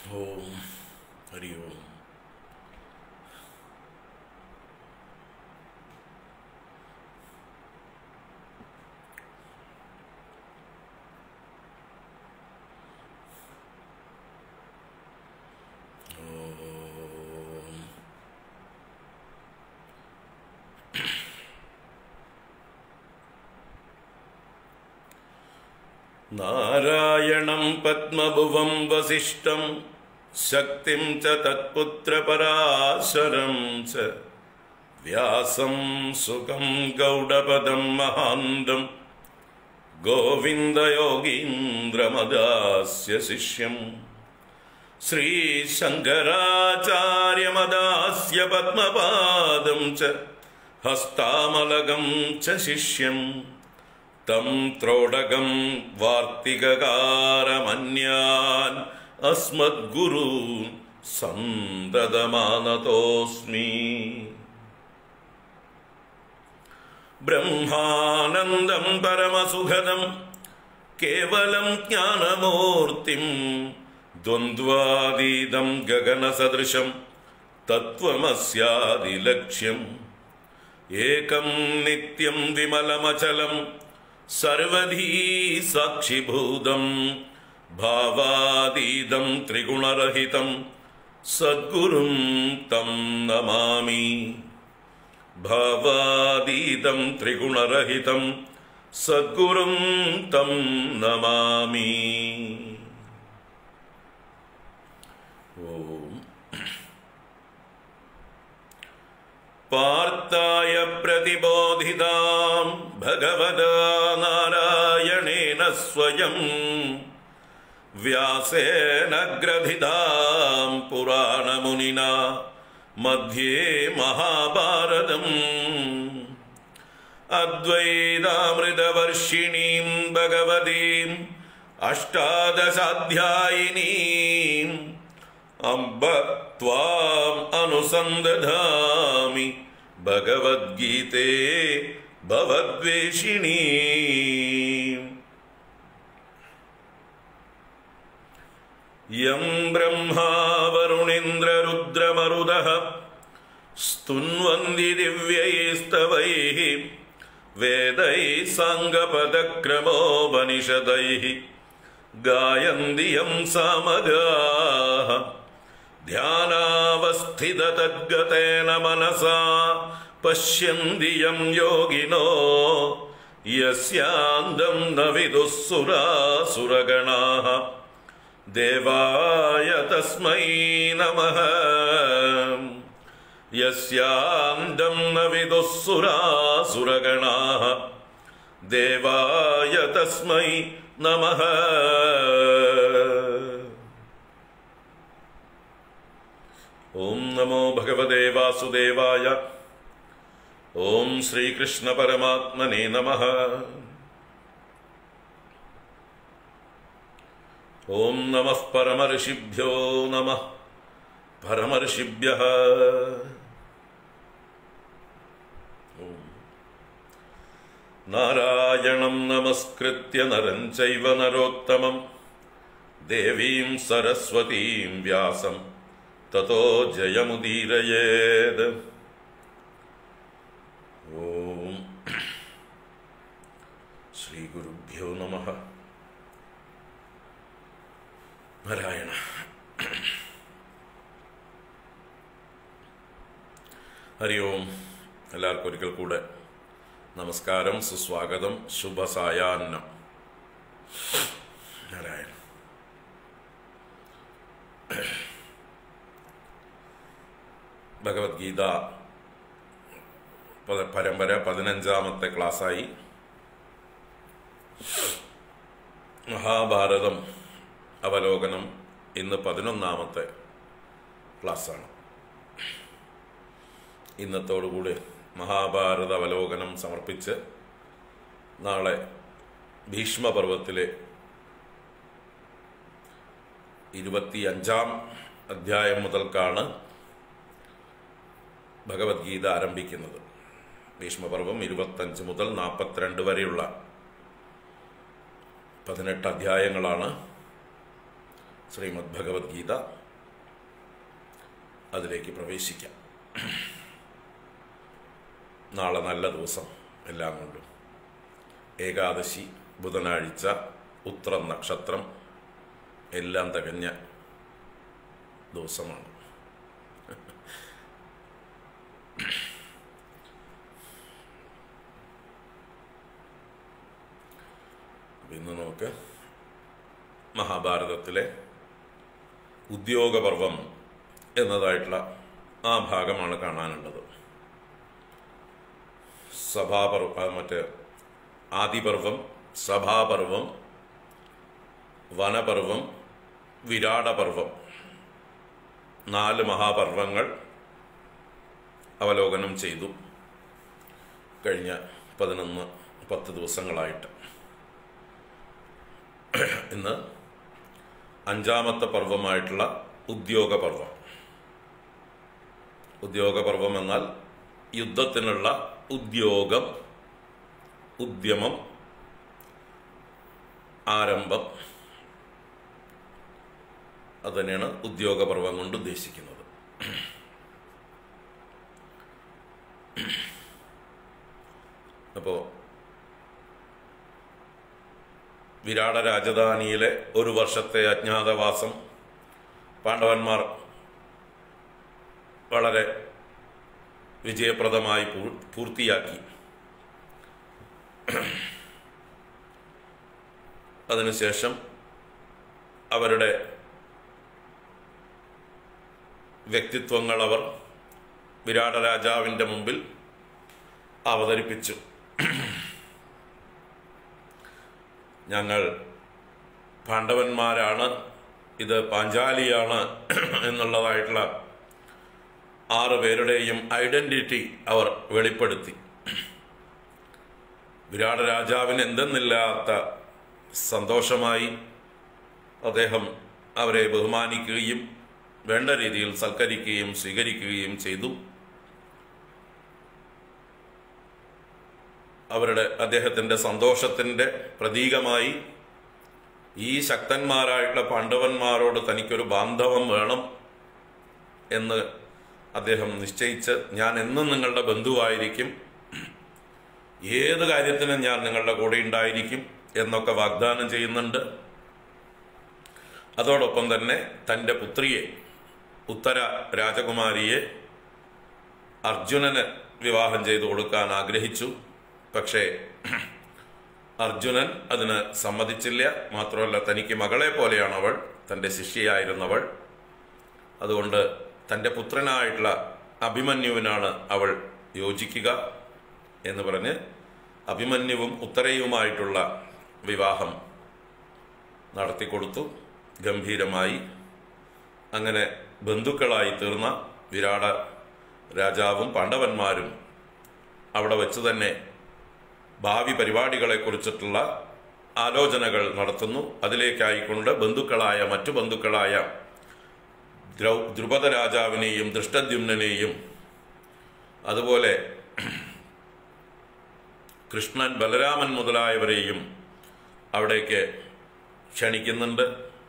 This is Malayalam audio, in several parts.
ഓം ഹരി ഓം ഓം നാരായണം പത്മഭുവം വസിഷ്ഠം ശക്തിം ച തത്പുത്രപരാശരം ച വ്യാസം സുഖം ഗൗഡപദം മഹാന്തം ഗോവിന്ദയോഗീന്ദ്രമദാസ്യ ശിഷ്യം ശ്രീശങ്കരാചാര്യമദാസ്യ പത്മപാദം ച ഹസ്താമലകം ച ശിഷ്യം തം ത്രോടകം വാർത്തികകാരമന്യാൻ അസ്മദ്ഗുരു സന്തതമാനതോസ്മി ബ്രഹ്മാനന്ദം പരമസുഖദം കേവലം ജ്ഞാനമൂർത്തിം ദ്വന്ദ്വാതീതം ഗഗനസദൃശം തത്വമസ്യാദിലക്ഷ്യം ഏകം നിത്യം വിമലമചലം സർവധീ സാക്ഷിഭൂതം ഭാവാതീതം ത്രിഗുണരഹിതം സദ്ഗുരും തം നമാമി ഭാവാതീതം ത്രിഗുണരഹിതം സദ്ഗുരും തം നമാമി ഓം പാർത്ഥായ പ്രതിബോധിതാം ഭഗവതാ നാരായണേന സ്വയം വ്യാസേന ഗ്രഥിതാം പുരാണമുനിന മധ്യേ മഹാഭാരതം അദ്വൈതാമൃതവർഷിണീം ഭഗവതീം അഷ്ടാദശാധ്യായിനീം അംബ ത്വാം അനുസന്ദധാമി ഭഗവദ്ഗീതേ ഭവദ്വേഷിണീ യം ബ്രഹ്മാ വരുണീന്ദ്രരുദ്രമരുതഃ സ്തുന്വന്തി ദിവ്യൈസ്തവൈः വേദൈः സാംഗപദക്രമോപനിഷदैः गायन्ति यं सामगाः ध्यानावस्थिततद्गतेन मनसा पश्यन्ति यं योगिनो यस्यान्दं न विदुः सुरासुरगणाः देवाय तस्मै नमः यस्यान्दं न विदुः सुरासुरगणाः देवाय तस्मै नमः ॐ नमो भगवते वासुदेवाय ॐ श्रीकृष्णपरमात्मने नमः ॐ नमः परमर्षिभ्यो नमः परमर्षिभ्यः നാരായണം നമസ്കൃത്യ നരം ചൈവ നരോത്തമം ദേവീം സരസ്വതീം വ്യാസം തതോ ജയമുദീരയേത് ഓം ശ്രീ ഗുരുഭ്യോ നമ നാരായണ ഹരി ഓം എല്ലാവർക്കും ഒരിക്കൽ കൂടെ നമസ്കാരം സുസ്വാഗതം ശുഭസായാന്നം നാരായണ ഭഗവത്ഗീത പത- പരമ്പര പതിനഞ്ചാമത്തെ ക്ലാസ്സായി മഹാഭാരതം അവലോകനം ഇന്ന് പതിനൊന്നാമത്തെ ക്ലാസ്സാണ് ഇന്നത്തോടുകൂടി മഹാഭാരത അവലോകനം സമർപ്പിച്ച് നാളെ ഭീഷ്മപർവത്തിലെ ഇരുപത്തിയഞ്ചാം അധ്യായം മുതൽക്കാണ് ഭഗവത്ഗീത ആരംഭിക്കുന്നത് ഭീഷ്മപർവം ഇരുപത്തഞ്ച് മുതൽ നാൽപ്പത്തിരണ്ട് വരെയുള്ള പതിനെട്ട് അധ്യായങ്ങളാണ് ശ്രീമദ് ഭഗവത്ഗീത അതിലേക്ക് പ്രവേശിക്കാം നാളെ നല്ല ദിവസം എല്ലാം കൊണ്ടും ഏകാദശി ബുധനാഴ്ച ഉത്ര നക്ഷത്രം എല്ലാം തികഞ്ഞ ദിവസമാണ് അപ്പൊ ഇന്ന് നമുക്ക് മഹാഭാരതത്തിലെ ഉദ്യോഗപർവം എന്നതായിട്ടുള്ള ആ ഭാഗമാണ് കാണാനുള്ളത് സഭാപർവ ആ, മറ്റേ ആദിപർവം സഭാപർവം വനപർവം വിരാടപർവം നാല് മഹാപർവങ്ങൾ അവലോകനം ചെയ്തു കഴിഞ്ഞ പതിനൊന്ന് പത്ത് ദിവസങ്ങളായിട്ട് ഇന്ന് അഞ്ചാമത്തെ പർവമായിട്ടുള്ള ഉദ്യോഗപർവം ഉദ്യോഗപർവം എന്നാൽ യുദ്ധത്തിനുള്ള ഉദ്യോഗം ഉദ്യമം ആരംഭം അത് തന്നെയാണ് ഉദ്യോഗപർവം കൊണ്ട് ഉദ്ദേശിക്കുന്നത് അപ്പോൾ വിരാട രാജധാനിയിലെ ഒരു വർഷത്തെ അജ്ഞാതവാസം പാണ്ഡവന്മാർ വളരെ വിജയപ്രദമായി പൂർ- പൂർത്തിയാക്കി അതിനുശേഷം അവരുടെ വ്യക്തിത്വങ്ങൾ അവർ വിരാട രാജാവിൻ്റെ മുമ്പിൽ അവതരിപ്പിച്ചു ഞങ്ങൾ പാണ്ഡവന്മാരാണ് ഇത് പാഞ്ചാലിയാണ് എന്നുള്ളതായിട്ടുള്ള ആറ് പേരുടെയും ഐഡന്റിറ്റി അവർ വെളിപ്പെടുത്തി വിരാട രാജാവിന് എന്തെന്നില്ലാത്ത സന്തോഷമായി അദ്ദേഹം അവരെ ബഹുമാനിക്കുകയും വേണ്ട രീതിയിൽ സൽക്കരിക്കുകയും സ്വീകരിക്കുകയും ചെയ്തു അവരുടെ അദ്ദേഹത്തിന്റെ സന്തോഷത്തിന്റെ പ്രതീകമായി ഈ ശക്തന്മാരായിട്ടുള്ള പാണ്ഡവന്മാരോട് തനിക്കൊരു ബാന്ധവം വേണം എന്ന് അദ്ദേഹം നിശ്ചയിച്ച് ഞാൻ എന്നും നിങ്ങളുടെ ബന്ധുവായിരിക്കും ഏത് കാര്യത്തിനും ഞാൻ നിങ്ങളുടെ കൂടെ ഉണ്ടായിരിക്കും എന്നൊക്കെ വാഗ്ദാനം ചെയ്യുന്നുണ്ട് അതോടൊപ്പം തന്നെ തൻ്റെ പുത്രിയെ ഉത്തര രാജകുമാരിയെ അർജുനന് വിവാഹം ചെയ്തു കൊടുക്കാൻ ആഗ്രഹിച്ചു പക്ഷേ അർജുനൻ അതിന് സമ്മതിച്ചില്ല മാത്രമല്ല തനിക്ക് മകളെ പോലെയാണ് അവൾ തൻ്റെ ശിഷ്യയായിരുന്നവൾ അതുകൊണ്ട് തൻ്റെ പുത്രനായിട്ടുള്ള അഭിമന്യുവിനാണ് അവൾ യോജിക്കുക എന്ന് പറഞ്ഞ് അഭിമന്യുവും ഉത്തരയുമായിട്ടുള്ള വിവാഹം നടത്തിക്കൊടുത്തു ഗംഭീരമായി അങ്ങനെ ബന്ധുക്കളായി തീർന്ന വിരാട രാജാവും പാണ്ഡവന്മാരും അവിടെ വെച്ച് തന്നെ ഭാവി പരിപാടികളെ കുറിച്ചിട്ടുള്ള ആലോചനകൾ നടത്തുന്നു അതിലേക്കായിക്കൊണ്ട് ബന്ധുക്കളായ മറ്റു ബന്ധുക്കളായ ദ്രൗ ദ്രുപദ രാജാവിനെയും ദൃഷ്ടദ്യുമ്നെയും അതുപോലെ കൃഷ്ണൻ ബലരാമൻ മുതലായവരെയും അവിടേക്ക് ക്ഷണിക്കുന്നുണ്ട്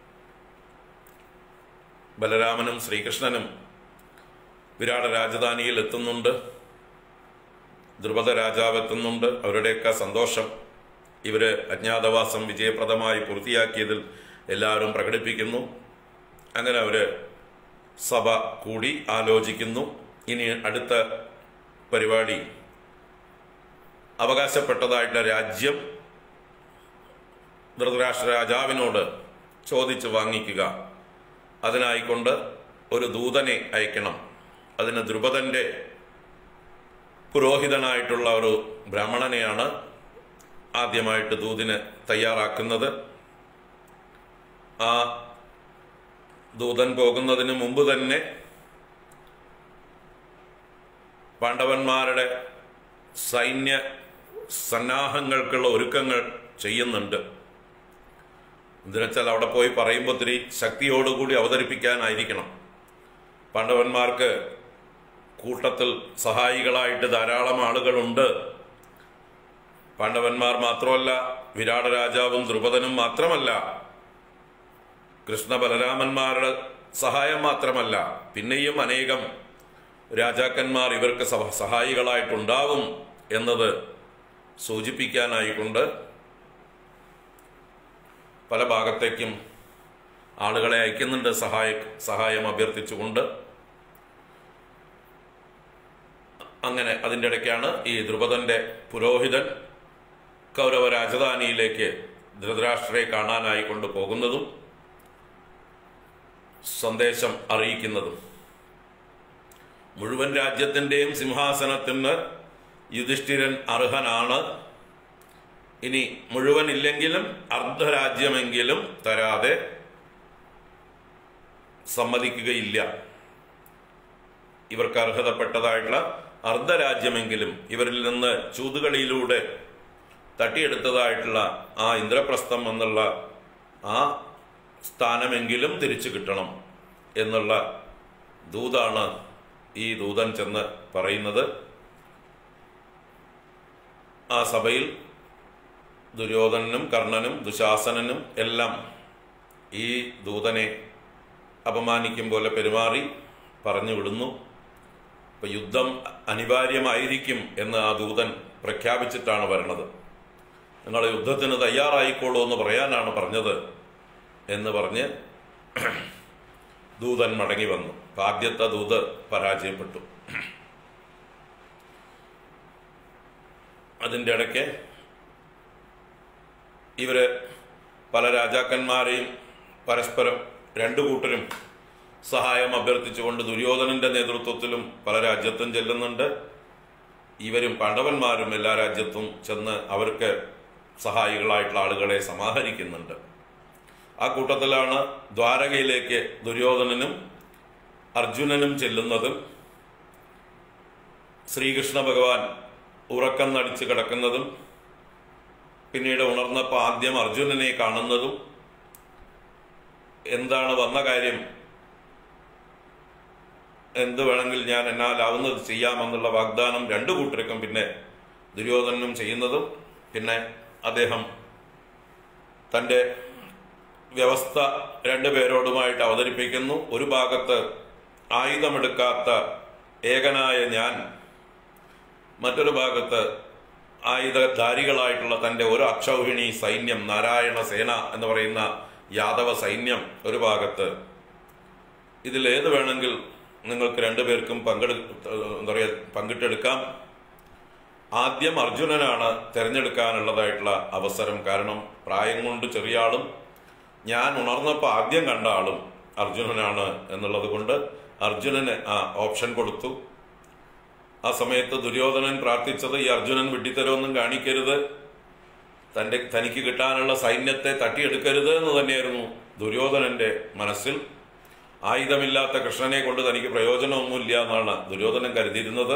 ബലരാമനും ശ്രീകൃഷ്ണനും വിരാട രാജധാനിയിൽ എത്തുന്നുണ്ട് ദ്രുപദ രാജാവ് എത്തുന്നുണ്ട് അവരുടെയൊക്കെ സന്തോഷം ഇവര് അജ്ഞാതവാസം വിജയപ്രദമായി പൂർത്തിയാക്കിയതിൽ എല്ലാവരും പ്രകടിപ്പിക്കുന്നു അങ്ങനെ അവര് സഭ കൂടി ആലോചിക്കുന്നു ഇനി അടുത്ത പരിപാടി അവകാശപ്പെട്ടതായിട്ടുള്ള രാജ്യം ധൃതരാഷ്ട്ര രാജാവിനോട് ചോദിച്ചു വാങ്ങിക്കുക അതിനായിക്കൊണ്ട് ഒരു ദൂതനെ അയക്കണം അതിന് ദ്രുപദന്റെ പുരോഹിതനായിട്ടുള്ള ഒരു ബ്രാഹ്മണനെയാണ് ആദ്യമായിട്ട് ദൂതിന് തയ്യാറാക്കുന്നത് ആ ദൂതൻ പോകുന്നതിന് മുമ്പ് തന്നെ പാണ്ഡവന്മാരുടെ സൈന്യ സന്നാഹങ്ങൾക്കുള്ള ഒരുക്കങ്ങൾ ചെയ്യുന്നുണ്ട് എന്തിനുവെച്ചാൽ അവിടെ പോയി പറയുമ്പോൾ ഒത്തിരി ശക്തിയോടുകൂടി അവതരിപ്പിക്കാനായിരിക്കണം പാണ്ഡവന്മാർക്ക് കൂട്ടത്തിൽ സഹായികളായിട്ട് ധാരാളം ആളുകളുണ്ട് പാണ്ഡവന്മാർ മാത്രമല്ല വിരാട രാജാവും ദ്രുപദനും മാത്രമല്ല കൃഷ്ണ ബലരാമന്മാരുടെ സഹായം മാത്രമല്ല പിന്നെയും അനേകം രാജാക്കന്മാർ ഇവർക്ക് സഹ- സഹായികളായിട്ടുണ്ടാവും എന്നത് സൂചിപ്പിക്കാനായിക്കൊണ്ട് പല ഭാഗത്തേക്കും ആളുകളെ അയക്കുന്നുണ്ട് സഹായ സഹായം അഭ്യർത്ഥിച്ചുകൊണ്ട് അങ്ങനെ അതിൻ്റെ ഇടയ്ക്കാണ് ഈ ദ്രുപദന്റെ പുരോഹിതൻ കൗരവ രാജധാനിയിലേക്ക് ധൃതരാഷ്ട്രയെ കാണാനായി കൊണ്ട് പോകുന്നതും സന്ദേശം അറിയിക്കുന്നതും മുഴുവൻ രാജ്യത്തിൻ്റെയും സിംഹാസനത്തിന് യുധിഷ്ഠിരൻ അർഹനാണ് ഇനി മുഴുവൻ ഇല്ലെങ്കിലും അർദ്ധരാജ്യമെങ്കിലും തരാതെ സമ്മതിക്കുകയില്ല ഇവർക്ക് അർഹതപ്പെട്ടതായിട്ടുള്ള അർദ്ധരാജ്യമെങ്കിലും ഇവരിൽ നിന്ന് ചൂതുകളിയിലൂടെ തട്ടിയെടുത്തതായിട്ടുള്ള ആ ഇന്ദ്രപ്രസ്ഥം എന്നുള്ള ആ സ്ഥാനമെങ്കിലും തിരിച്ചു കിട്ടണം എന്നുള്ള ദൂതാണ് ഈ ദൂതൻ ചെന്ന് പറയുന്നത് ആ സഭയിൽ ദുര്യോധനനും കർണനും ദുശാസനനും എല്ലാം ഈ ദൂതനെ അപമാനിക്കും പോലെ പെരുമാറി പറഞ്ഞു വിടുന്നു അപ്പൊ യുദ്ധം അനിവാര്യമായിരിക്കും എന്ന് ആ ദൂതൻ പ്രഖ്യാപിച്ചിട്ടാണ് വരണത് നിങ്ങൾ യുദ്ധത്തിന് തയ്യാറായിക്കോളൂ എന്ന് പറയാനാണ് പറഞ്ഞത് എന്ന് പറഞ്ഞ് ദൂതൻ മടങ്ങി വന്നു അപ്പൊ ആദ്യത്തെ ദൂത് പരാജയപ്പെട്ടു അതിൻ്റെ ഇടയ്ക്ക് ഇവര് പല രാജാക്കന്മാരെയും പരസ്പരം രണ്ടു കൂട്ടരും സഹായം അഭ്യർത്ഥിച്ചുകൊണ്ട് ദുര്യോധനന്റെ നേതൃത്വത്തിലും പല രാജ്യത്തും ചെല്ലുന്നുണ്ട് ഇവരും പാണ്ഡവന്മാരും എല്ലാ രാജ്യത്തും ചെന്ന് അവർക്ക് സഹായികളായിട്ടുള്ള ആളുകളെ സമാഹരിക്കുന്നുണ്ട് ആ കൂട്ടത്തിലാണ് ദ്വാരകയിലേക്ക് ദുര്യോധനനും അർജുനനും ചെല്ലുന്നതും ശ്രീകൃഷ്ണ ഭഗവാൻ ഉറക്കം നടിച്ച് കിടക്കുന്നതും പിന്നീട് ഉണർന്നപ്പോൾ ആദ്യം അർജുനനെ കാണുന്നതും എന്താണ് വന്ന കാര്യം എന്ത് വേണമെങ്കിൽ ഞാൻ എന്നാലാവുന്നത് ചെയ്യാമെന്നുള്ള വാഗ്ദാനം രണ്ടു കൂട്ടർക്കും പിന്നെ ദുര്യോധനനും ചെയ്യുന്നതും പിന്നെ അദ്ദേഹം തൻ്റെ വ്യവസ്ഥ രണ്ടുപേരോടുമായിട്ട് അവതരിപ്പിക്കുന്നു ഒരു ഭാഗത്ത് ആയുധമെടുക്കാത്ത ഏകനായ ഞാൻ മറ്റൊരു ഭാഗത്ത് ആയുധധാരികളായിട്ടുള്ള തൻ്റെ ഒരു അക്ഷൗഹിണി സൈന്യം നാരായണ സേന എന്ന് പറയുന്ന യാദവ സൈന്യം ഒരു ഭാഗത്ത് ഇതിലേത് വേണമെങ്കിൽ നിങ്ങൾക്ക് രണ്ടുപേർക്കും പങ്കെടു എന്താ പറയുക പങ്കിട്ടെടുക്കാം ആദ്യം അർജുനനാണ് തിരഞ്ഞെടുക്കാനുള്ളതായിട്ടുള്ള അവസരം കാരണം പ്രായം കൊണ്ട് ചെറിയ ആളും ഞാൻ ഉണർന്നപ്പോൾ ആദ്യം കണ്ട ആളും അർജുനനാണ് എന്നുള്ളത് കൊണ്ട് അർജുനന് ആ ഓപ്ഷൻ കൊടുത്തു ആ സമയത്ത് ദുര്യോധനൻ പ്രാർത്ഥിച്ചത് ഈ അർജുനൻ വിഡ്ഢിത്തരമൊന്നും കാണിക്കരുത് തന്റെ തനിക്ക് കിട്ടാനുള്ള സൈന്യത്തെ തട്ടിയെടുക്കരുത് എന്ന് തന്നെയായിരുന്നു ദുര്യോധനന്റെ മനസ്സിൽ ആയുധമില്ലാത്ത കൃഷ്ണനെ കൊണ്ട് തനിക്ക് പ്രയോജനമൊന്നുമില്ല എന്നാണ് ദുര്യോധനൻ കരുതിയിരുന്നത്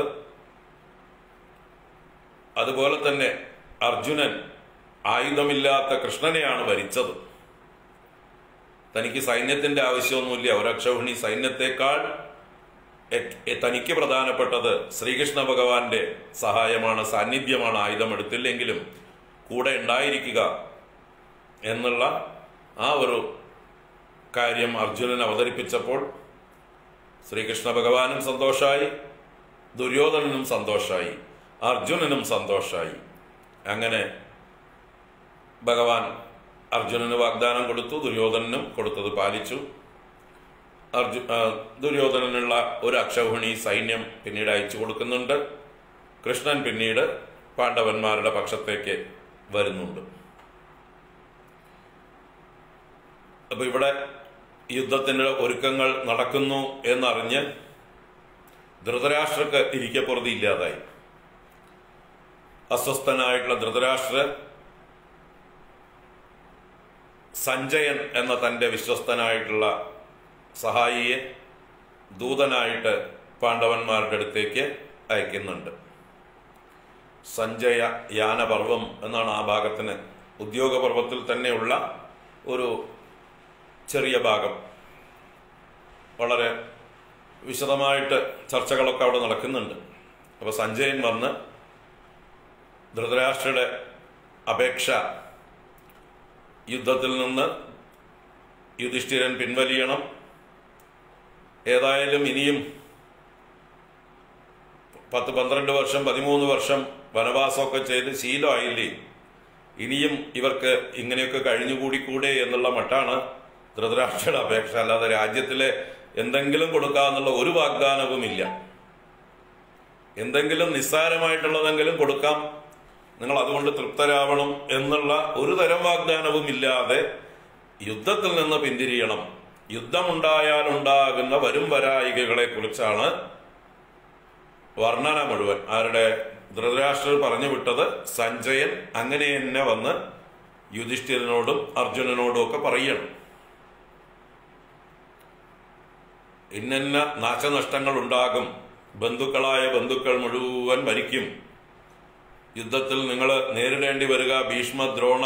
അതുപോലെ തന്നെ അർജുനൻ ആയുധമില്ലാത്ത കൃഷ്ണനെയാണ് ഭരിച്ചത് തനിക്ക് സൈന്യത്തിന്റെ ആവശ്യമൊന്നുമില്ല ഒരക്ഷൗഹിണി സൈന്യത്തെക്കാൾ എ- എ- തനിക്ക് പ്രധാനപ്പെട്ടത് ശ്രീകൃഷ്ണ ഭഗവാന്റെ സഹായമാണ് സാന്നിധ്യമാണ് ആയുധം എടുത്തില്ലെങ്കിലും കൂടെ ഉണ്ടായിരിക്കുക എന്നുള്ള ആ ഒരു കാര്യം അർജുനൻ അവതരിപ്പിച്ചപ്പോൾ ശ്രീകൃഷ്ണ ഭഗവാനും സന്തോഷായി ദുര്യോധനനും സന്തോഷായി അർജുനനും സന്തോഷായി അങ്ങനെ ഭഗവാൻ അർജുനന് വാഗ്ദാനം കൊടുത്തു ദുര്യോധനനും കൊടുത്തത് പാലിച്ചു അർജു ആ, ദുര്യോധനനുള്ള ഒരു അക്ഷൗഹിണി സൈന്യം പിന്നീട് അയച്ചു കൊടുക്കുന്നുണ്ട് കൃഷ്ണൻ പിന്നീട് പാണ്ഡവന്മാരുടെ പക്ഷത്തേക്ക് വരുന്നുണ്ട് അപ്പൊ ഇവിടെ യുദ്ധത്തിന്റെ ഒരുക്കങ്ങൾ നടക്കുന്നു എന്നറിഞ്ഞ് ധൃതരാഷ്ട്രക്ക് ഇരിക്കപ്പുറത്ത് ഇല്ലാതായി അസ്വസ്ഥനായിട്ടുള്ള ധൃതരാഷ്ട്ര സഞ്ജയൻ എന്ന തന്റെ വിശ്വസ്തനായിട്ടുള്ള സഹായിയെ ദൂതനായിട്ട് പാണ്ഡവന്മാരുടെ അടുത്തേക്ക് അയക്കുന്നുണ്ട് സഞ്ജയ യാനപർവം എന്നാണ് ആ ഭാഗത്തിന് ഉദ്യോഗപർവത്തിൽ തന്നെയുള്ള ഒരു ചെറിയ ഭാഗം വളരെ വിശദമായിട്ട് ചർച്ചകളൊക്കെ അവിടെ നടക്കുന്നുണ്ട് അപ്പൊ സഞ്ജയൻ വന്ന് ധൃതരാഷ്ട്രയുടെ അപേക്ഷ യുദ്ധത്തിൽ നിന്ന് യുധിഷ്ഠിരൻ പിൻവലിയണം ഏതായാലും ഇനിയും പത്ത് പന്ത്രണ്ട് വർഷം പതിമൂന്ന് വർഷം വനവാസമൊക്കെ ചെയ്ത് ശീലമായില്ലേ ഇനിയും ഇവർക്ക് ഇങ്ങനെയൊക്കെ കഴിഞ്ഞുകൂടിക്കൂടെ എന്നുള്ള മട്ടാണ് ധൃതരാഷ്ട്രയുടെ അപേക്ഷ അല്ലാതെ രാജ്യത്തിലെ എന്തെങ്കിലും കൊടുക്കാന്നുള്ള ഒരു വാഗ്ദാനവുമില്ല എന്തെങ്കിലും നിസ്സാരമായിട്ടുള്ളതെങ്കിലും കൊടുക്കാം നിങ്ങൾ അതുകൊണ്ട് തൃപ്തരാവണം എന്നുള്ള ഒരു തരം വാഗ്ദാനവും ഇല്ലാതെ യുദ്ധത്തിൽ നിന്ന് പിന്തിരിയണം യുദ്ധമുണ്ടായാലുണ്ടാകുന്ന വരും വരായികകളെ കുറിച്ചാണ് വർണ്ണന മുഴുവൻ ആരുടെ ധൃതരാഷ്ട്രർ പറഞ്ഞു വിട്ടത് സഞ്ജയൻ അങ്ങനെ തന്നെ വന്ന് യുധിഷ്ഠിരനോടും അർജുനനോടും ഒക്കെ പറയണം ഇന്നന്ന നാശനഷ്ടങ്ങൾ ഉണ്ടാകും ബന്ധുക്കളായ ബന്ധുക്കൾ മുഴുവൻ മരിക്കും യുദ്ധത്തിൽ നിങ്ങൾ നേരിടേണ്ടി വരിക ഭീഷ്മ ദ്രോണ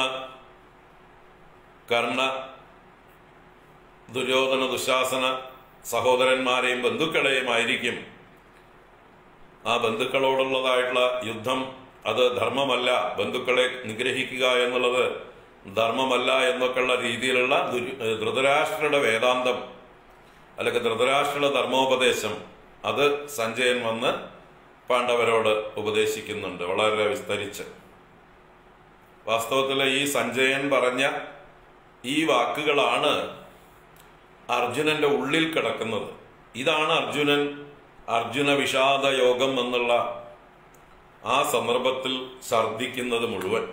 കർണ ദുര്യോധന ദുശാസന സഹോദരന്മാരെയും ബന്ധുക്കളെയും ആയിരിക്കും ആ ബന്ധുക്കളോടുള്ളതായിട്ടുള്ള യുദ്ധം അത് ധർമ്മമല്ല ബന്ധുക്കളെ നിഗ്രഹിക്കുക എന്നുള്ളത് ധർമ്മമല്ല എന്നൊക്കെയുള്ള രീതിയിലുള്ള ദുര്- ധൃതരാഷ്ട്രയുടെ വേദാന്തം അല്ലെങ്കിൽ ധൃതരാഷ്ട്രയുടെ ധർമ്മോപദേശം അത് സഞ്ജയൻ വന്ന് പാണ്ഡവരോട് ഉപദേശിക്കുന്നുണ്ട് വളരെ വിസ്തരിച്ച് വാസ്തവത്തിൽ ഈ സഞ്ജയൻ പറഞ്ഞ ഈ വാക്കുകളാണ് അർജുനന്റെ ഉള്ളിൽ കിടക്കുന്നത് ഇതാണ് അർജുനൻ അർജുന വിഷാദ യോഗം എന്നുള്ള ആ സന്ദർഭത്തിൽ ഛർദിക്കുന്നത് മുഴുവൻ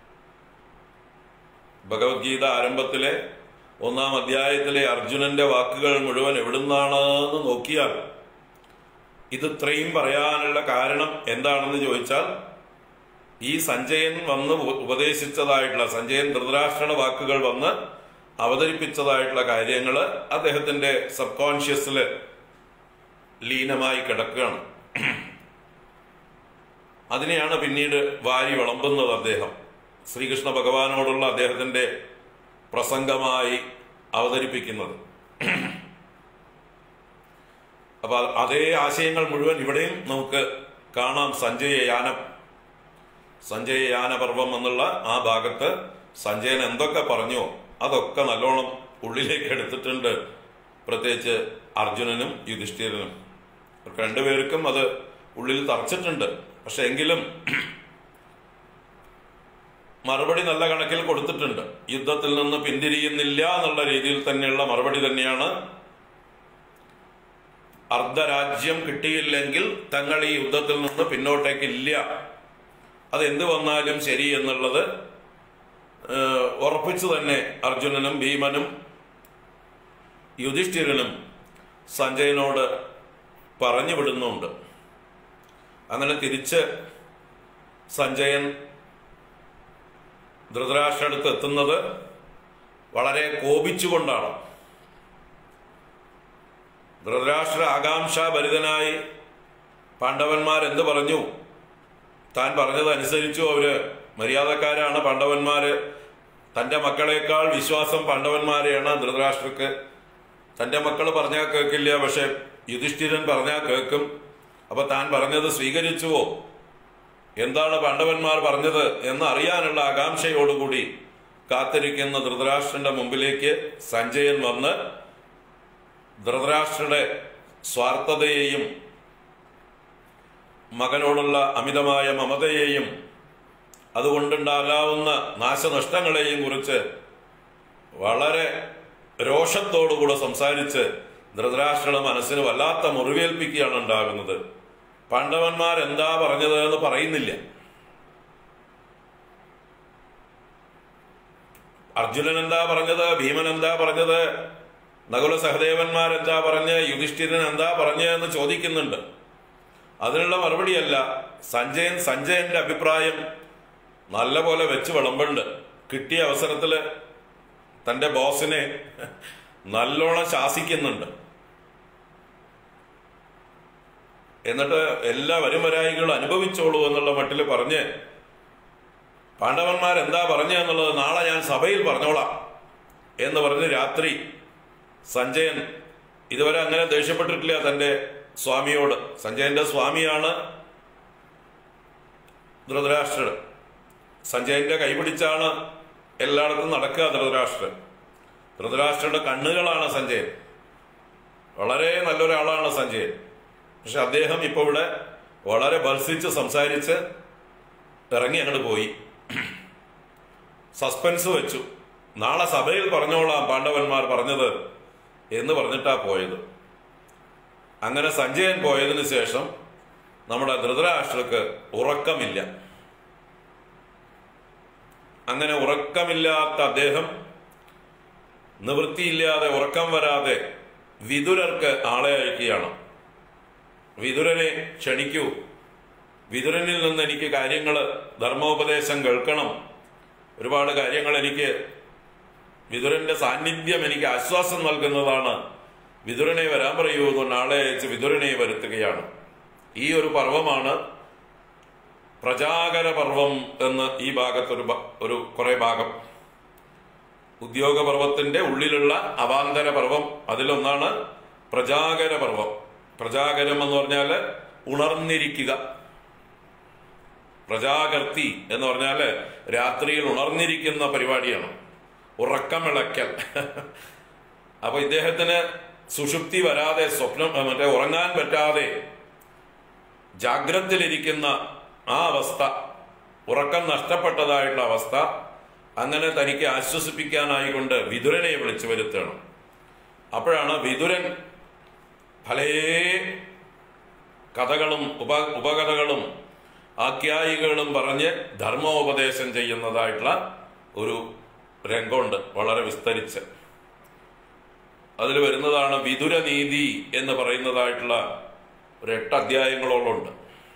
ഭഗവത്ഗീത ആരംഭത്തിലെ ഒന്നാം അധ്യായത്തിലെ അർജുനന്റെ വാക്കുകൾ മുഴുവൻ എവിടുന്നാണ് എന്ന് നോക്കിയാൽ ഇത് ഇത്രയും പറയാനുള്ള കാരണം എന്താണെന്ന് ചോദിച്ചാൽ ഈ സഞ്ജയൻ വന്ന് ഉപ- ഉപദേശിച്ചതായിട്ടുള്ള സഞ്ജയൻ ധൃതരാഷ്ട്രയുടെ വാക്കുകൾ വന്ന് അവതരിപ്പിച്ചതായിട്ടുള്ള കാര്യങ്ങൾ അദ്ദേഹത്തിന്റെ സബ് കോൺഷ്യസിൽ ലീനമായി കിടക്കുകയാണ് അതിനെയാണ് പിന്നീട് വാരി വിളമ്പുന്നത് അദ്ദേഹം ശ്രീകൃഷ്ണ ഭഗവാനോടുള്ള അദ്ദേഹത്തിന്റെ പ്രസംഗമായി അവതരിപ്പിക്കുന്നത് അപ്പൊ അതേ ആശയങ്ങൾ മുഴുവൻ ഇവിടെയും നമുക്ക് കാണാം സഞ്ജയ യാനം സഞ്ജയ യാനപർവം എന്നുള്ള ആ ഭാഗത്ത് സഞ്ജയൻ എന്തൊക്കെ പറഞ്ഞോ അതൊക്കെ നല്ലോണം ഉള്ളിലേക്ക് എടുത്തിട്ടുണ്ട് പ്രത്യേകിച്ച് അർജുനനും യുധിഷ്ഠിരനും അവർക്ക് രണ്ടുപേർക്കും അത് ഉള്ളിൽ തറച്ചിട്ടുണ്ട് പക്ഷെ എങ്കിലും മറുപടി നല്ല കണക്കിൽ കൊടുത്തിട്ടുണ്ട് യുദ്ധത്തിൽ നിന്ന് പിന്തിരിയുന്നില്ല എന്നുള്ള രീതിയിൽ തന്നെയുള്ള മറുപടി തന്നെയാണ് അർദ്ധരാജ്യം കിട്ടിയില്ലെങ്കിൽ തങ്ങൾ ഈ യുദ്ധത്തിൽ നിന്ന് പിന്നോട്ടേക്ക് ഇല്ല അത് എന്ത് വന്നാലും ശരി എന്നുള്ളത് ഏഹ്, ഉറപ്പിച്ചു തന്നെ അർജുനനും ഭീമനും യുധിഷ്ഠിരനും സഞ്ജയനോട് പറഞ്ഞു വിടുന്നുണ്ട് അങ്ങനെ തിരിച്ച് സഞ്ജയൻ ധൃതരാഷ്ട്രടുത്ത് എത്തുന്നത് വളരെ കോപിച്ചുകൊണ്ടാണ് ധൃതരാഷ്ട്ര ആകാംക്ഷാഭരിതനായി പാണ്ഡവന്മാർ എന്ത് പറഞ്ഞു താൻ പറഞ്ഞത് അനുസരിച്ചു അവര് മര്യാദക്കാരാണ് പാണ്ഡവന്മാര് തന്റെ മക്കളെക്കാൾ വിശ്വാസം പാണ്ഡവന്മാരെയാണ് ധൃതരാഷ്ട്രക്ക് തന്റെ മക്കൾ പറഞ്ഞാൽ കേൾക്കില്ല പക്ഷെ യുധിഷ്ഠിരൻ പറഞ്ഞാൽ കേൾക്കും അപ്പൊ താൻ പറഞ്ഞത് സ്വീകരിച്ചുവോ എന്താണ് പാണ്ഡവന്മാർ പറഞ്ഞത് എന്ന് അറിയാനുള്ള ആകാംക്ഷയോടുകൂടി കാത്തിരിക്കുന്ന ധൃതരാഷ്ട്രന്റെ മുമ്പിലേക്ക് സഞ്ജയൻ വന്ന് ധൃതരാഷ്ട്രയുടെ സ്വാർത്ഥതയെയും മകനോടുള്ള അമിതമായ മമതയെയും അതുകൊണ്ടുണ്ടാകാവുന്ന നാശനഷ്ടങ്ങളെയും കുറിച്ച് വളരെ രോഷത്തോടുകൂടെ സംസാരിച്ച് ധൃതരാഷ്ട്രയുടെ മനസ്സിന് വല്ലാത്ത മുറിവേൽപ്പിക്കുകയാണ് ഉണ്ടാകുന്നത് പാണ്ഡവന്മാർ എന്താ പറഞ്ഞത് എന്ന് പറയുന്നില്ല അർജുനൻ എന്താ പറഞ്ഞത് ഭീമൻ എന്താ പറഞ്ഞത് നകുല സഹദേവന്മാർ എന്താ പറഞ്ഞ് യുധിഷ്ഠിരൻ എന്താ പറഞ്ഞ് എന്ന് ചോദിക്കുന്നുണ്ട് അതിനുള്ള മറുപടിയല്ല സഞ്ജയൻ സഞ്ജയന്റെ അഭിപ്രായം നല്ലപോലെ വെച്ച് വിളമ്പുണ്ട് കിട്ടിയ അവസരത്തില് തന്റെ ബോസിനെ നല്ലോണം ശാസിക്കുന്നുണ്ട് എന്നിട്ട് എല്ലാ വരുമരായികളും അനുഭവിച്ചോളൂ എന്നുള്ള മട്ടിൽ പറഞ്ഞ് പാണ്ഡവന്മാർ എന്താ പറഞ്ഞു എന്നുള്ളത് നാളെ ഞാൻ സഭയിൽ പറഞ്ഞോളാം എന്ന് പറഞ്ഞ് രാത്രി സഞ്ജയൻ ഇതുവരെ അങ്ങനെ ദേഷ്യപ്പെട്ടിട്ടില്ല തന്റെ സ്വാമിയോട് സഞ്ജയന്റെ സ്വാമിയാണ് ധൃതരാഷ്ട്രൻ സഞ്ജയന്റെ കൈപിടിച്ചാണ് എല്ലായിടത്തും നടക്കുക ധൃതരാഷ്ട്രൻ ധൃതരാഷ്ട്രയുടെ കണ്ണുകളാണ് സഞ്ജയൻ വളരെ നല്ലൊരാളാണ് സഞ്ജയൻ പക്ഷെ അദ്ദേഹം ഇപ്പോൾ ഇവിടെ വളരെ ഭത്സിച്ച് സംസാരിച്ച് ഇറങ്ങി അങ്ങോട്ട് പോയി സസ്പെൻസ് വെച്ചു നാളെ സഭയിൽ പറഞ്ഞോളാം പാണ്ഡവന്മാർ പറഞ്ഞത് എന്ന് പറഞ്ഞിട്ടാ പോയത് അങ്ങനെ സഞ്ജയൻ പോയതിനു ശേഷം നമ്മുടെ ധൃതരാഷ്ട്രക്ക് ഉറക്കമില്ല അങ്ങനെ ഉറക്കമില്ലാത്ത അദ്ദേഹം നിവൃത്തിയില്ലാതെ ഉറക്കം വരാതെ വിതുരർക്ക് ആളെ അയക്കുകയാണ് വിതുരനെ ക്ഷണിക്കൂ വിതുരനിൽ നിന്ന് എനിക്ക് കാര്യങ്ങൾ ധർമ്മോപദേശം കേൾക്കണം ഒരുപാട് കാര്യങ്ങൾ എനിക്ക് വിതുരന്റെ സാന്നിധ്യം എനിക്ക് ആശ്വാസം നൽകുന്നതാണ് വിതുരനെ വരാൻ പറയൂ എന്ന് ആളെ അയച്ച് വിതുരനെ വരുത്തുകയാണ് ഈ ഒരു പർവമാണ് പ്രജാകര പർവം എന്ന് ഈ ഭാഗത്തൊരു ഭ- ഒരു കുറെ ഭാഗം ഉദ്യോഗ പർവത്തിന്റെ ഉള്ളിലുള്ള അവാന്തര പർവം അതിലൊന്നാണ് പ്രജാകര പർവം പ്രജാകരം എന്ന് പറഞ്ഞാല് ഉണർന്നിരിക്കുക പ്രജാകർത്തി എന്ന് പറഞ്ഞാല് രാത്രിയിൽ ഉണർന്നിരിക്കുന്ന പരിപാടിയാണ് ഉറക്കമിളക്കൽ അപ്പൊ ഇദ്ദേഹത്തിന് സുഷുപ്തി വരാതെ സ്വപ്നം അഹ് മറ്റേ ഉറങ്ങാൻ പറ്റാതെ ജാഗ്രതയിലിരിക്കുന്ന ആ അവസ്ഥ ഉറക്കം നഷ്ടപ്പെട്ടതായിട്ടുള്ള അവസ്ഥ അങ്ങനെ തനിക്ക് ആശ്വസിപ്പിക്കാനായിക്കൊണ്ട് വിതുരനെ വിളിച്ചു വരുത്തണം അപ്പോഴാണ് വിതുരൻ പലേ കഥകളും ഉപ ഉപകഥകളും ആഖ്യായികളും പറഞ്ഞ് ധർമ്മോപദേശം ചെയ്യുന്നതായിട്ടുള്ള ഒരു രംഗമുണ്ട് വളരെ വിസ്തരിച്ച് അതിൽ വരുന്നതാണ് വിതുരനീതി എന്ന് പറയുന്നതായിട്ടുള്ള ഒരു എട്ട് അധ്യായങ്ങളോളമുണ്ട്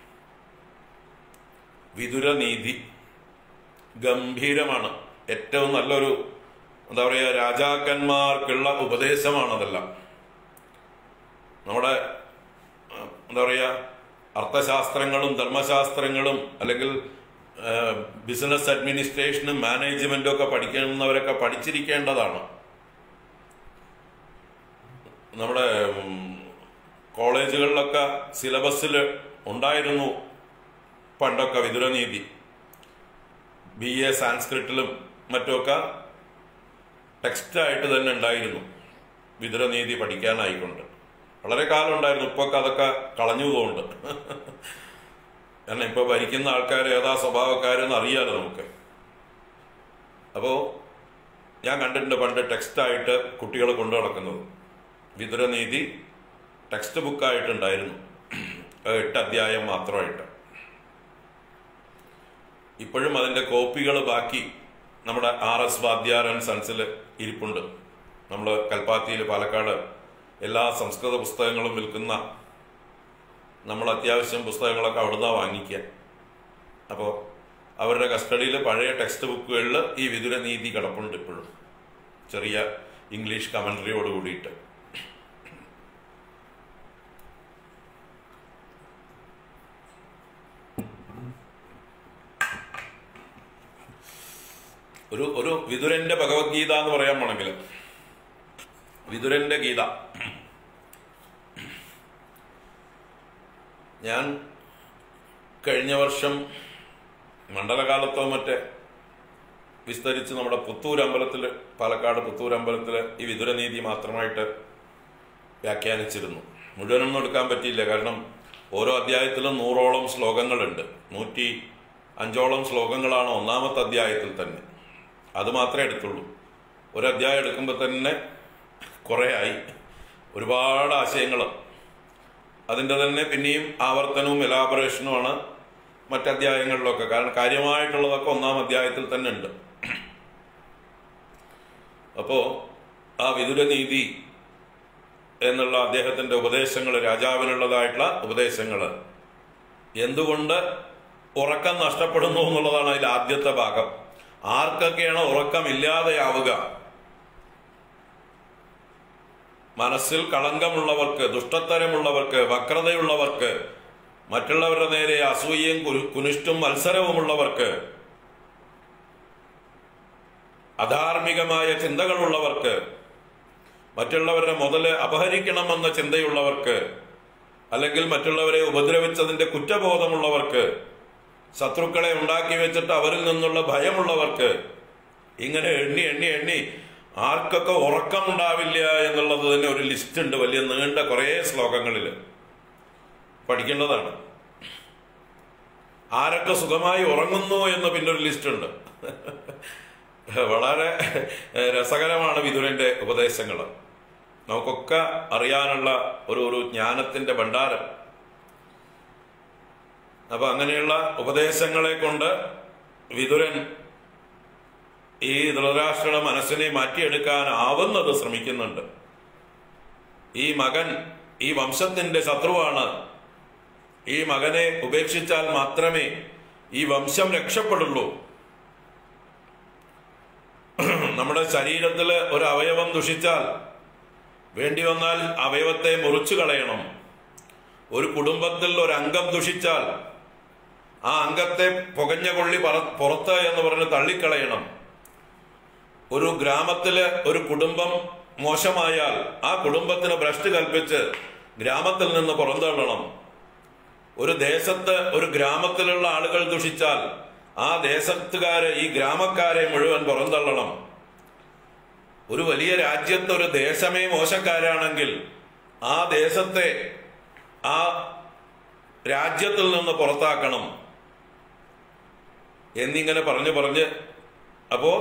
വിതുരനീതി ഗംഭീരമാണ് ഏറ്റവും നല്ലൊരു എന്താ പറയുക രാജാക്കന്മാർക്കുള്ള ഉപദേശമാണതെല്ലാം നമ്മുടെ ആ, എന്താ പറയുക അർത്ഥശാസ്ത്രങ്ങളും ധർമ്മശാസ്ത്രങ്ങളും അല്ലെങ്കിൽ ബിസിനസ് അഡ്മിനിസ്ട്രേഷനും മാനേജ്മെന്റും ഒക്കെ പഠിക്കുന്നവരൊക്കെ പഠിച്ചിരിക്കേണ്ടതാണ് നമ്മുടെ ഉം, കോളേജുകളിലൊക്കെ സിലബസിൽ ഉണ്ടായിരുന്നു പണ്ടൊക്കെ വിതുരനീതി ബി എ സാൻസ്ക്രിറ്റിലും മറ്റുമൊക്കെ ടെക്സ്റ്റായിട്ട് തന്നെ ഉണ്ടായിരുന്നു വിതുരനീതി പഠിക്കാനായിക്കൊണ്ട് വളരെ കാലം ഉണ്ടായിരുന്നു ഇപ്പൊ അതൊക്കെ കളഞ്ഞു പോകുന്നുണ്ട് കാരണം ഇപ്പൊ ഭരിക്കുന്ന ആൾക്കാർ ഏതാ സ്വഭാവക്കാരെന്ന് അറിയാലോ നമുക്ക് അപ്പോ ഞാൻ കണ്ടിട്ടുണ്ട് പണ്ട് ടെക്സ്റ്റായിട്ട് കുട്ടികൾ കൊണ്ടു നടക്കുന്നത് വിതുരനീതി ടെക്സ്റ്റ് ബുക്കായിട്ടുണ്ടായിരുന്നു അത് എട്ട് അധ്യായം മാത്രമായിട്ട് ഇപ്പോഴും അതിന്റെ കോപ്പികൾ ബാക്കി നമ്മുടെ ആർ എസ് വാദ്യാരൻ സൺസിൽ ഇരിപ്പുണ്ട് നമ്മൾ കൽപ്പാത്തിയിൽ പാലക്കാട് എല്ലാ സംസ്കൃത പുസ്തകങ്ങളും വിൽക്കുന്ന നമ്മൾ അത്യാവശ്യം പുസ്തകങ്ങളൊക്കെ അവിടുന്ന് വാങ്ങിക്കുക അപ്പോൾ അവരുടെ കസ്റ്റഡിയിൽ പഴയ ടെക്സ്റ്റ് ബുക്കുകളിൽ ഈ വിതുരനീതി കിടപ്പുണ്ട് ഇപ്പോഴും ചെറിയ ഇംഗ്ലീഷ് കമൻട്രിയോട് കൂടിയിട്ട് ഒരു ഒരു വിതുരന്റെ ഭഗവത്ഗീത എന്ന് പറയാൻ പോണെങ്കിൽ വിതുരന്റെ ഗീത ഞാൻ കഴിഞ്ഞ വർഷം മണ്ഡലകാലത്തോ മറ്റേ വിസ്തരിച്ച് നമ്മുടെ പുത്തൂർ അമ്പലത്തിൽ പാലക്കാട് പുത്തൂർ അമ്പലത്തിൽ ഈ വിതുരനീതി മാത്രമായിട്ട് വ്യാഖ്യാനിച്ചിരുന്നു മുഴുവനൊന്നും എടുക്കാൻ പറ്റിയില്ല കാരണം ഓരോ അധ്യായത്തിലും നൂറോളം ശ്ലോകങ്ങളുണ്ട് നൂറ്റി അഞ്ചോളം ശ്ലോകങ്ങളാണ് ഒന്നാമത്തെ അധ്യായത്തിൽ തന്നെ അത് മാത്രമേ എടുത്തുള്ളൂ ഒരു അധ്യായം എടുക്കുമ്പോൾ തന്നെ കുറേ ആയി ഒരുപാട് ആശയങ്ങൾ അതിൻ്റെ തന്നെ പിന്നെയും ആവർത്തനവും എലാബറേഷനുമാണ് മറ്റധ്യായങ്ങളിലൊക്കെ കാരണം കാര്യമായിട്ടുള്ളതൊക്കെ ഒന്നാം അധ്യായത്തിൽ തന്നെ ഉണ്ട് അപ്പോ ആ വിതുരനീതി എന്നുള്ള അദ്ദേഹത്തിന്റെ ഉപദേശങ്ങൾ രാജാവിനുള്ളതായിട്ടുള്ള ഉപദേശങ്ങൾ എന്തുകൊണ്ട് ഉറക്കം നഷ്ടപ്പെടുന്നു എന്നുള്ളതാണ് അതിൽ ആദ്യത്തെ ഭാഗം ആർക്കൊക്കെയാണ് ഉറക്കമില്ലാതെയാവുക മനസ്സിൽ കളങ്കമുള്ളവർക്ക് ദുഷ്ടത്തരമുള്ളവർക്ക് വക്രതയുള്ളവർക്ക് മറ്റുള്ളവരുടെ നേരെ അസൂയയും കുരു- കുനിഷ്ടും മത്സരവുമുള്ളവർക്ക് അധാർമികമായ ചിന്തകളുള്ളവർക്ക് മറ്റുള്ളവരുടെ മുതല് അപഹരിക്കണമെന്ന ചിന്തയുള്ളവർക്ക് അല്ലെങ്കിൽ മറ്റുള്ളവരെ ഉപദ്രവിച്ചതിന്റെ കുറ്റബോധമുള്ളവർക്ക് ശത്രുക്കളെ ഉണ്ടാക്കി വെച്ചിട്ട് അവരിൽ നിന്നുള്ള ഭയമുള്ളവർക്ക് ഇങ്ങനെ എണ്ണി എണ്ണി എണ്ണി ആർക്കൊക്കെ ഉറക്കമുണ്ടാവില്ല എന്നുള്ളത് തന്നെ ഒരു ലിസ്റ്റ് ഉണ്ട് വലിയ നീണ്ട കുറേ ശ്ലോകങ്ങളിൽ പഠിക്കേണ്ടതാണ് ആരൊക്കെ സുഖമായി ഉറങ്ങുന്നു എന്ന് പിന്നെ ഒരു ലിസ്റ്റ് ഉണ്ട് വളരെ രസകരമാണ് വിതുരന്റെ ഉപദേശങ്ങൾ നമുക്കൊക്കെ അറിയാനുള്ള ഒരു ഒരു ജ്ഞാനത്തിന്റെ ഭണ്ഡാരം അപ്പൊ അങ്ങനെയുള്ള ഉപദേശങ്ങളെ കൊണ്ട് വിതുരൻ ഈ ധൃതരാഷ്ട്രയുടെ മനസ്സിനെ മാറ്റിയെടുക്കാനാവുന്നത് ശ്രമിക്കുന്നുണ്ട് ഈ മകൻ ഈ വംശത്തിന്റെ ശത്രുവാണ് ഈ മകനെ ഉപേക്ഷിച്ചാൽ മാത്രമേ ഈ വംശം രക്ഷപ്പെടുള്ളൂ നമ്മുടെ ശരീരത്തിൽ ഒരു അവയവം ദുഷിച്ചാൽ വേണ്ടി വന്നാൽ അവയവത്തെ മുറിച്ചു കളയണം ഒരു കുടുംബത്തിൽ ഒരു അംഗം ദുഷിച്ചാൽ ആ അംഗത്തെ പുകഞ്ഞ കൊള്ളി പറ- പുറത്ത് എന്ന് പറഞ്ഞ് തള്ളിക്കളയണം ഒരു ഗ്രാമത്തില് ഒരു കുടുംബം മോശമായാൽ ആ കുടുംബത്തിന് ഭ്രഷ്ട് കൽപ്പിച്ച് ഗ്രാമത്തിൽ നിന്ന് പുറന്തള്ളണം ഒരു ദേശത്ത് ഒരു ഗ്രാമത്തിലുള്ള ആളുകൾ ദുഷിച്ചാൽ ആ ദേശത്തുകാരെ ഈ ഗ്രാമക്കാരെ മുഴുവൻ പുറന്തള്ളണം ഒരു വലിയ രാജ്യത്ത് ഒരു ദേശമേ മോശക്കാരാണെങ്കിൽ ആ ദേശത്തെ ആ രാജ്യത്തിൽ നിന്ന് പുറത്താക്കണം എന്നിങ്ങനെ പറഞ്ഞു പറഞ്ഞ് അപ്പോ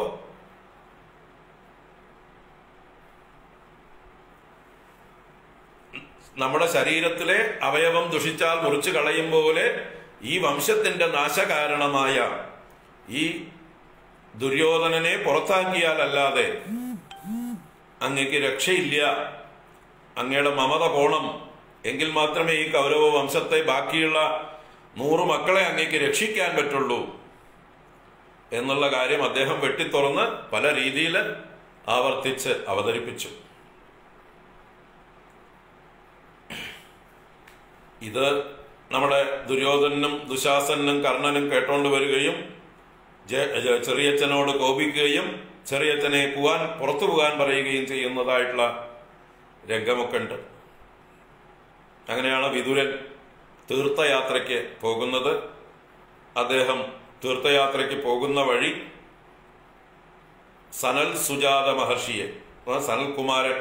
നമ്മുടെ ശരീരത്തിലെ അവയവം ദുഷിച്ചാൽ മുറിച്ചു കളയും പോലെ ഈ വംശത്തിന്റെ നാശകാരണമായ ഈ ദുര്യോധനനെ പുറത്താക്കിയാലല്ലാതെ അങ്ങക്ക് രക്ഷയില്ല അങ്ങയുടെ മമത പോണം എങ്കിൽ മാത്രമേ ഈ കൗരവ വംശത്തെ ബാക്കിയുള്ള നൂറ് മക്കളെ അങ്ങേക്ക് രക്ഷിക്കാൻ പറ്റുള്ളൂ എന്നുള്ള കാര്യം അദ്ദേഹം വെട്ടിത്തുറന്ന് പല രീതിയിൽ ആവർത്തിച്ച് അവതരിപ്പിച്ചു ഇത് നമ്മുടെ ദുര്യോധനും ദുശാസനും കർണനും കേട്ടോണ്ട് വരികയും ജെ- ജെ- ചെറിയച്ഛനോട് കോപിക്കുകയും ചെറിയച്ഛനെ പോകാൻ പുറത്തു പോകാൻ പറയുകയും ചെയ്യുന്നതായിട്ടുള്ള രംഗമൊക്കെ ഉണ്ട് അങ്ങനെയാണ് വിതുരൻ തീർത്ഥയാത്രയ്ക്ക് പോകുന്നത് അദ്ദേഹം തീർത്ഥയാത്രയ്ക്ക് പോകുന്ന വഴി സനൽ സുജാത മഹർഷിയെ ആ സനൽകുമാരൻ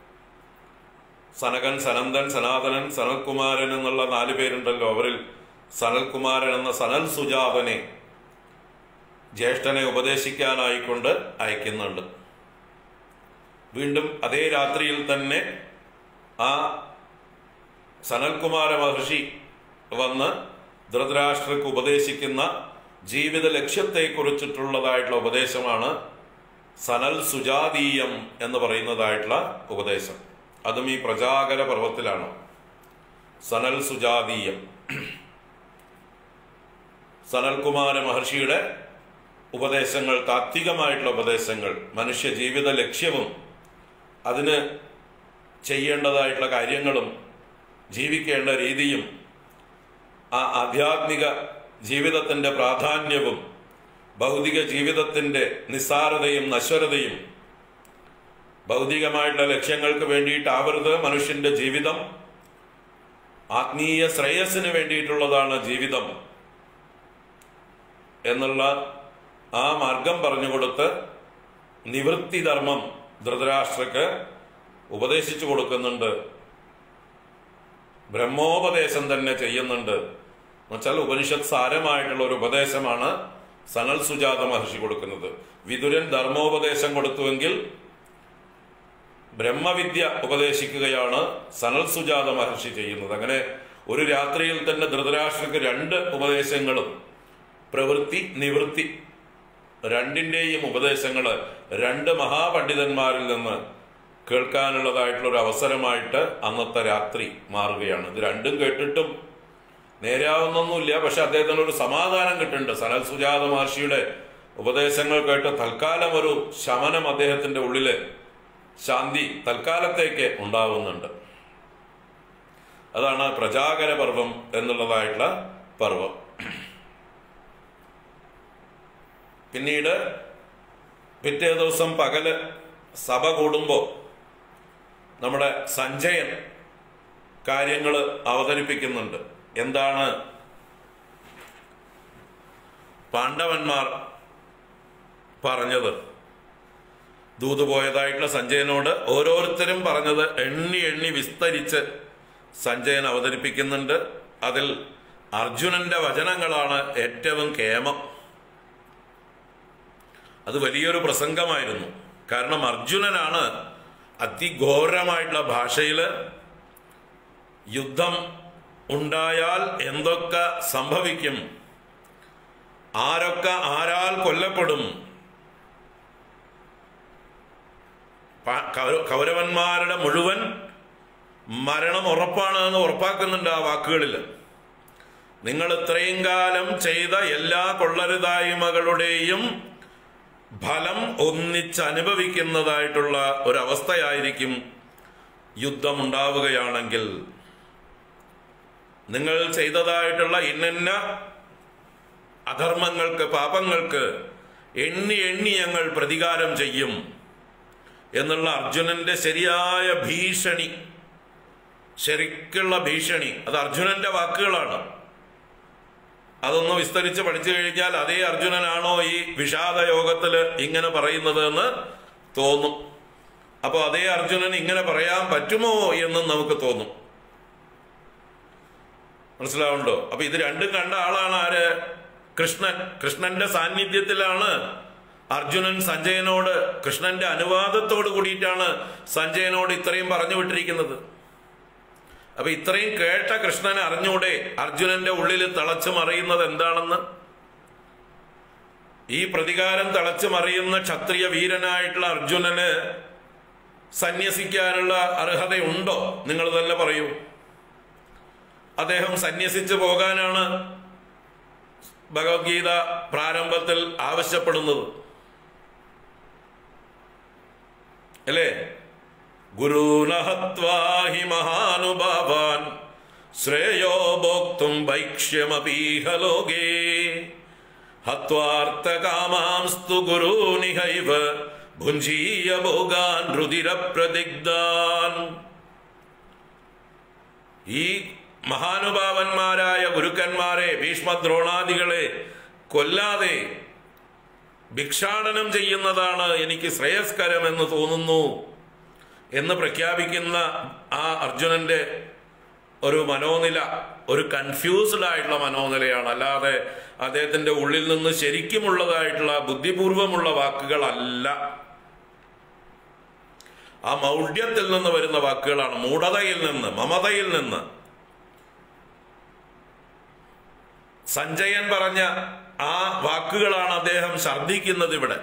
സനകൻ സനന്ദൻ സനാതനൻ സനൽകുമാരൻ എന്നുള്ള നാല് പേരുണ്ടല്ലോ അവരിൽ സനൽകുമാരൻ എന്ന സനൽ സുജാതനെ ജ്യേഷ്ഠനെ ഉപദേശിക്കാനായിക്കൊണ്ട് അയക്കുന്നുണ്ട് വീണ്ടും അതേ രാത്രിയിൽ തന്നെ ആ സനൽകുമാര മഹർഷി വന്ന് ധൃതരാഷ്ട്രക്ക് ഉപദേശിക്കുന്ന ജീവിത ലക്ഷ്യത്തെക്കുറിച്ചിട്ടുള്ളതായിട്ടുള്ള ഉപദേശമാണ് സനൽ സുജാതീയം എന്ന് പറയുന്നതായിട്ടുള്ള ഉപദേശം അതും ഈ പ്രജാകര പർവ്വത്തിലാണ് സനൽ സുജാതീയം സനൽകുമാര മഹർഷിയുടെ ഉപദേശങ്ങൾ താത്വികമായിട്ടുള്ള ഉപദേശങ്ങൾ മനുഷ്യ ജീവിത ലക്ഷ്യവും അതിന് ചെയ്യേണ്ടതായിട്ടുള്ള കാര്യങ്ങളും ജീവിക്കേണ്ട രീതിയും ആ ആധ്യാത്മിക ജീവിതത്തിന്റെ പ്രാധാന്യവും ഭൗതിക ജീവിതത്തിന്റെ നിസ്സാരതയും നശ്വരതയും ഭൗതികമായിട്ടുള്ള ലക്ഷ്യങ്ങൾക്ക് വേണ്ടിയിട്ടാവരുത് മനുഷ്യന്റെ ജീവിതം ആത്മീയ ശ്രേയസ്സിന് വേണ്ടിയിട്ടുള്ളതാണ് ജീവിതം എന്നുള്ള ആ മാർഗം പറഞ്ഞുകൊടുത്ത് നിവൃത്തി ധർമ്മം ധൃതരാഷ്ട്രക്ക് ഉപദേശിച്ചു കൊടുക്കുന്നുണ്ട് ബ്രഹ്മോപദേശം തന്നെ ചെയ്യുന്നുണ്ട് എന്നുവെച്ചാൽ ഉപനിഷത്ത് സാരമായിട്ടുള്ള ഒരു ഉപദേശമാണ് സനൽ സുജാത മഹർഷി കൊടുക്കുന്നത് വിതുരൻ ധർമ്മോപദേശം കൊടുത്തുവെങ്കിൽ ബ്രഹ്മവിദ്യ ഉപദേശിക്കുകയാണ് സനൽ സുജാത മഹർഷി ചെയ്യുന്നത് അങ്ങനെ ഒരു രാത്രിയിൽ തന്നെ ധൃതരാഷ്ട്രക്ക് രണ്ട് ഉപദേശങ്ങളും പ്രവൃത്തി നിവൃത്തി രണ്ടിന്റെയും ഉപദേശങ്ങൾ രണ്ട് മഹാപണ്ഡിതന്മാരിൽ നിന്ന് കേൾക്കാനുള്ളതായിട്ടുള്ള ഒരു അവസരമായിട്ട് അന്നത്തെ രാത്രി മാറുകയാണ് ഇത് രണ്ടും കേട്ടിട്ടും നേരാവുന്നൊന്നുമില്ല പക്ഷെ അദ്ദേഹത്തിന് ഒരു സമാധാനം കിട്ടുന്നുണ്ട് സനൽ സുജാത മഹർഷിയുടെ ഉപദേശങ്ങൾ കേട്ട് തൽക്കാലം ഒരു ശമനം അദ്ദേഹത്തിന്റെ ഉള്ളില് ശാന്തി തൽക്കാലത്തേക്ക് ഉണ്ടാവുന്നുണ്ട് അതാണ് പ്രജാകര പർവം എന്നുള്ളതായിട്ടുള്ള പർവം പിന്നീട് പിറ്റേ ദിവസം പകല് സഭ കൂടുമ്പോൾ നമ്മുടെ സഞ്ജയൻ കാര്യങ്ങൾ അവതരിപ്പിക്കുന്നുണ്ട് എന്താണ് പാണ്ഡവന്മാർ പറഞ്ഞത് ദൂത് പോയതായിട്ടുള്ള സഞ്ജയനോട് ഓരോരുത്തരും പറഞ്ഞത് എണ്ണി എണ്ണി വിസ്തരിച്ച് സഞ്ജയൻ അവതരിപ്പിക്കുന്നുണ്ട് അതിൽ അർജുനന്റെ വചനങ്ങളാണ് ഏറ്റവും കേമം അത് വലിയൊരു പ്രസംഗമായിരുന്നു കാരണം അർജുനനാണ് അതിഘോരമായിട്ടുള്ള ഭാഷയിൽ യുദ്ധം ഉണ്ടായാൽ എന്തൊക്കെ സംഭവിക്കും ആരൊക്കെ ആരാൽ കൊല്ലപ്പെടും പ- കൗര- കൗരവന്മാരുടെ മുഴുവൻ മരണം ഉറപ്പാണ് എന്ന് ഉറപ്പാക്കുന്നുണ്ട് ആ വാക്കുകളിൽ നിങ്ങൾ ഇത്രയും കാലം ചെയ്ത എല്ലാ കൊള്ളരുതായ്മകളുടെയും ഫലം ഒന്നിച്ചനുഭവിക്കുന്നതായിട്ടുള്ള ഒരവസ്ഥയായിരിക്കും യുദ്ധമുണ്ടാവുകയാണെങ്കിൽ നിങ്ങൾ ചെയ്തതായിട്ടുള്ള ഇന്നന്ന അധർമ്മങ്ങൾക്ക് പാപങ്ങൾക്ക് എണ്ണി എണ്ണി ഞങ്ങൾ പ്രതികാരം ചെയ്യും എന്നുള്ള അർജുനന്റെ ശരിയായ ഭീഷണി ശരിക്കുള്ള ഭീഷണി അത് അർജുനന്റെ വാക്കുകളാണ് അതൊന്ന് വിസ്തരിച്ച് പഠിച്ചു കഴിഞ്ഞാൽ അതേ അർജുനനാണോ ഈ വിഷാദ യോഗത്തില് ഇങ്ങനെ പറയുന്നത് എന്ന് തോന്നും അപ്പൊ അതേ അർജുനൻ ഇങ്ങനെ പറയാൻ പറ്റുമോ എന്നും നമുക്ക് തോന്നും മനസ്സിലാവുണ്ടോ അപ്പൊ ഇത് രണ്ടും കണ്ട ആളാണ് ആര് കൃഷ്ണൻ കൃഷ്ണന്റെ സാന്നിധ്യത്തിലാണ് അർജുനൻ സഞ്ജയനോട് കൃഷ്ണന്റെ അനുവാദത്തോട് കൂടിയിട്ടാണ് സഞ്ജയനോട് ഇത്രയും പറഞ്ഞു വിട്ടിരിക്കുന്നത് അപ്പൊ ഇത്രയും കേട്ട കൃഷ്ണൻ അറിഞ്ഞൂടെ അർജുനന്റെ ഉള്ളിൽ തിളച്ചു മറിയുന്നത് എന്താണെന്ന് ഈ പ്രതികാരം തിളച്ചു മറിയുന്ന ക്ഷത്രിയ വീരനായിട്ടുള്ള അർജുനന് സന്യസിക്കാനുള്ള അർഹതയുണ്ടോ നിങ്ങൾ തന്നെ പറയൂ അദ്ദേഹം സന്യസിച്ചു പോകാനാണ് ഭഗവത്ഗീത പ്രാരംഭത്തിൽ ആവശ്യപ്പെടുന്നത് അല്ലേ ഗുരുനഹത്വാഹി മഹാനുഭാവാൻ ശ്രേയോ ഭോക്തും ഭൈക്ഷ്യമപീഹ ലോകേ ഹത്വാർത്ഥകാമാംസ്തു ഗുരൂനിഹൈവ ഭുഞ്ജീയ ഭോഗാൻ രുതിരപ്രതിഗ്ധാൻ ഈ മഹാനുഭാവന്മാരായ ഗുരുക്കന്മാരെ ഭീഷ്മദ്രോണാദികളെ കൊല്ലാതെ ഭിക്ഷാടനം ചെയ്യുന്നതാണ് എനിക്ക് ശ്രേയസ്കരമെന്ന് തോന്നുന്നു എന്ന് പ്രഖ്യാപിക്കുന്ന ആ അർജുനന്റെ ഒരു മനോനില ഒരു കൺഫ്യൂസ്ഡ് ആയിട്ടുള്ള മനോനിലയാണ് അല്ലാതെ അദ്ദേഹത്തിന്റെ ഉള്ളിൽ നിന്ന് ശരിക്കുമുള്ളതായിട്ടുള്ള ബുദ്ധിപൂർവമുള്ള വാക്കുകളല്ല ആ മൗഢ്യത്തിൽ നിന്ന് വരുന്ന വാക്കുകളാണ് മൂഢതയിൽ നിന്ന് മമതയിൽ നിന്ന് സഞ്ജയൻ പറഞ്ഞ ആ വാക്കുകളാണ് അദ്ദേഹം ഛർദ്ദിക്കുന്നത് ഇവിടെ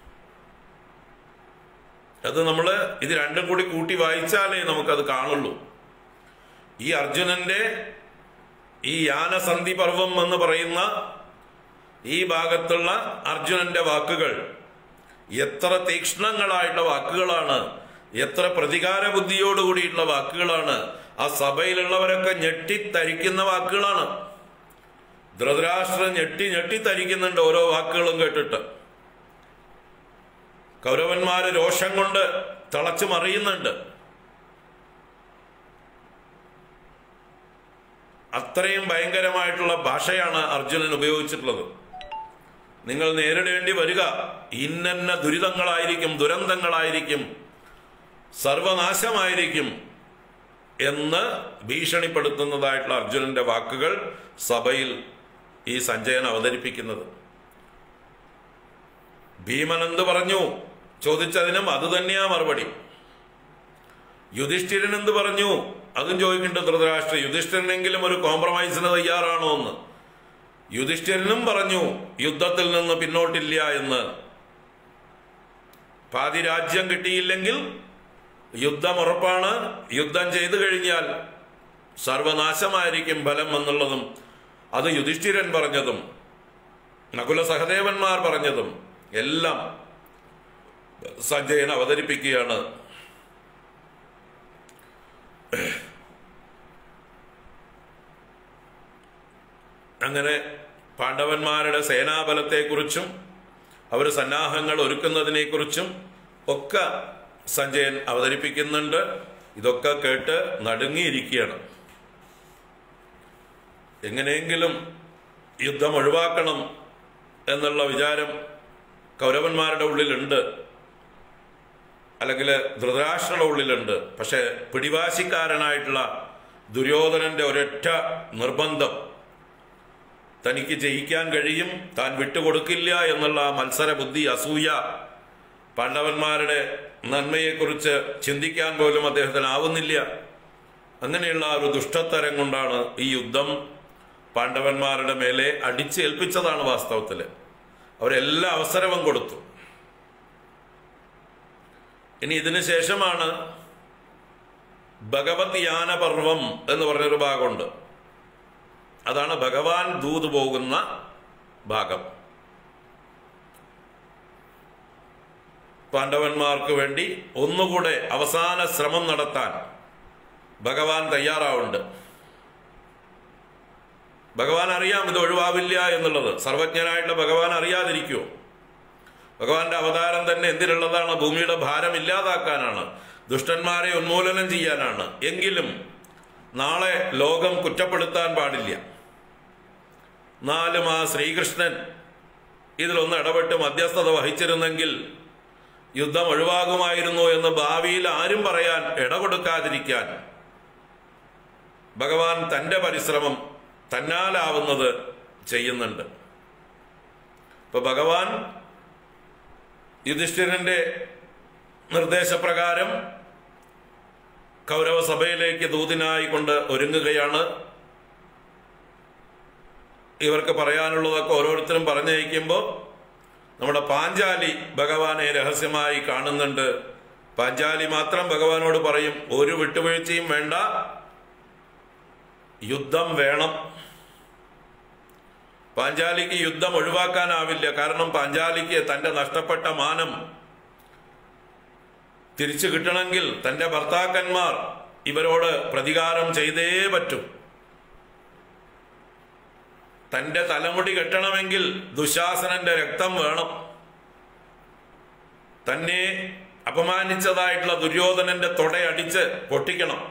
അത് നമ്മൾ ഇത് രണ്ടും കൂടി കൂട്ടി വായിച്ചാലേ നമുക്കത് കാണുള്ളൂ ഈ അർജുനന്റെ ഈ യാനസന്ധി പർവം എന്ന് പറയുന്ന ഈ ഭാഗത്തുള്ള അർജുനന്റെ വാക്കുകൾ എത്ര തീക്ഷ്ണങ്ങളായിട്ടുള്ള വാക്കുകളാണ് എത്ര പ്രതികാര ബുദ്ധിയോട് കൂടിയിട്ടുള്ള വാക്കുകളാണ് ആ സഭയിലുള്ളവരൊക്കെ ഞെട്ടിത്തരിക്കുന്ന വാക്കുകളാണ് ധൃതരാഷ്ട്രം ഞെട്ടി ഞെട്ടിത്തരിക്കുന്നുണ്ട് ഓരോ വാക്കുകളും കേട്ടിട്ട് കൗരവന്മാര് രോഷം കൊണ്ട് തിളച്ചു മറിയുന്നുണ്ട് അത്രയും ഭയങ്കരമായിട്ടുള്ള ഭാഷയാണ് അർജുനൻ ഉപയോഗിച്ചിട്ടുള്ളത് നിങ്ങൾ നേരിടേണ്ടി വരിക ഇന്നന്ന ദുരിതങ്ങളായിരിക്കും ദുരന്തങ്ങളായിരിക്കും സർവനാശമായിരിക്കും എന്ന് ഭീഷണിപ്പെടുത്തുന്നതായിട്ടുള്ള അർജുനന്റെ വാക്കുകൾ സഭയിൽ ഈ സഞ്ജയൻ അവതരിപ്പിക്കുന്നത് ഭീമൻ എന്ത് പറഞ്ഞു ചോദിച്ചതിനും അത് തന്നെയാ മറുപടി യുധിഷ്ഠിരൻ എന്ത് പറഞ്ഞു അതും ചോദിക്കേണ്ട ധൃതരാഷ്ട്ര യുധിഷ്ഠിരനെങ്കിലും ഒരു കോംപ്രമൈസിന് തയ്യാറാണോ എന്ന് യുധിഷ്ഠിരനും പറഞ്ഞു യുദ്ധത്തിൽ നിന്ന് പിന്നോട്ടില്ല എന്ന് പാതി രാജ്യം കിട്ടിയില്ലെങ്കിൽ യുദ്ധം ഉറപ്പാണ് യുദ്ധം ചെയ്തു കഴിഞ്ഞാൽ സർവനാശമായിരിക്കും ഫലം എന്നുള്ളതും അത് യുധിഷ്ഠിരൻ പറഞ്ഞതും നകുല സഹദേവന്മാർ പറഞ്ഞതും എല്ലാം സഞ്ജയൻ അവതരിപ്പിക്കുകയാണ് അങ്ങനെ പാണ്ഡവന്മാരുടെ സേനാബലത്തെക്കുറിച്ചും അവർ സന്നാഹങ്ങൾ ഒരുക്കുന്നതിനെക്കുറിച്ചും ഒക്കെ സഞ്ജയൻ അവതരിപ്പിക്കുന്നുണ്ട് ഇതൊക്കെ കേട്ട് നടുങ്ങിയിരിക്കുകയാണ് എങ്ങനെയെങ്കിലും യുദ്ധം ഒഴിവാക്കണം എന്നുള്ള വിചാരം കൗരവന്മാരുടെ ഉള്ളിലുണ്ട് അല്ലെങ്കിൽ ധൃതരാഷ്ട്രയുടെ ഉള്ളിലുണ്ട് പക്ഷെ പിടിവാശിക്കാരനായിട്ടുള്ള ദുര്യോധനന്റെ ഒരൊറ്റ നിർബന്ധം തനിക്ക് ജയിക്കാൻ കഴിയും താൻ വിട്ടുകൊടുക്കില്ല എന്നുള്ള ആ മത്സര ബുദ്ധി അസൂയ പാണ്ഡവന്മാരുടെ നന്മയെക്കുറിച്ച് ചിന്തിക്കാൻ പോലും അദ്ദേഹത്തിന് ആവുന്നില്ല അങ്ങനെയുള്ള ആ ഒരു ദുഷ്ടത്തരം കൊണ്ടാണ് ഈ യുദ്ധം പാണ്ഡവന്മാരുടെ മേലെ അടിച്ചേൽപ്പിച്ചതാണ് വാസ്തവത്തിൽ അവരെല്ലാ അവസരവും കൊടുത്തു ഇനി ഇതിനു ശേഷമാണ് ഭഗവത് യാനപർവം എന്ന് പറഞ്ഞൊരു ഭാഗമുണ്ട് അതാണ് ഭഗവാൻ ദൂത് പോകുന്ന ഭാഗം പാണ്ഡവന്മാർക്ക് വേണ്ടി ഒന്നുകൂടെ അവസാന ശ്രമം നടത്താൻ ഭഗവാൻ തയ്യാറാവുണ്ട് ഭഗവാൻ അറിയാം ഇത് ഒഴിവാവില്ല എന്നുള്ളത് സർവജ്ഞനായിട്ടുള്ള ഭഗവാൻ അറിയാതിരിക്കുമോ ഭഗവാന്റെ അവതാരം തന്നെ എന്തിനുള്ളതാണ് ഭൂമിയുടെ ഭാരം ഇല്ലാതാക്കാനാണ് ദുഷ്ടന്മാരെ ഉന്മൂലനം ചെയ്യാനാണ് എങ്കിലും നാളെ ലോകം കുറ്റപ്പെടുത്താൻ പാടില്ല നാലും ആ ശ്രീകൃഷ്ണൻ ഇതിലൊന്ന് ഇടപെട്ട് മധ്യസ്ഥത വഹിച്ചിരുന്നെങ്കിൽ യുദ്ധം ഒഴിവാകുമായിരുന്നു എന്ന് ഭാവിയിൽ ആരും പറയാൻ ഇടകൊടുക്കാതിരിക്കാൻ ഭഗവാൻ തന്റെ പരിശ്രമം തന്നാലാവുന്നത് ചെയ്യുന്നുണ്ട് ഇപ്പൊ ഭഗവാൻ യുധിഷ്ഠിരന്റെ നിർദ്ദേശപ്രകാരം കൗരവ സഭയിലേക്ക് ദൂതിനായി കൊണ്ട് ഒരുങ്ങുകയാണ് ഇവർക്ക് പറയാനുള്ളതൊക്കെ ഓരോരുത്തരും പറഞ്ഞയക്കുമ്പോൾ നമ്മുടെ പാഞ്ചാലി ഭഗവാനെ രഹസ്യമായി കാണുന്നുണ്ട് പാഞ്ചാലി മാത്രം ഭഗവാനോട് പറയും ഒരു വിട്ടുവീഴ്ചയും വേണ്ട യുദ്ധം വേണം പാഞ്ചാലിക്ക് യുദ്ധം ഒഴിവാക്കാനാവില്ല കാരണം പാഞ്ചാലിക്ക് തന്റെ നഷ്ടപ്പെട്ട മാനം തിരിച്ചു കിട്ടണമെങ്കിൽ തന്റെ ഭർത്താക്കന്മാർ ഇവരോട് പ്രതികാരം ചെയ്തേ പറ്റൂ തന്റെ തലമുടി കെട്ടണമെങ്കിൽ ദുശാസനന്റെ രക്തം വേണം തന്നെ അപമാനിച്ചതായിട്ടുള്ള ദുര്യോധനന്റെ തുടയടിച്ച് പൊട്ടിക്കണം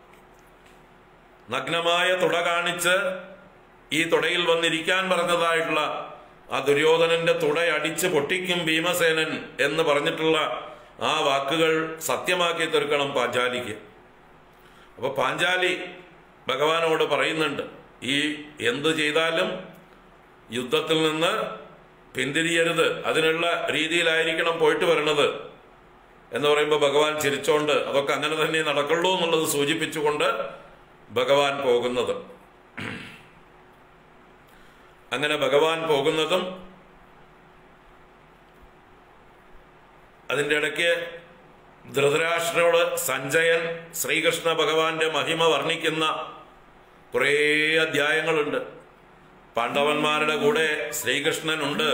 നഗ്നമായ തുട കാണിച്ച് ഈ തുടയിൽ വന്നിരിക്കാൻ പറഞ്ഞതായിട്ടുള്ള ആ ദുര്യോധനന്റെ തുടയടിച്ച് പൊട്ടിക്കും ഭീമസേനൻ എന്ന് പറഞ്ഞിട്ടുള്ള ആ വാക്കുകൾ സത്യമാക്കി തീർക്കണം പാഞ്ചാലിക്ക് അപ്പൊ പാഞ്ചാലി ഭഗവാനോട് പറയുന്നുണ്ട് ഈ എന്തു ചെയ്താലും യുദ്ധത്തിൽ നിന്ന് പിന്തിരിയരുത് അതിനുള്ള രീതിയിലായിരിക്കണം പോയിട്ട് വരണത് എന്ന് പറയുമ്പോൾ ഭഗവാൻ ചിരിച്ചോണ്ട് അതൊക്കെ അങ്ങനെ തന്നെ നടക്കുള്ളൂ എന്നുള്ളത് സൂചിപ്പിച്ചുകൊണ്ട് ഭഗവാൻ പോകുന്നത് അങ്ങനെ ഭഗവാൻ പോകുന്നതും അതിൻ്റെ ഇടയ്ക്ക് ധൃതരാഷ്ട്രയോട് സഞ്ജയൻ ശ്രീകൃഷ്ണ ഭഗവാന്റെ മഹിമ വർണ്ണിക്കുന്ന കുറേ അധ്യായങ്ങളുണ്ട് പാണ്ഡവന്മാരുടെ കൂടെ ശ്രീകൃഷ്ണനുണ്ട്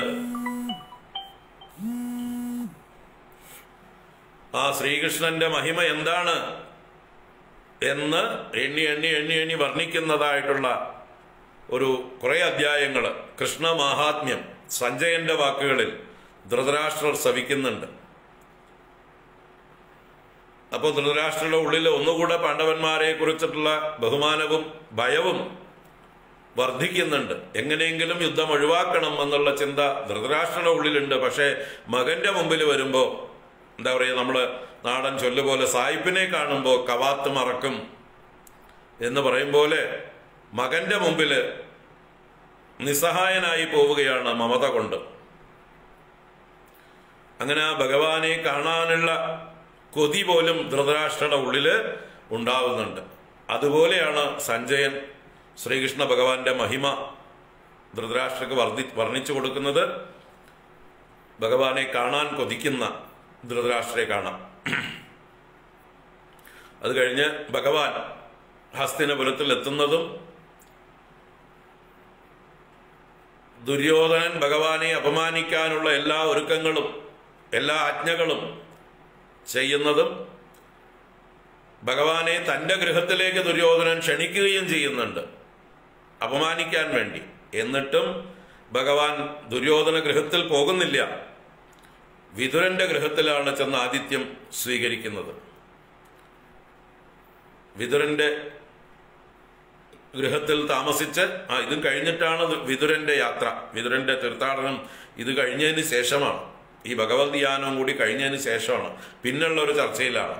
ആ ശ്രീകൃഷ്ണന്റെ മഹിമ എന്താണ് എന്ന് എണ്ണി എണ്ണി എണ്ണി എണ്ണി വർണ്ണിക്കുന്നതായിട്ടുള്ള ഒരു കുറെ അധ്യായങ്ങൾ കൃഷ്ണ മാഹാത്മ്യം സഞ്ജയന്റെ വാക്കുകളിൽ ധൃതരാഷ്ട്രർ സവിക്കുന്നുണ്ട് അപ്പോൾ ധൃതരാഷ്ട്രയുടെ ഉള്ളിൽ ഒന്നുകൂടെ പാണ്ഡവന്മാരെ കുറിച്ചിട്ടുള്ള ബഹുമാനവും ഭയവും വർദ്ധിക്കുന്നുണ്ട് എങ്ങനെയെങ്കിലും യുദ്ധം ഒഴിവാക്കണം എന്നുള്ള ചിന്ത ധൃതരാഷ്ട്രയുടെ ഉള്ളിലുണ്ട് പക്ഷേ മകന്റെ മുമ്പിൽ വരുമ്പോൾ എന്താ പറയുക നമ്മള് നാടൻ ചൊല്ലുപോലെ സായിപ്പിനെ കാണുമ്പോൾ കവാത്ത് മറക്കും എന്ന് പറയും പോലെ മകന്റെ മുമ്പിൽ നിസ്സഹായനായി പോവുകയാണ് മമത കൊണ്ട് അങ്ങനെ ആ ഭഗവാനെ കാണാനുള്ള കൊതി പോലും ധൃതരാഷ്ട്രയുടെ ഉള്ളില് ഉണ്ടാവുന്നുണ്ട് അതുപോലെയാണ് സഞ്ജയൻ ശ്രീകൃഷ്ണ ഭഗവാന്റെ മഹിമ ധൃതരാഷ്ട്രക്ക് വർദ്ധി വർണ്ണിച്ചു കൊടുക്കുന്നത് ഭഗവാനെ കാണാൻ കൊതിക്കുന്ന ധൃതരാഷ്ട്രയെ കാണാം അത് കഴിഞ്ഞ് ഭഗവാൻ ഹസ്തിനപുരത്തിൽ എത്തുന്നതും ദുര്യോധനൻ ഭഗവാനെ അപമാനിക്കാനുള്ള എല്ലാ ഒരുക്കങ്ങളും എല്ലാ ആജ്ഞകളും ചെയ്യുന്നതും ഭഗവാനെ തന്റെ ഗൃഹത്തിലേക്ക് ദുര്യോധനൻ ക്ഷണിക്കുകയും ചെയ്യുന്നുണ്ട് അപമാനിക്കാൻ വേണ്ടി എന്നിട്ടും ഭഗവാൻ ദുര്യോധന ഗൃഹത്തിൽ പോകുന്നില്ല വിതുരന്റെ ഗൃഹത്തിലാണ് ചെന്ന് ആതിഥ്യം സ്വീകരിക്കുന്നത് വിതുരന്റെ ഗൃഹത്തിൽ താമസിച്ച് ആ ഇത് കഴിഞ്ഞിട്ടാണ് വിതുരന്റെ യാത്ര വിതുരന്റെ തീർത്ഥാടനം ഇത് കഴിഞ്ഞതിന് ശേഷമാണ് ഈ ഭഗവത് ധ്യാനവും കൂടി കഴിഞ്ഞതിന് ശേഷമാണ് പിന്നുള്ള ഒരു ചർച്ചയിലാണ്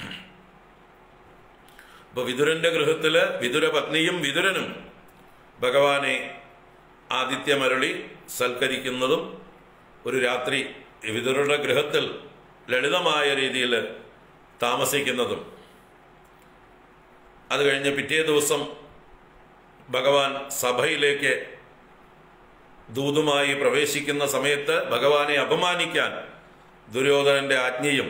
അപ്പൊ വിതുരന്റെ ഗൃഹത്തില് വിതുര പത്നിയും വിതുരനും ഭഗവാനെ ആദിത്യമരളി സൽക്കരിക്കുന്നതും ഒരു രാത്രി വിതുരയുടെ ഗൃഹത്തിൽ ലളിതമായ രീതിയിൽ താമസിക്കുന്നതും അത് കഴിഞ്ഞ് പിറ്റേ ദിവസം ഭഗവാൻ സഭയിലേക്ക് ദൂതുമായി പ്രവേശിക്കുന്ന സമയത്ത് ഭഗവാനെ അപമാനിക്കാൻ ദുര്യോധനന്റെ ആജ്ഞയും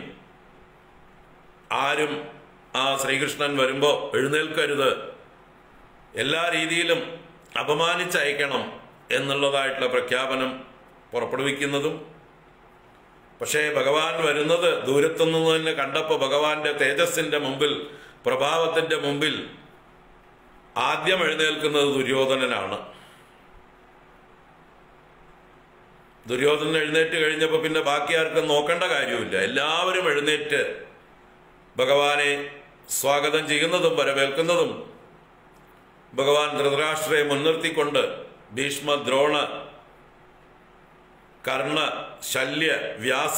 ആരും ആ ശ്രീകൃഷ്ണൻ വരുമ്പോ എഴുന്നേൽക്കരുത് എല്ലാ രീതിയിലും അപമാനിച്ചയക്കണം എന്നുള്ളതായിട്ടുള്ള പ്രഖ്യാപനം പുറപ്പെടുവിക്കുന്നതും പക്ഷേ ഭഗവാൻ വരുന്നത് ദൂരത്തുനിന്ന് തന്നെ കണ്ടപ്പോൾ ഭഗവാന്റെ തേജസ്സിന്റെ മുമ്പിൽ പ്രഭാവത്തിന്റെ മുമ്പിൽ ആദ്യം എഴുന്നേൽക്കുന്നത് ദുര്യോധനനാണ് ദുര്യോധനൻ എഴുന്നേറ്റ് കഴിഞ്ഞപ്പോൾ പിന്നെ ബാക്കി ആർക്കും നോക്കേണ്ട കാര്യമില്ല എല്ലാവരും എഴുന്നേറ്റ് ഭഗവാനെ സ്വാഗതം ചെയ്യുന്നതും വരവേൽക്കുന്നതും ഭഗവാൻ ധൃതരാഷ്ട്രയെ മുൻനിർത്തിക്കൊണ്ട് ഭീഷ്മ ദ്രോണ കർണ ശല്യ വ്യാസ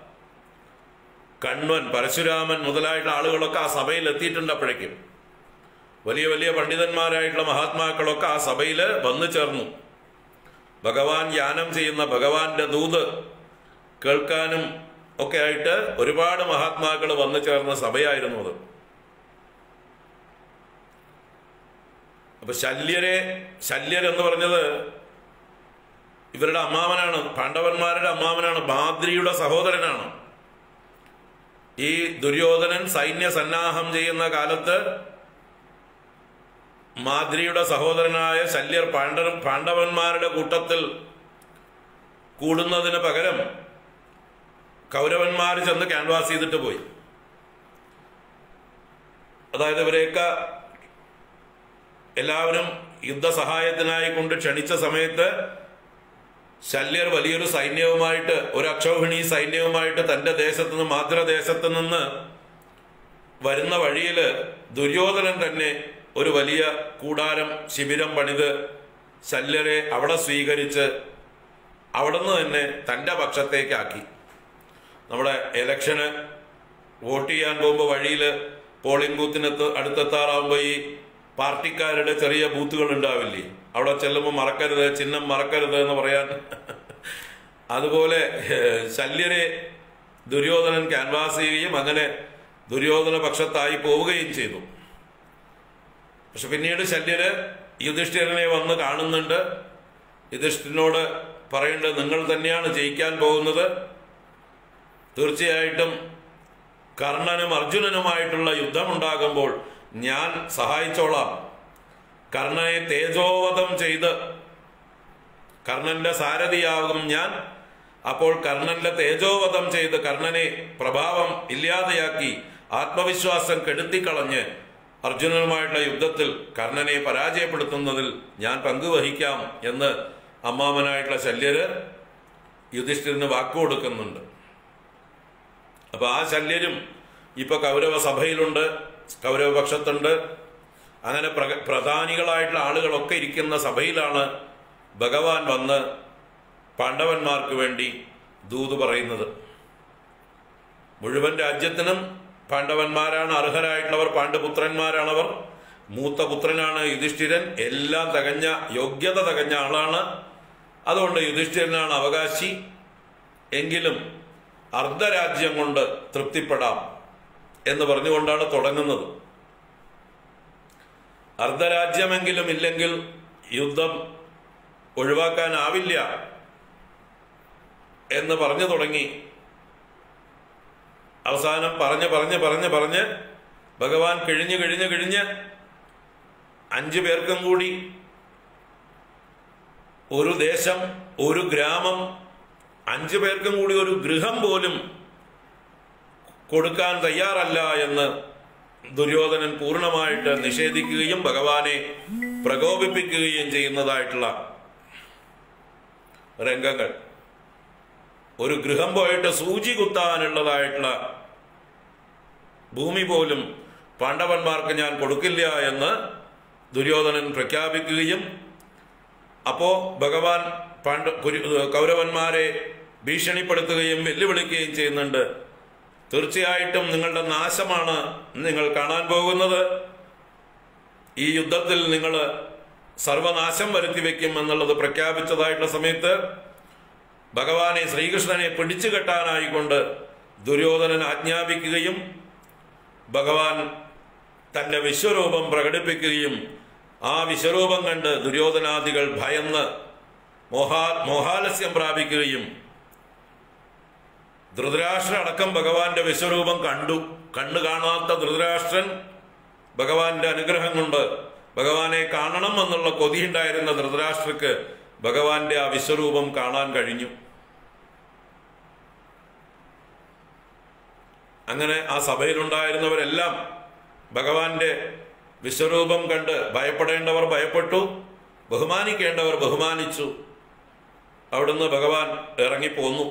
കണ്വൻ പരശുരാമൻ മുതലായിട്ടുള്ള ആളുകളൊക്കെ ആ സഭയിൽ എത്തിയിട്ടുണ്ട് അപ്പോഴേക്കും വലിയ വലിയ പണ്ഡിതന്മാരായിട്ടുള്ള മഹാത്മാക്കളൊക്കെ ആ സഭയിൽ വന്നു ചേർന്നു ഭഗവാൻ യാനം ചെയ്യുന്ന ഭഗവാന്റെ ദൂത് കേൾക്കാനും ഒക്കെ ആയിട്ട് ഒരുപാട് മഹാത്മാക്കൾ വന്നു ചേർന്ന സഭയായിരുന്നു അത് അപ്പൊ ശല്യരെ ശല്യർ എന്ന് പറഞ്ഞത് ഇവരുടെ അമ്മാവനാണ് പാണ്ഡവന്മാരുടെ അമ്മാവനാണ് ബാദ്രിയുടെ സഹോദരനാണ് ഈ ദുര്യോധനൻ സൈന്യ സന്നാഹം ചെയ്യുന്ന കാലത്ത് മാദ്രിയുടെ സഹോദരനായ ശല്യർ പാണ്ഡവ പാണ്ഡവന്മാരുടെ കൂട്ടത്തിൽ കൂടുന്നതിന് പകരം കൗരവന്മാർ ചെന്ന് ക്യാൻവാസ് ചെയ്തിട്ട് പോയി അതായത് ഇവരെയൊക്കെ എല്ലാവരും യുദ്ധസഹായത്തിനായി കൊണ്ട് ക്ഷണിച്ച സമയത്ത് ശല്യർ വലിയൊരു സൈന്യവുമായിട്ട് ഒരു അക്ഷോഹിണി സൈന്യവുമായിട്ട് തന്റെ ദേശത്ത് നിന്ന് മാതൃദേശത്ത് നിന്ന് വരുന്ന വഴിയില് ദുര്യോധനൻ തന്നെ ഒരു വലിയ കൂടാരം ശിബിരം പണിത് ശല്യരെ അവിടെ സ്വീകരിച്ച് അവിടുന്ന് തന്നെ തന്റെ പക്ഷത്തേക്കാക്കി നമ്മുടെ ഇലക്ഷന് വോട്ട് ചെയ്യാൻ പോകുമ്പോൾ വഴിയിൽ പോളിംഗ് ബൂത്തിനെത്ത് അടുത്തെത്താറാവുമ്പോൾ ഈ പാർട്ടിക്കാരുടെ ചെറിയ ബൂത്തുകൾ ഉണ്ടാവില്ലേ അവിടെ ചെല്ലുമ്പോൾ മറക്കരുത് ചിഹ്നം മറക്കരുത് എന്ന് പറയാൻ അതുപോലെ ഏഹ്, ശല്യരെ ദുര്യോധനൻ ക്യാൻവാസ് ചെയ്യുകയും അങ്ങനെ ദുര്യോധന പക്ഷത്തായി പോവുകയും ചെയ്തു പക്ഷെ പിന്നീട് ശല്യര് യുധിഷ്ഠിരനെ വന്ന് കാണുന്നുണ്ട് യുധിഷ്ഠിരനോട് പറയേണ്ടത് നിങ്ങൾ തന്നെയാണ് ജയിക്കാൻ പോകുന്നത് തീർച്ചയായിട്ടും കർണനും അർജുനനുമായിട്ടുള്ള യുദ്ധമുണ്ടാകുമ്പോൾ ഞാൻ സഹായിച്ചോളാം കർണനെ തേജോവധം ചെയ്ത് കർണന്റെ സാരഥിയാകും ഞാൻ അപ്പോൾ കർണന്റെ തേജോവധം ചെയ്ത് കർണനെ പ്രഭാവം ഇല്ലാതെയാക്കി ആത്മവിശ്വാസം കെടുത്തിക്കളഞ്ഞ് അർജുനനുമായിട്ടുള്ള യുദ്ധത്തിൽ കർണനെ പരാജയപ്പെടുത്തുന്നതിൽ ഞാൻ പങ്കുവഹിക്കാം എന്ന് അമ്മാമനായിട്ടുള്ള ശല്യര് യുധിഷ്ഠിരന് വാക്കുകൊടുക്കുന്നുണ്ട് അപ്പൊ ആ ശല്യരും ഇപ്പൊ കൗരവ സഭയിലുണ്ട് കൗരവ പക്ഷത്തുണ്ട് അങ്ങനെ പ്ര- പ്രധാനികളായിട്ടുള്ള ആളുകളൊക്കെ ഇരിക്കുന്ന സഭയിലാണ് ഭഗവാൻ വന്ന് പാണ്ഡവന്മാർക്ക് വേണ്ടി ദൂത് പറയുന്നത് മുഴുവൻ രാജ്യത്തിനും പാണ്ഡവന്മാരാണ് അർഹരായിട്ടുള്ളവർ പാണ്ഡുപുത്രന്മാരാണവർ മൂത്ത പുത്രനാണ് യുധിഷ്ഠിരൻ എല്ലാം തികഞ്ഞ യോഗ്യത തികഞ്ഞ ആളാണ് അതുകൊണ്ട് യുധിഷ്ഠിരനാണ് അവകാശി എങ്കിലും അർദ്ധരാജ്യം കൊണ്ട് തൃപ്തിപ്പെടാം എന്ന് പറഞ്ഞുകൊണ്ടാണ് തുടങ്ങുന്നത് അർദ്ധരാജ്യമെങ്കിലും ഇല്ലെങ്കിൽ യുദ്ധം ഒഴിവാക്കാനാവില്ല എന്ന് പറഞ്ഞു തുടങ്ങി അവസാനം പറഞ്ഞ് പറഞ്ഞ് പറഞ്ഞ് പറഞ്ഞ് ഭഗവാൻ കിഴിഞ്ഞ് കിഴിഞ്ഞ് കിഴിഞ്ഞ് അഞ്ചു പേർക്കും കൂടി ഒരു ദേശം ഒരു ഗ്രാമം അഞ്ചു പേർക്കും കൂടി ഒരു ഗൃഹം പോലും കൊടുക്കാൻ തയ്യാറല്ല എന്ന് ദുര്യോധനൻ പൂർണ്ണമായിട്ട് നിഷേധിക്കുകയും ഭഗവാനെ പ്രകോപിപ്പിക്കുകയും ചെയ്യുന്നതായിട്ടുള്ള രംഗങ്ങൾ ഒരു ഗൃഹം പോയിട്ട് സൂചി കുത്താനുള്ളതായിട്ടുള്ള ഭൂമി പോലും പാണ്ഡവന്മാർക്ക് ഞാൻ കൊടുക്കില്ല എന്ന് ദുര്യോധനൻ പ്രഖ്യാപിക്കുകയും അപ്പോ ഭഗവാൻ പാണ്ഡ കുരു- കൗരവന്മാരെ ഭീഷണിപ്പെടുത്തുകയും വെല്ലുവിളിക്കുകയും ചെയ്യുന്നുണ്ട് തീർച്ചയായിട്ടും നിങ്ങളുടെ നാശമാണ് നിങ്ങൾ കാണാൻ പോകുന്നത് ഈ യുദ്ധത്തിൽ നിങ്ങൾ സർവനാശം വരുത്തി വെക്കും എന്നുള്ളത് പ്രഖ്യാപിച്ചതായിട്ടുള്ള സമയത്ത് ഭഗവാനെ ശ്രീകൃഷ്ണനെ പിടിച്ചു കെട്ടാനായിക്കൊണ്ട് ദുര്യോധനൻ ആജ്ഞാപിക്കുകയും ഭഗവാൻ തന്റെ വിശ്വരൂപം പ്രകടിപ്പിക്കുകയും ആ വിശ്വരൂപം കണ്ട് ദുര്യോധനാദികൾ ഭയന്ന് മോഹാ മോഹാലസ്യം പ്രാപിക്കുകയും ധൃതരാഷ്ട്രൻ അടക്കം ഭഗവാന്റെ വിശ്വരൂപം കണ്ടു കണ്ണു കാണാത്ത ധൃതരാഷ്ട്രൻ ഭഗവാന്റെ അനുഗ്രഹം കൊണ്ട് ഭഗവാനെ കാണണം എന്നുള്ള കൊതിയുണ്ടായിരുന്ന ധൃതരാഷ്ട്രക്ക് ഭഗവാന്റെ ആ വിശ്വരൂപം കാണാൻ കഴിഞ്ഞു അങ്ങനെ ആ സഭയിലുണ്ടായിരുന്നവരെല്ലാം ഭഗവാന്റെ വിശ്വരൂപം കണ്ട് ഭയപ്പെടേണ്ടവർ ഭയപ്പെട്ടു ബഹുമാനിക്കേണ്ടവർ ബഹുമാനിച്ചു അവിടുന്ന് ഭഗവാൻ ഇറങ്ങിപ്പോന്നു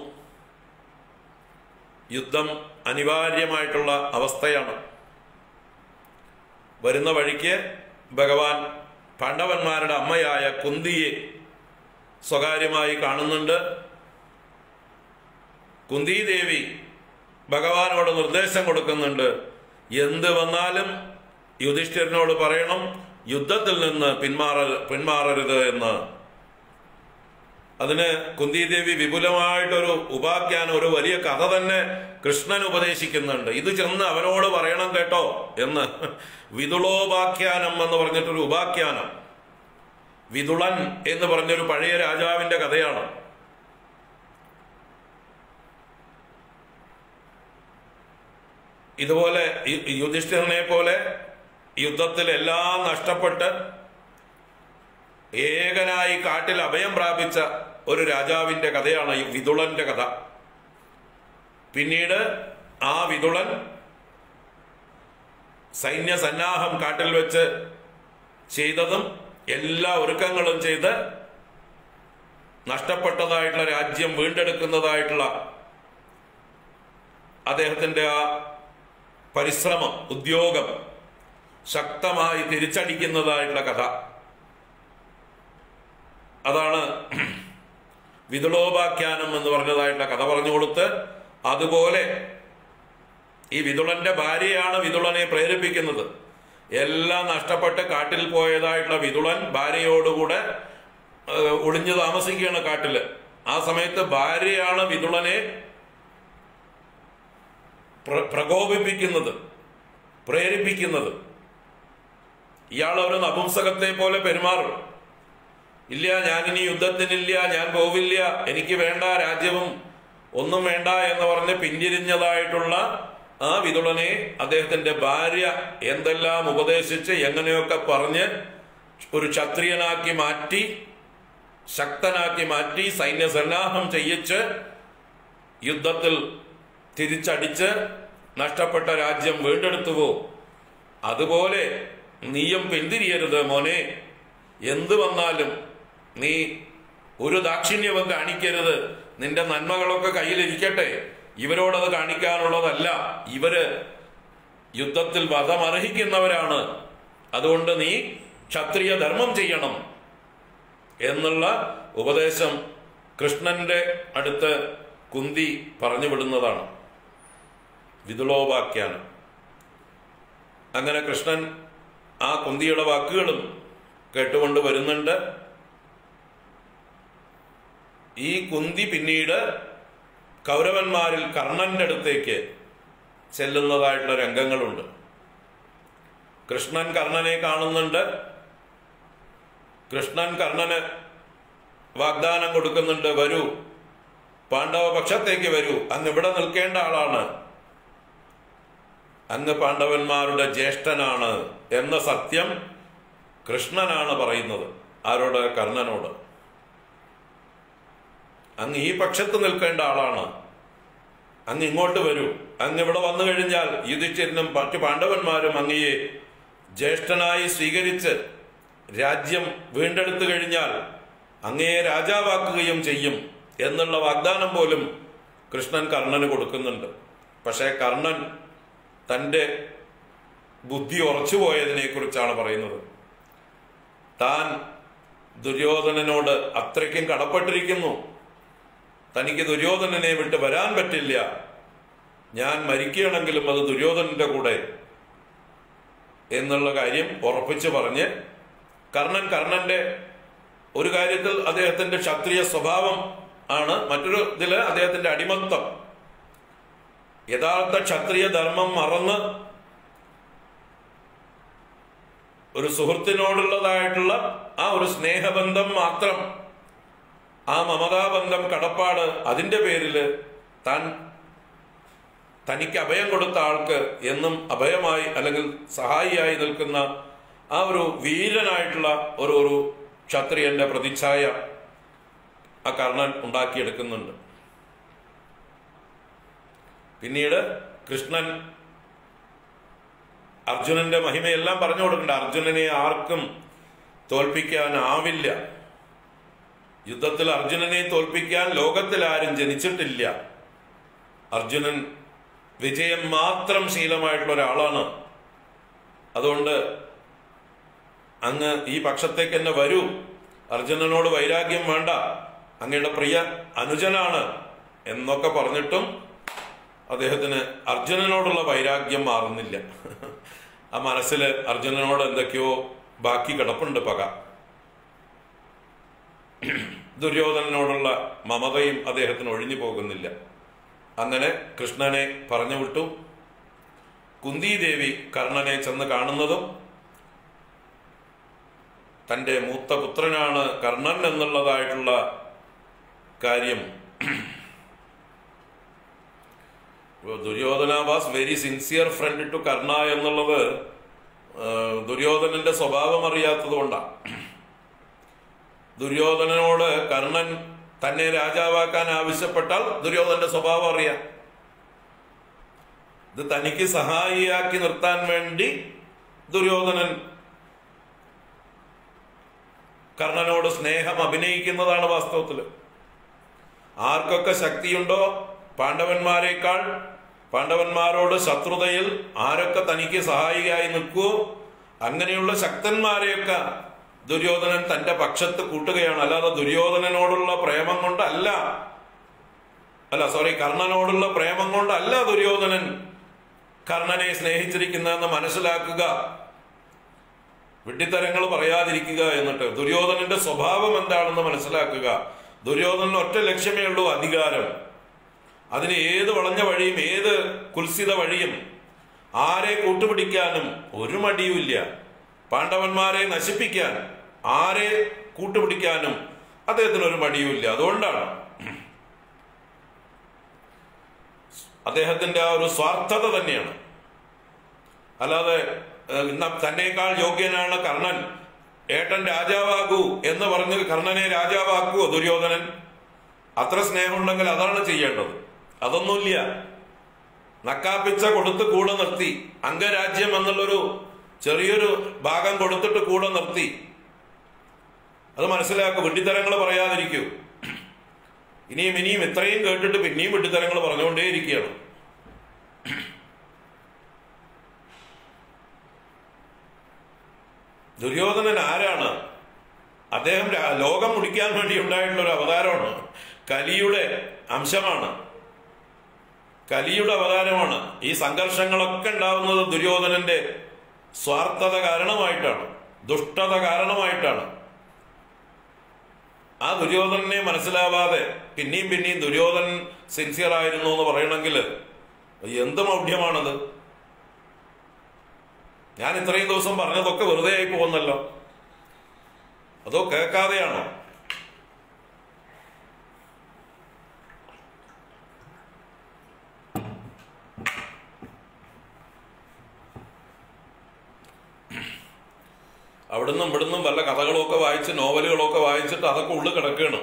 യുദ്ധം അനിവാര്യമായിട്ടുള്ള അവസ്ഥയാണ് വരുന്ന വഴിക്ക് ഭഗവാൻ പാണ്ഡവന്മാരുടെ അമ്മയായ കുന്തിയെ സ്വകാര്യമായി കാണുന്നുണ്ട് കുന്തിദേവി ഭഗവാനോട് നിർദ്ദേശം കൊടുക്കുന്നുണ്ട് എന്ത് വന്നാലും യുധിഷ്ഠിരനോട് പറയണം യുദ്ധത്തിൽ നിന്ന് പിന്മാറ പിന്മാറരുത് എന്ന് അതിന് കുന്തിദേവി വിപുലമായിട്ടൊരു ഉപാഖ്യാനം ഒരു വലിയ കഥ തന്നെ കൃഷ്ണൻ ഉപദേശിക്കുന്നുണ്ട് ഇത് ചെന്ന് അവനോട് പറയണം കേട്ടോ എന്ന് വിതുളോപാഖ്യാനം എന്ന് പറഞ്ഞിട്ടൊരു ഉപാഖ്യാനം വിതുളൻ എന്ന് പറഞ്ഞൊരു പഴയ രാജാവിന്റെ കഥയാണ് ഇതുപോലെ യു- യുധിഷ്ഠിരനെ പോലെ യുദ്ധത്തിൽ എല്ലാം നഷ്ടപ്പെട്ട് ഏകനായി കാട്ടിൽ അഭയം പ്രാപിച്ച ഒരു രാജാവിന്റെ കഥയാണ് ഈ വിതുളന്റെ കഥ പിന്നീട് ആ വിതുളൻ സൈന്യ സന്നാഹം കാട്ടിൽ വെച്ച് ചെയ്തതും എല്ലാ ഒരുക്കങ്ങളും ചെയ്ത് നഷ്ടപ്പെട്ടതായിട്ടുള്ള രാജ്യം വീണ്ടെടുക്കുന്നതായിട്ടുള്ള അദ്ദേഹത്തിന്റെ ആ പരിശ്രമം ഉദ്യോഗം ശക്തമായി തിരിച്ചടിക്കുന്നതായിട്ടുള്ള കഥ അതാണ് വിതുളോപാഖ്യാനം എന്ന് പറഞ്ഞതായിട്ടുള്ള കഥ പറഞ്ഞു കൊടുത്ത് അതുപോലെ ഈ വിതുളന്റെ ഭാര്യയാണ് വിതുളനെ പ്രേരിപ്പിക്കുന്നത് എല്ലാം നഷ്ടപ്പെട്ട് കാട്ടിൽ പോയതായിട്ടുള്ള വിതുളൻ ഭാര്യയോടുകൂടെ ഏഹ്, ഒളിഞ്ഞു താമസിക്കുകയാണ് കാട്ടില് ആ സമയത്ത് ഭാര്യയാണ് വിതുളനെ പ്ര- പ്രകോപിപ്പിക്കുന്നത് പ്രേരിപ്പിക്കുന്നത് ഇയാൾ ഒരു നപുംസകത്തെ പോലെ പെരുമാറും ഇല്ല ഞാനിനി യുദ്ധത്തിനില്ല ഞാൻ പോവില്ല എനിക്ക് വേണ്ട രാജ്യവും ഒന്നും വേണ്ട എന്ന് പറഞ്ഞ് പിന്തിരിഞ്ഞതായിട്ടുള്ള ആ വിതുളനെ അദ്ദേഹത്തിന്റെ ഭാര്യ എന്തെല്ലാം ഉപദേശിച്ച് എങ്ങനെയൊക്കെ പറഞ്ഞ് ഒരു ക്ഷത്രിയനാക്കി മാറ്റി ശക്തനാക്കി മാറ്റി സൈന്യസന്നാഹം ചെയ്യിച്ച് യുദ്ധത്തിൽ തിരിച്ചടിച്ച് നഷ്ടപ്പെട്ട രാജ്യം വീണ്ടെടുത്തുവോ അതുപോലെ നീയും പിന്തിരിയരുത് മോനെ എന്തു വന്നാലും നീ ഒരു ദാക്ഷിണ്യവും കാണിക്കരുത് നിന്റെ നന്മകളൊക്കെ കയ്യിലിരിക്കട്ടെ ഇവരോടത് കാണിക്കാനുള്ളതല്ല ഇവര് യുദ്ധത്തിൽ വധമർഹിക്കുന്നവരാണ് അതുകൊണ്ട് നീ ക്ഷത്രിയ ധർമ്മം ചെയ്യണം എന്നുള്ള ഉപദേശം കൃഷ്ണന്റെ അടുത്ത് കുന്തി പറഞ്ഞു വിടുന്നതാണ് വിതുളോപാഖ്യാനം അങ്ങനെ കൃഷ്ണൻ ആ കുന്തിയുടെ വാക്കുകളും കേട്ടുകൊണ്ട് വരുന്നുണ്ട് ഈ കുന്തി പിന്നീട് കൗരവന്മാരിൽ കർണന്റെ അടുത്തേക്ക് ചെല്ലുന്നതായിട്ടുള്ള രംഗങ്ങളുണ്ട് കൃഷ്ണൻ കർണനെ കാണുന്നുണ്ട് കൃഷ്ണൻ കർണന് വാഗ്ദാനം കൊടുക്കുന്നുണ്ട് വരൂ പാണ്ഡവ പക്ഷത്തേക്ക് വരൂ അങ്ങ് ഇവിടെ നിൽക്കേണ്ട ആളാണ് അങ്ങ് പാണ്ഡവന്മാരുടെ ജ്യേഷ്ഠനാണ് എന്ന സത്യം കൃഷ്ണനാണ് പറയുന്നത് ആരോട് കർണനോട് അങ്ങ് ഈ പക്ഷത്ത് നിൽക്കേണ്ട ആളാണ് അങ്ങ് ഇങ്ങോട്ട് വരൂ അങ്ങ് ഇവിടെ വന്നു കഴിഞ്ഞാൽ യുധിഷ്ഠിരനും മറ്റു പാണ്ഡവന്മാരും അങ്ങയെ ജ്യേഷ്ഠനായി സ്വീകരിച്ച് രാജ്യം വീണ്ടെടുത്തു കഴിഞ്ഞാൽ അങ്ങയെ രാജാവാക്കുകയും ചെയ്യും എന്നുള്ള വാഗ്ദാനം പോലും കൃഷ്ണൻ കർണന് കൊടുക്കുന്നുണ്ട് പക്ഷേ കർണൻ തൻ്റെ ബുദ്ധി ഉറച്ചുപോയതിനെ കുറിച്ചാണ് പറയുന്നത് താൻ ദുര്യോധനനോട് അത്രയ്ക്കും കടപ്പെട്ടിരിക്കുന്നു തനിക്ക് ദുര്യോധനനെ വിട്ട് വരാൻ പറ്റില്ല ഞാൻ മരിക്കുകയാണെങ്കിലും അത് ദുര്യോധനന്റെ കൂടെ എന്നുള്ള കാര്യം ഉറപ്പിച്ചു പറഞ്ഞ് കർണൻ കർണന്റെ ഒരു കാര്യത്തിൽ അദ്ദേഹത്തിന്റെ ക്ഷത്രിയ സ്വഭാവം ആണ് മറ്റൊരു ഇതില് അദ്ദേഹത്തിന്റെ അടിമത്തം യഥാർത്ഥ ക്ഷത്രിയ ധർമ്മം മറന്ന് ഒരു സുഹൃത്തിനോടുള്ളതായിട്ടുള്ള ആ ഒരു സ്നേഹബന്ധം മാത്രം ആ മമതാബന്ധം കടപ്പാട് അതിന്റെ പേരില് താൻ തനിക്ക് അഭയം കൊടുത്ത ആൾക്ക് എന്നും അഭയമായി അല്ലെങ്കിൽ സഹായിയായി നിൽക്കുന്ന ആ ഒരു വീരനായിട്ടുള്ള ഒരു ഒരു ക്ഷത്രിയന്റെ പ്രതിച്ഛായ ആ കർണൻ ഉണ്ടാക്കിയെടുക്കുന്നുണ്ട് പിന്നീട് കൃഷ്ണൻ അർജുനന്റെ മഹിമയെല്ലാം പറഞ്ഞു കൊടുക്കണ്ട അർജുനനെ ആർക്കും തോൽപ്പിക്കാനാവില്ല യുദ്ധത്തിൽ അർജുനനെ തോൽപ്പിക്കാൻ ലോകത്തിൽ ആരും ജനിച്ചിട്ടില്ല അർജുനൻ വിജയം മാത്രം ശീലമായിട്ടുള്ള ഒരാളാണ് അതുകൊണ്ട് അങ്ങ് ഈ പക്ഷത്തേക്ക് തന്നെ വരൂ അർജുനനോട് വൈരാഗ്യം വേണ്ട അങ്ങയുടെ പ്രിയ അനുജനാണ് എന്നൊക്കെ പറഞ്ഞിട്ടും അദ്ദേഹത്തിന് അർജുനനോടുള്ള വൈരാഗ്യം മാറുന്നില്ല ആ മനസ്സിൽ അർജുനനോട് എന്തൊക്കെയോ ബാക്കി കിടപ്പുണ്ട് പക ദുര്യോധനനോടുള്ള മമതയും അദ്ദേഹത്തിന് ഒഴിഞ്ഞു പോകുന്നില്ല അങ്ങനെ കൃഷ്ണനെ പറഞ്ഞു വിട്ടു കുന്തിദേവി കർണനെ ചെന്ന് കാണുന്നതും തന്റെ മൂത്ത പുത്രനാണ് കർണൻ എന്നുള്ളതായിട്ടുള്ള കാര്യം Duryodhana was very sincere friend to Karna എന്നുള്ളത് ദുര്യോധനന്റെ സ്വഭാവം അറിയാത്തത് കൊണ്ടാണ് ദുര്യോധനനോട് കർണൻ തന്നെ രാജാവാക്കാൻ ആവശ്യപ്പെട്ടാൽ ദുര്യോധനന്റെ സ്വഭാവം അറിയാം ഇത് തനിക്ക് സഹായിയാക്കി നിർത്താൻ വേണ്ടി ദുര്യോധനൻ കർണനോട് സ്നേഹം അഭിനയിക്കുന്നതാണ് വാസ്തവത്തിൽ ആർക്കൊക്കെ ശക്തിയുണ്ടോ പാണ്ഡവന്മാരെക്കാൾ പാണ്ഡവന്മാരോട് ശത്രുതയിൽ ആരൊക്കെ തനിക്ക് സഹായിയായി നിൽക്കുവോ അങ്ങനെയുള്ള ശക്തന്മാരെയൊക്കെ ദുര്യോധനൻ തന്റെ പക്ഷത്ത് കൂട്ടുകയാണ് അല്ലാതെ ദുര്യോധനനോടുള്ള പ്രേമം കൊണ്ടല്ല അല്ല സോറി കർണനോടുള്ള പ്രേമം കൊണ്ടല്ല ദുര്യോധനൻ കർണനെ സ്നേഹിച്ചിരിക്കുന്നതെന്ന് മനസ്സിലാക്കുക വിഡ്ഢിത്തരങ്ങൾ പറയാതിരിക്കുക എന്നിട്ട് ദുര്യോധനന്റെ സ്വഭാവം എന്താണെന്ന് മനസ്സിലാക്കുക ദുര്യോധനന് ഒറ്റ ലക്ഷ്യമേ ഉള്ളൂ അധികാരം അതിന് ഏത് വളഞ്ഞ വഴിയും ഏത് കുൽസിത വഴിയും ആരെ കൂട്ടുപിടിക്കാനും ഒരു മടിയുമില്ല പാണ്ഡവന്മാരെ നശിപ്പിക്കാൻ ആരെ കൂട്ടുപിടിക്കാനും അദ്ദേഹത്തിന് ഒരു മടിയുമില്ല അതുകൊണ്ടാണ് അദ്ദേഹത്തിന്റെ ആ ഒരു സ്വാർത്ഥത തന്നെയാണ് അല്ലാതെ ഇന്ന തന്നേക്കാൾ യോഗ്യനാണ് കർണൻ ഏട്ടൻ രാജാവാകൂ എന്ന് പറഞ്ഞ് കർണനെ രാജാവാക്കുവോ ദുര്യോധനൻ അത്ര സ്നേഹമുണ്ടെങ്കിൽ അതാണ് ചെയ്യേണ്ടത് അതൊന്നുമില്ല നക്കാപ്പിച്ച കൊടുത്ത് കൂടെ നിർത്തി അംഗരാജ്യം എന്നുള്ളൊരു ചെറിയൊരു ഭാഗം കൊടുത്തിട്ട് കൂടെ നിർത്തി അത് മനസ്സിലാക്കൂ വിഡ്ഢിത്തരങ്ങൾ പറയാതിരിക്കൂ ഇനിയും ഇനിയും ഇത്രയും കേട്ടിട്ട് പിന്നെയും വിഡ്ഢിത്തരങ്ങൾ പറഞ്ഞുകൊണ്ടേയിരിക്കുകയാണ് ദുര്യോധനൻ ആരാണ് അദ്ദേഹം ലോകം മുടിക്കാൻ വേണ്ടി ഉണ്ടായിട്ടുള്ള ഒരു അവതാരമാണ് കലിയുടെ അംശമാണ് കലിയുടെ അവതാരമാണ് ഈ സംഘർഷങ്ങളൊക്കെ ഉണ്ടാവുന്നത് ദുര്യോധനന്റെ സ്വാർത്ഥത കാരണമായിട്ടാണ് ദുഷ്ടത കാരണമായിട്ടാണ് ആ ദുര്യോധനനെ മനസ്സിലാവാതെ പിന്നെയും പിന്നെയും ദുര്യോധനൻ സിൻസിയർ ആയിരുന്നു എന്ന് പറയണമെങ്കിൽ എന്ത് മൗഢ്യമാണത് ഞാൻ ഇത്രയും ദിവസം പറഞ്ഞതൊക്കെ വെറുതെ ആയി പോകുന്നല്ലോ അതോ കേൾക്കാതെയാണോ അവിടുന്നും ഇവിടുന്നും വല്ല കഥകളൊക്കെ വായിച്ച് നോവലുകളൊക്കെ വായിച്ചിട്ട് അതൊക്കെ ഉള്ളിൽ കിടക്കുകയാണ്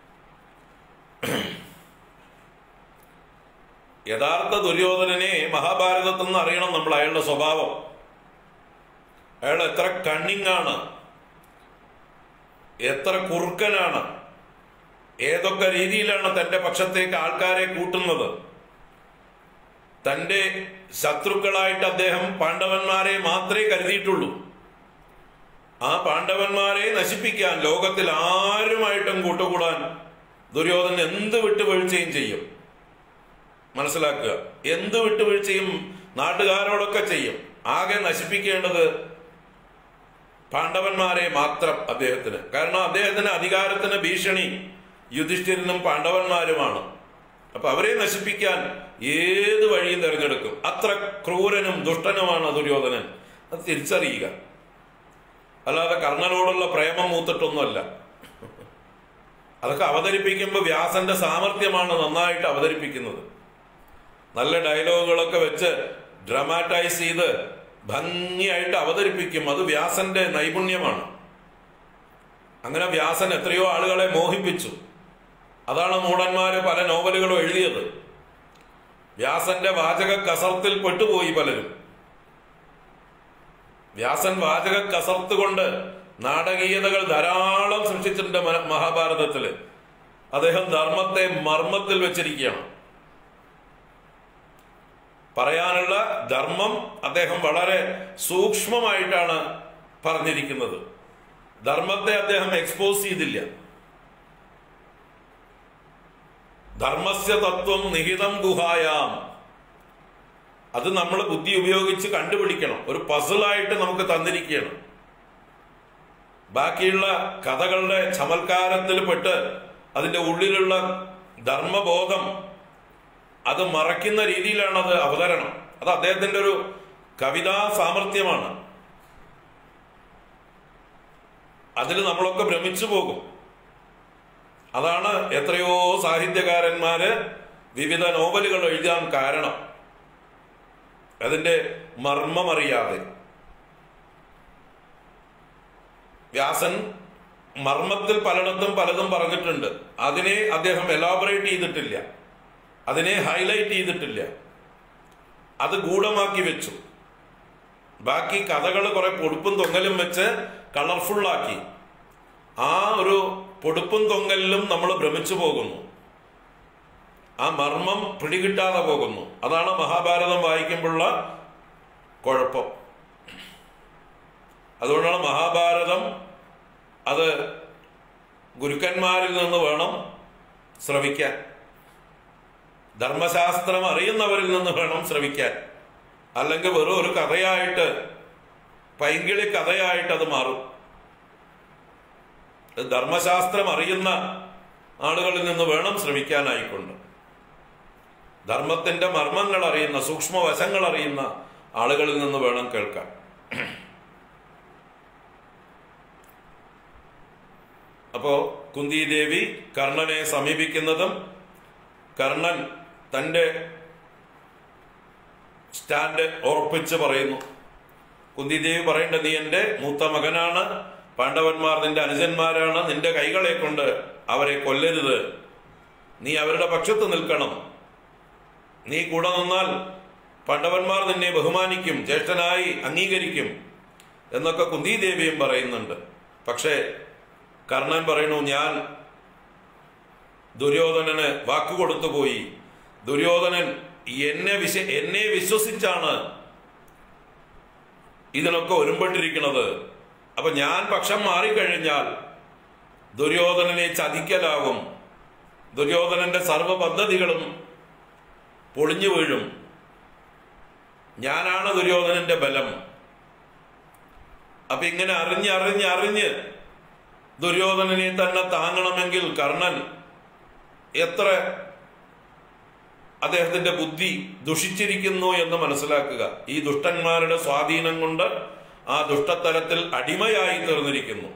യഥാർത്ഥ ദുര്യോധനനെ മഹാഭാരതത്തിൽ നിന്ന് അറിയണം നമ്മൾ അയാളുടെ സ്വഭാവം അയാൾ എത്ര കണ്ണിങ് ആണ് എത്ര കുറുക്കനാണ് ഏതൊക്കെ രീതിയിലാണ് തന്റെ പക്ഷത്തേക്ക് ആൾക്കാരെ കൂട്ടുന്നത് തന്റെ ശത്രുക്കളായിട്ട് അദ്ദേഹം പാണ്ഡവന്മാരെ മാത്രമേ കരുതിയിട്ടുള്ളൂ ആ പാണ്ഡവന്മാരെ നശിപ്പിക്കാൻ ലോകത്തിൽ ആരുമായിട്ടും കൂട്ടുകൂടാൻ ദുര്യോധനൻ എന്ത് വിട്ടുവീഴ്ചയും ചെയ്യും മനസ്സിലാക്കുക എന്ത് വിട്ടുവീഴ്ചയും നാട്ടുകാരോടൊക്കെ ചെയ്യും ആകെ നശിപ്പിക്കേണ്ടത് പാണ്ഡവന്മാരെ മാത്രം അദ്ദേഹത്തിന് കാരണം അദ്ദേഹത്തിന് അധികാരത്തിന് ഭീഷണി യുധിഷ്ഠിരനും പാണ്ഡവന്മാരുമാണ് അപ്പൊ അവരെ നശിപ്പിക്കാൻ ഏത് വഴിയും തിരഞ്ഞെടുക്കും അത്ര ക്രൂരനും ദുഷ്ടനുമാണ് ദുര്യോധനൻ അത് തിരിച്ചറിയുക അല്ലാതെ കർണനോടുള്ള പ്രേമം മൂത്തിട്ടൊന്നുമല്ല അതൊക്കെ അവതരിപ്പിക്കുമ്പോൾ വ്യാസന്റെ സാമർഥ്യമാണ് നന്നായിട്ട് അവതരിപ്പിക്കുന്നത് നല്ല ഡയലോഗുകളൊക്കെ വെച്ച് ഡ്രമാറ്റൈസ് ചെയ്ത് ഭംഗിയായിട്ട് അവതരിപ്പിക്കും അത് വ്യാസന്റെ നൈപുണ്യമാണ് അങ്ങനെ വ്യാസൻ എത്രയോ ആളുകളെ മോഹിപ്പിച്ചു അതാണ് മൂടന്മാര് പല നോവലുകളും എഴുതിയത് വ്യാസന്റെ വാചക കസർത്തിൽ പെട്ടുപോയി പലരും വ്യാസൻ വാചക കസർത്ത് കൊണ്ട് നാടകീയതകൾ ധാരാളം സൃഷ്ടിച്ചിട്ടുണ്ട് മ- മഹാഭാരതത്തില് അദ്ദേഹം ധർമ്മത്തെ മർമ്മത്തിൽ വെച്ചിരിക്കുകയാണ് പറയാനുള്ള ധർമ്മം അദ്ദേഹം വളരെ സൂക്ഷ്മമായിട്ടാണ് പറഞ്ഞിരിക്കുന്നത് ധർമ്മത്തെ അദ്ദേഹം എക്സ്പോസ് ചെയ്തില്ല ധർമ്മസ്യ തത്വം നിഹിതം ഗുഹായാം അത് നമ്മൾ ബുദ്ധി ഉപയോഗിച്ച് കണ്ടുപിടിക്കണം ഒരു പസിലായിട്ട് നമുക്ക് തന്നിരിക്കുകയാണ് ബാക്കിയുള്ള കഥകളുടെ ചമൽക്കാരത്തിൽ പെട്ട് അതിന്റെ ഉള്ളിലുള്ള ധർമ്മബോധം അത് മറയ്ക്കുന്ന രീതിയിലാണ് അത് അവതരണം അത് അദ്ദേഹത്തിന്റെ ഒരു കവിതാ സാമർഥ്യമാണ് അതിൽ നമ്മളൊക്കെ ഭ്രമിച്ചു പോകും അതാണ് എത്രയോ സാഹിത്യകാരന്മാര് വിവിധ നോവലുകൾ എഴുതാൻ കാരണം അതിന്റെ മർമ്മമറിയാതെ വ്യാസൻ മർമ്മത്തിൽ പലയിടത്തും പലതും പറഞ്ഞിട്ടുണ്ട് അതിനെ അദ്ദേഹം എലാബറേറ്റ് ചെയ്തിട്ടില്ല അതിനെ ഹൈലൈറ്റ് ചെയ്തിട്ടില്ല അത് ഗൂഢമാക്കി വെച്ചു ബാക്കി കഥകൾ കുറെ പൊടുപ്പും തൊങ്ങലും വെച്ച് കളർഫുള്ളാക്കി ആ ഒരു പൊടുപ്പും തൊങ്ങലിലും നമ്മൾ ഭ്രമിച്ചു പോകുന്നു ആ മർമ്മം പിടികിട്ടാതെ പോകുന്നു അതാണ് മഹാഭാരതം വായിക്കുമ്പോഴുള്ള കുഴപ്പം അതുകൊണ്ടാണ് മഹാഭാരതം അത് ഗുരുക്കന്മാരിൽ നിന്ന് വേണം ശ്രവിക്കാൻ ധർമ്മശാസ്ത്രം അറിയുന്നവരിൽ നിന്ന് വേണം ശ്രവിക്കാൻ അല്ലെങ്കിൽ വെറും ഒരു കഥയായിട്ട് പൈങ്കിളി കഥയായിട്ട് അത് മാറും ഇത് ധർമ്മശാസ്ത്രം അറിയുന്ന ആളുകളിൽ നിന്ന് വേണം ശ്രമിക്കാനായിക്കൊണ്ട് ധർമ്മത്തിന്റെ മർമ്മങ്ങൾ അറിയുന്ന സൂക്ഷ്മവശങ്ങൾ അറിയുന്ന ആളുകളിൽ നിന്ന് വേണം കേൾക്കാൻ അപ്പോ കുന്തിദേവി കർണനെ സമീപിക്കുന്നതും കർണൻ തന്റെ സ്റ്റാൻഡ് ഉറപ്പിച്ച് പറയുന്നു കുന്തിദേവി പറയേണ്ട നീ എന്റെ മൂത്ത മകനാണ് പാണ്ഡവന്മാർ നിന്റെ അനുജന്മാരാണ് നിന്റെ കൈകളെ കൊണ്ട് അവരെ കൊല്ലരുത് നീ അവരുടെ പക്ഷത്ത് നിൽക്കണം നീ കൂടെ നിന്നാൽ പാണ്ഡവന്മാർ നിന്നെ ബഹുമാനിക്കും ജ്യേഷ്ഠനായി അംഗീകരിക്കും എന്നൊക്കെ കുന്തിദേവിയും പറയുന്നുണ്ട് പക്ഷേ കർണൻ പറയുന്നു ഞാൻ ദുര്യോധനന് വാക്കുകൊടുത്തു പോയി ദുര്യോധനൻ എന്നെ വിശ്വ എന്നെ വിശ്വസിച്ചാണ് ഇതിനൊക്കെ ഒരുമ്പെട്ടിരിക്കുന്നത് അപ്പൊ ഞാൻ പക്ഷം മാറിക്കഴിഞ്ഞാൽ ദുര്യോധനനെ ചതിക്കലാകും ദുര്യോധനന്റെ സർവ പദ്ധതികളും പൊളിഞ്ഞു വീഴും ഞാനാണ് ദുര്യോധനന്റെ ബലം അപ്പൊ ഇങ്ങനെ അറിഞ്ഞ് അറിഞ്ഞ് അറിഞ്ഞ് ദുര്യോധനനെ തന്നെ താങ്ങണമെങ്കിൽ കർണൻ എത്ര അദ്ദേഹത്തിന്റെ ബുദ്ധി ദുഷിച്ചിരിക്കുന്നു എന്ന് മനസ്സിലാക്കുക ഈ ദുഷ്ടന്മാരുടെ സ്വാധീനം കൊണ്ട് ആ ദുഷ്ടത്തലത്തിൽ അടിമയായി തീർന്നിരിക്കുന്നു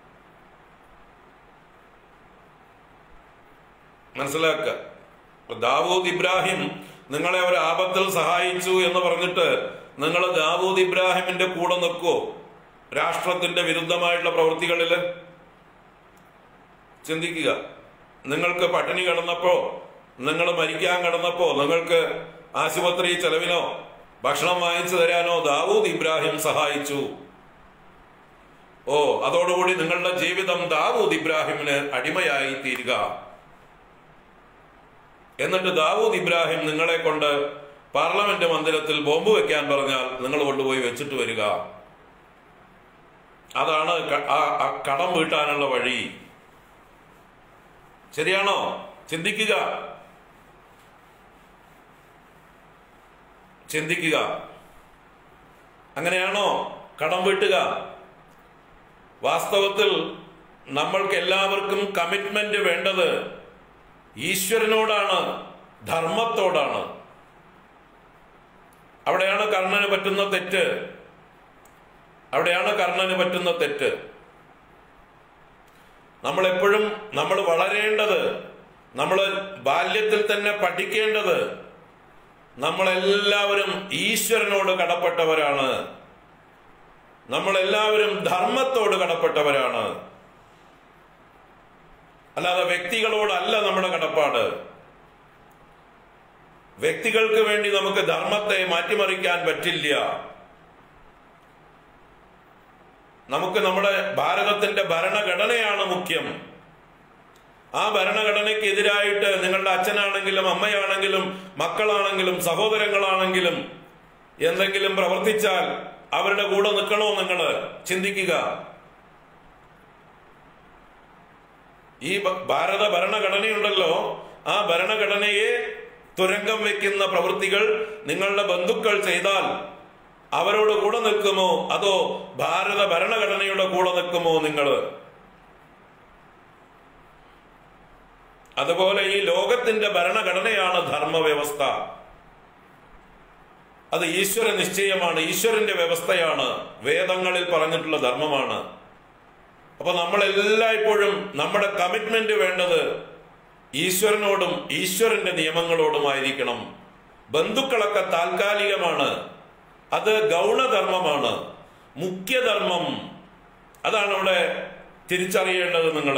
മനസ്സിലാക്കുക ഇപ്പൊ ദാവൂദ് ഇബ്രാഹിം നിങ്ങളെ ഒരു ആപത്തിൽ സഹായിച്ചു എന്ന് പറഞ്ഞിട്ട് നിങ്ങൾ ദാവൂദ് ഇബ്രാഹിമിന്റെ കൂടെ നിൽക്കുവോ രാഷ്ട്രത്തിന്റെ വിരുദ്ധമായിട്ടുള്ള പ്രവൃത്തികളില് ചിന്തിക്കുക നിങ്ങൾക്ക് പട്ടിണി കിടന്നപ്പോ നിങ്ങൾ മരിക്കാൻ കിടന്നപ്പോ നിങ്ങൾക്ക് ആശുപത്രി ചെലവിനോ ഭക്ഷണം വാങ്ങിച്ചു തരാനോ ദാവൂദ് ഇബ്രാഹിം സഹായിച്ചു ഓ അതോടുകൂടി നിങ്ങളുടെ ജീവിതം ദാവൂദ് ഇബ്രാഹിമിന് അടിമയായി തീരുക എന്നിട്ട് ദാവൂദ് ഇബ്രാഹിം നിങ്ങളെ കൊണ്ട് പാർലമെന്റ് മന്ദിരത്തിൽ ബോംബ് വെക്കാൻ പറഞ്ഞാൽ നിങ്ങൾ കൊണ്ടുപോയി വെച്ചിട്ട് വരിക അതാണ് ക- ആ- ആ കടം വീട്ടാനുള്ള വഴി ശരിയാണോ ചിന്തിക്കുക ചിന്തിക്കുക അങ്ങനെയാണോ കടം വീട്ടുക വാസ്തവത്തിൽ നമ്മൾക്ക് എല്ലാവർക്കും കമ്മിറ്റ്മെന്റ് വേണ്ടത് ഈശ്വരനോടാണ് ധർമ്മത്തോടാണ് അവിടെയാണ് കർണന് പറ്റുന്ന തെറ്റ് അവിടെയാണ് കർണന് പറ്റുന്ന തെറ്റ് നമ്മൾ എപ്പോഴും നമ്മൾ വളരേണ്ടത് നമ്മൾ ബാല്യത്തിൽ തന്നെ പഠിക്കേണ്ടത് നമ്മളെല്ലാവരും ഈശ്വരനോട് കടപ്പെട്ടവരാണ് നമ്മളെല്ലാവരും ധർമ്മത്തോട് കടപ്പെട്ടവരാണ് അല്ലാതെ വ്യക്തികളോടല്ല നമ്മുടെ കടപ്പാട് വ്യക്തികൾക്ക് വേണ്ടി നമുക്ക് ധർമ്മത്തെ മാറ്റിമറിക്കാൻ പറ്റില്ല നമുക്ക് നമ്മുടെ ഭാരതത്തിന്റെ ഭരണഘടനയാണ് മുഖ്യം ആ ഭരണഘടനയ്ക്ക് എതിരായിട്ട് നിങ്ങളുടെ അച്ഛനാണെങ്കിലും അമ്മയാണെങ്കിലും മക്കളാണെങ്കിലും സഹോദരങ്ങളാണെങ്കിലും എന്തെങ്കിലും പ്രവർത്തിച്ചാൽ അവരുടെ കൂടെ നിൽക്കണോ നിങ്ങൾ ചിന്തിക്കുക ഈ ഭ- ഭാരത ഭരണഘടനയുണ്ടല്ലോ ആ ഭരണഘടനയെ തുരങ്കം വെക്കുന്ന പ്രവൃത്തികൾ നിങ്ങളുടെ ബന്ധുക്കൾ ചെയ്താൽ അവരോട് കൂടെ നിൽക്കുമോ അതോ ഭാരത ഭരണഘടനയുടെ കൂടെ നിൽക്കുമോ നിങ്ങൾ അതുപോലെ ഈ ലോകത്തിന്റെ ഭരണഘടനയാണ് ധർമ്മവ്യവസ്ഥ അത് ഈശ്വര നിശ്ചയമാണ് ഈശ്വരന്റെ വ്യവസ്ഥയാണ് വേദങ്ങളിൽ പറഞ്ഞിട്ടുള്ള ധർമ്മമാണ് അപ്പൊ നമ്മൾ എല്ലായ്പ്പോഴും നമ്മുടെ കമ്മിറ്റ്മെന്റ് വേണ്ടത് ഈശ്വരനോടും ഈശ്വരന്റെ നിയമങ്ങളോടുമായിരിക്കണം ബന്ധുക്കളൊക്കെ താൽക്കാലികമാണ് അത് ഗൗണധർമ്മമാണ് മുഖ്യധർമ്മം അതാണ് ഇവിടെ തിരിച്ചറിയേണ്ടത് നിങ്ങൾ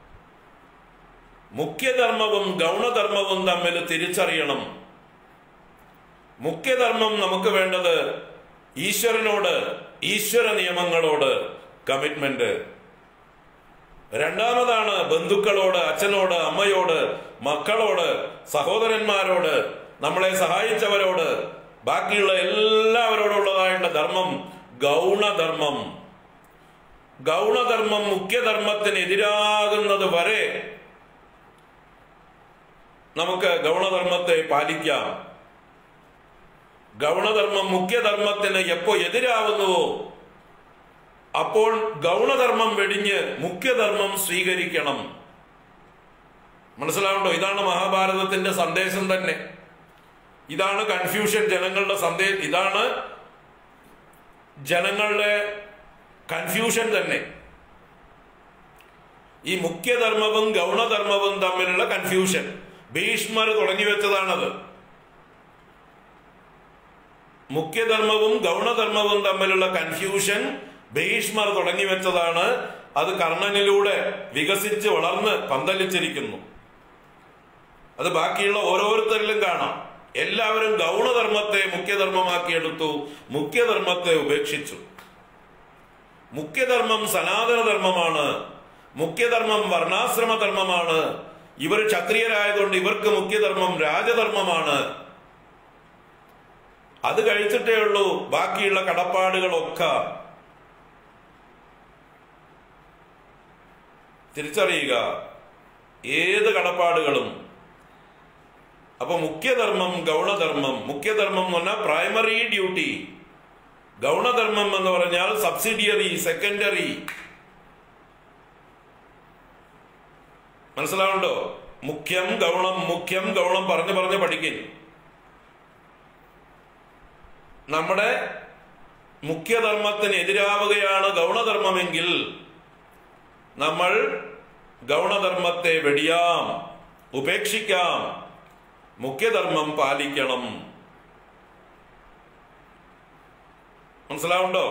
മുഖ്യധർമ്മവും ഗൗണധർമ്മവും തമ്മിൽ തിരിച്ചറിയണം മുഖ്യധർമ്മം നമുക്ക് വേണ്ടത് ഈശ്വരനോട് ഈശ്വര നിയമങ്ങളോട് കമ്മിറ്റ്മെന്റ് രണ്ടാമതാണ് ബന്ധുക്കളോട് അച്ഛനോട് അമ്മയോട് മക്കളോട് സഹോദരന്മാരോട് നമ്മളെ സഹായിച്ചവരോട് ബാക്കിയുള്ള എല്ലാവരോടുള്ളതായിട്ടുള്ള ധർമ്മം ഗൗണധർമ്മം ഗൗണധർമ്മം മുഖ്യധർമ്മത്തിന് എതിരാകുന്നത് വരെ നമുക്ക് ഗൗണധർമ്മത്തെ പാലിക്കാം ഗൗണധർമ്മം മുഖ്യധർമ്മത്തിന് എപ്പോ എതിരാവുന്നുവോ അപ്പോൾ ഗൗണധർമ്മം വെടിഞ്ഞ് മുഖ്യധർമ്മം സ്വീകരിക്കണം മനസ്സിലാവുണ്ടോ ഇതാണ് മഹാഭാരതത്തിന്റെ സന്ദേശം തന്നെ ഇതാണ് കൺഫ്യൂഷൻ ജനങ്ങളുടെ സന്ദേശം ഇതാണ് ജനങ്ങളുടെ കൺഫ്യൂഷൻ തന്നെ ഈ മുഖ്യധർമ്മവും ഗൗണധർമ്മവും തമ്മിലുള്ള കൺഫ്യൂഷൻ ഭീഷ്മർ തുടങ്ങി വെച്ചതാണത് മുഖ്യധർമ്മവും ഗൗണധർമ്മവും തമ്മിലുള്ള കൺഫ്യൂഷൻ ഭീഷ്മർ തുടങ്ങി വെച്ചതാണ് അത് കർണനിലൂടെ വികസിച്ച് വളർന്ന് പന്തലിച്ചിരിക്കുന്നു അത് ബാക്കിയുള്ള ഓരോരുത്തരിലും കാണാം എല്ലാവരും ഗൗണധർമ്മത്തെ മുഖ്യധർമ്മമാക്കിയെടുത്തു മുഖ്യധർമ്മത്തെ ഉപേക്ഷിച്ചു മുഖ്യധർമ്മം സനാതനധർമ്മമാണ് മുഖ്യധർമ്മം വർണ്ണാശ്രമ ധർമ്മമാണ് ഇവർ ക്ഷത്രിയരായതുകൊണ്ട് ഇവർക്ക് മുഖ്യധർമ്മം രാജധർമ്മമാണ് അത് കഴിച്ചിട്ടേ ഉള്ളൂ ബാക്കിയുള്ള കടപ്പാടുകളൊക്കെ തിരിച്ചറിയുക ഏത് കടപ്പാടുകളും അപ്പൊ മുഖ്യധർമ്മം ഗൗണധർമ്മം മുഖ്യധർമ്മം എന്ന് പറഞ്ഞാൽ പ്രൈമറി ഡ്യൂട്ടി ഗൗണധർമ്മം എന്ന് പറഞ്ഞാൽ സബ്സിഡിയറി സെക്കൻഡറി മനസ്സിലാവുണ്ടോ മുഖ്യം ഗൗണം മുഖ്യം ഗൗണം പറഞ്ഞു പറഞ്ഞ് പഠിക്കും നമ്മുടെ മുഖ്യധർമ്മത്തിന് എതിരാവുകയാണ് ഗൗണധർമ്മമെങ്കിൽ നമ്മൾ ഗൗണധർമ്മത്തെ വെടിയാം ഉപേക്ഷിക്കാം മുഖ്യധർമ്മം പാലിക്കണം മനസ്സിലാവുണ്ടോ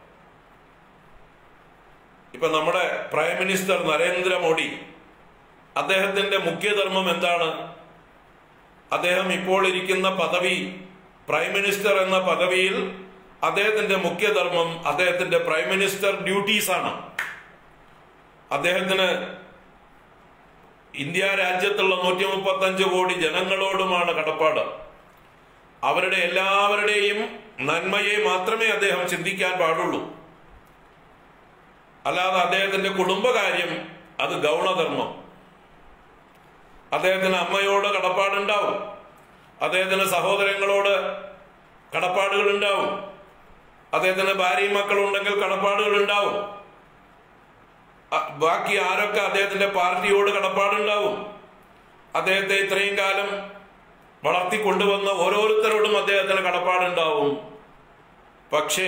ഇപ്പൊ നമ്മുടെ പ്രൈം മിനിസ്റ്റർ നരേന്ദ്രമോദി അദ്ദേഹത്തിന്റെ മുഖ്യധർമ്മം എന്താണ് അദ്ദേഹം ഇപ്പോൾ ഇരിക്കുന്ന പദവി പ്രൈം മിനിസ്റ്റർ എന്ന പദവിയിൽ അദ്ദേഹത്തിന്റെ മുഖ്യധർമ്മം അദ്ദേഹത്തിന്റെ പ്രൈം മിനിസ്റ്റർ ഡ്യൂട്ടീസ് ആണ് അദ്ദേഹത്തിന് ഇന്ത്യ രാജ്യത്തുള്ള നൂറ്റി മുപ്പത്തി അഞ്ച് കോടി ജനങ്ങളോടുമാണ് കടപ്പാട് അവരുടെ എല്ലാവരുടെയും നന്മയെ മാത്രമേ അദ്ദേഹം ചിന്തിക്കാൻ പാടുള്ളൂ അല്ലാതെ അദ്ദേഹത്തിന്റെ കുടുംബകാര്യം അത് ഗൗണധർമ്മം അദ്ദേഹത്തിന് അമ്മയോട് കടപ്പാടുണ്ടാവും അദ്ദേഹത്തിന് സഹോദരങ്ങളോട് കടപ്പാടുകൾ ഉണ്ടാവും അദ്ദേഹത്തിന് ഭാര്യയും മക്കളുണ്ടെങ്കിൽ കടപ്പാടുകൾ ഉണ്ടാവും അ- ബാക്കി ആരൊക്കെ അദ്ദേഹത്തിന്റെ പാർട്ടിയോട് കടപ്പാടുണ്ടാവും അദ്ദേഹത്തെ ഇത്രയും കാലം വളർത്തിക്കൊണ്ടുവന്ന ഓരോരുത്തരോടും അദ്ദേഹത്തിന് കടപ്പാടുണ്ടാവും പക്ഷേ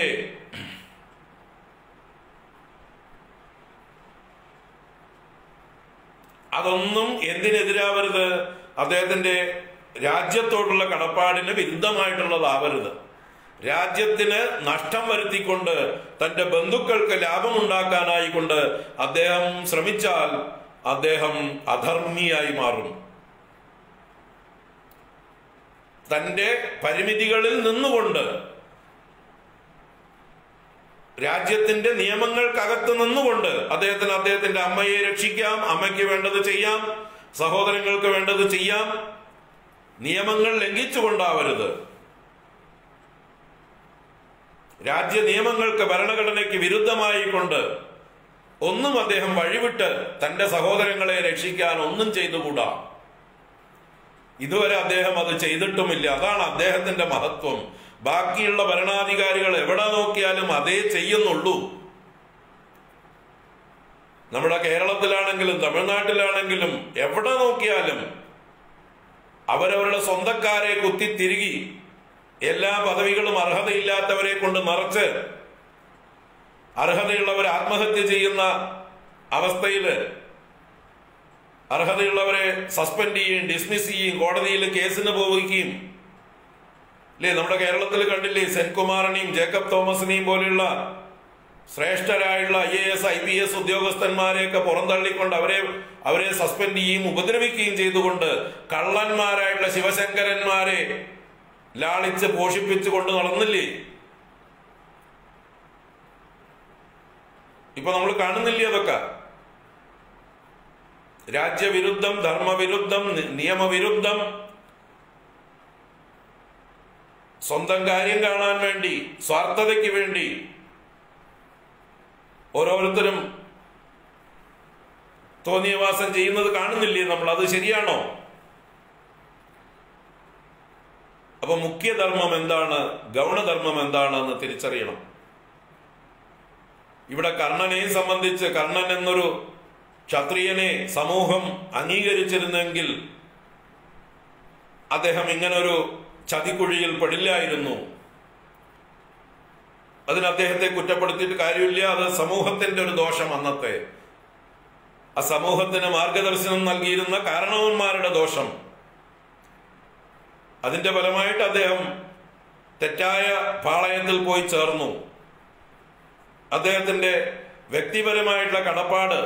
അതൊന്നും എന്തിനെതിരാവരുത് അദ്ദേഹത്തിന്റെ രാജ്യത്തോടുള്ള കടപ്പാടിന് വിരുദ്ധമായിട്ടുള്ളതാവരുത് രാജ്യത്തിന് നഷ്ടം വരുത്തിക്കൊണ്ട് തന്റെ ബന്ധുക്കൾക്ക് ലാഭമുണ്ടാക്കാനായിക്കൊണ്ട് അദ്ദേഹം ശ്രമിച്ചാൽ അദ്ദേഹം അധർമ്മിയായി മാറും തന്റെ പരിമിതികളിൽ നിന്നുകൊണ്ട് രാജ്യത്തിന്റെ നിയമങ്ങൾക്കകത്ത് നിന്നുകൊണ്ട് അദ്ദേഹത്തിന് അദ്ദേഹത്തിന്റെ അമ്മയെ രക്ഷിക്കാം അമ്മയ്ക്ക് വേണ്ടത് ചെയ്യാം സഹോദരങ്ങൾക്ക് വേണ്ടത് ചെയ്യാം നിയമങ്ങൾ ലംഘിച്ചുകൊണ്ടാവരുത് രാജ്യ നിയമങ്ങൾക്ക് ഭരണഘടനയ്ക്ക് വിരുദ്ധമായി കൊണ്ട് ഒന്നും അദ്ദേഹം വഴിവിട്ട് തന്റെ സഹോദരങ്ങളെ രക്ഷിക്കാൻ ഒന്നും ചെയ്തുകൂടാ ഇതുവരെ അദ്ദേഹം അത് ചെയ്തിട്ടുമില്ല അതാണ് അദ്ദേഹത്തിന്റെ മഹത്വം ബാക്കിയുള്ള ഭരണാധികാരികൾ എവിടെ നോക്കിയാലും അതേ ചെയ്യുന്നുള്ളൂ നമ്മുടെ കേരളത്തിലാണെങ്കിലും തമിഴ്നാട്ടിലാണെങ്കിലും എവിടെ നോക്കിയാലും അവരവരുടെ സ്വന്തക്കാരെ കുത്തിത്തിരുകി എല്ലാ പദവികളും അർഹതയില്ലാത്തവരെ കൊണ്ട് നിറച്ച് അർഹതയുള്ളവർ ആത്മഹത്യ ചെയ്യുന്ന അവസ്ഥയില് അർഹതയുള്ളവരെ സസ്പെൻഡ് ചെയ്യുകയും ഡിസ്മിസ് ചെയ്യുകയും കോടതിയിൽ കേസിന് പോവുകയും അല്ലേ നമ്മുടെ കേരളത്തിൽ കണ്ടില്ലേ സെൻകുമാറിനെയും ജേക്കബ് തോമസിനെയും പോലെയുള്ള ശ്രേഷ്ഠരായുള്ള I A S I P S ഉദ്യോഗസ്ഥന്മാരെയൊക്കെ പുറന്തള്ളിക്കൊണ്ട് അവരെ അവരെ സസ്പെൻഡ് ചെയ്യുകയും ഉപദ്രവിക്കുകയും ചെയ്തുകൊണ്ട് കള്ളന്മാരായിട്ടുള്ള ശിവശങ്കരന്മാരെ ലാളിച്ച് പോഷിപ്പിച്ചു കൊണ്ട് നടന്നില്ലേ ഇപ്പൊ നമ്മൾ കാണുന്നില്ലേ അതൊക്കെ രാജ്യവിരുദ്ധം ധർമ്മവിരുദ്ധം നി- നിയമവിരുദ്ധം സ്വന്തം കാര്യം കാണാൻ വേണ്ടി സ്വാർത്ഥതയ്ക്ക് വേണ്ടി ഓരോരുത്തരും തോന്നിയവാസം ചെയ്യുന്നത് കാണുന്നില്ലേ നമ്മൾ അത് ശരിയാണോ അപ്പൊ മുഖ്യധർമ്മം എന്താണ് ഗൗണധർമ്മം എന്താണെന്ന് തിരിച്ചറിയണം ഇവിടെ കർണനെ സംബന്ധിച്ച് കർണൻ എന്നൊരു ക്ഷത്രിയനെ സമൂഹം അംഗീകരിച്ചിരുന്നെങ്കിൽ അദ്ദേഹം ഇങ്ങനൊരു ചതിക്കുഴിയിൽ പെടില്ലായിരുന്നു അതിന് അദ്ദേഹത്തെ കുറ്റപ്പെടുത്തിയിട്ട് കാര്യമില്ല അത് സമൂഹത്തിന്റെ ഒരു ദോഷം അന്നത്തെ ആ സമൂഹത്തിന് മാർഗദർശനം നൽകിയിരുന്ന കാരണവന്മാരുടെ ദോഷം അതിന്റെ ഫലമായിട്ട് അദ്ദേഹം തെറ്റായ പാളയത്തിൽ പോയി ചേർന്നു അദ്ദേഹത്തിന്റെ വ്യക്തിപരമായിട്ടുള്ള കടപ്പാട്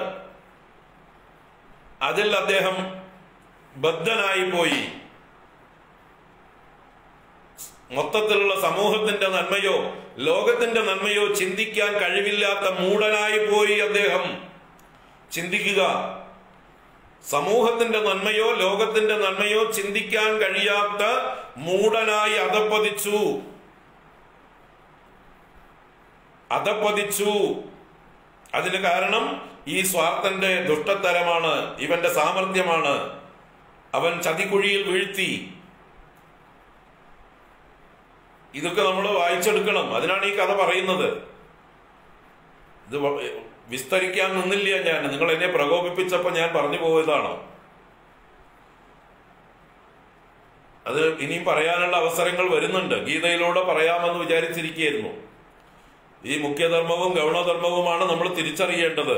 അതിൽ അദ്ദേഹം ബദ്ധനായി പോയി മൊത്തത്തിലുള്ള സമൂഹത്തിന്റെ നന്മയോ ലോകത്തിന്റെ നന്മയോ ചിന്തിക്കാൻ കഴിവില്ലാത്ത മൂടനായി പോയി അദ്ദേഹം ചിന്തിക്കുക സമൂഹത്തിന്റെ നന്മയോ ലോകത്തിന്റെ നന്മയോ ചിന്തിക്കാൻ കഴിയാത്ത മൂടനായി അധപ്പതിച്ചു അധപ്പതിച്ചു അതിന് കാരണം ഈ സ്വാർത്ഥന്റെ ദുഷ്ടത്തരമാണ് ഇവന്റെ സാമർഥ്യമാണ് അവൻ ചതിക്കുഴിയിൽ വീഴ്ത്തി ഇതൊക്കെ നമ്മൾ വായിച്ചെടുക്കണം അതിനാണ് ഈ കഥ പറയുന്നത് ഇത് വ- വിസ്തരിക്കാൻ നിന്നില്ല ഞാൻ നിങ്ങൾ എന്നെ പ്രകോപിപ്പിച്ചപ്പോൾ ഞാൻ പറഞ്ഞു പോയതാണ് അത് ഇനിയും പറയാനുള്ള അവസരങ്ങൾ വരുന്നുണ്ട് ഗീതയിലൂടെ പറയാമെന്ന് വിചാരിച്ചിരിക്കുകയായിരുന്നു ഈ മുഖ്യധർമ്മവും ഗൗണധർമ്മവുമാണ് നമ്മൾ തിരിച്ചറിയേണ്ടത്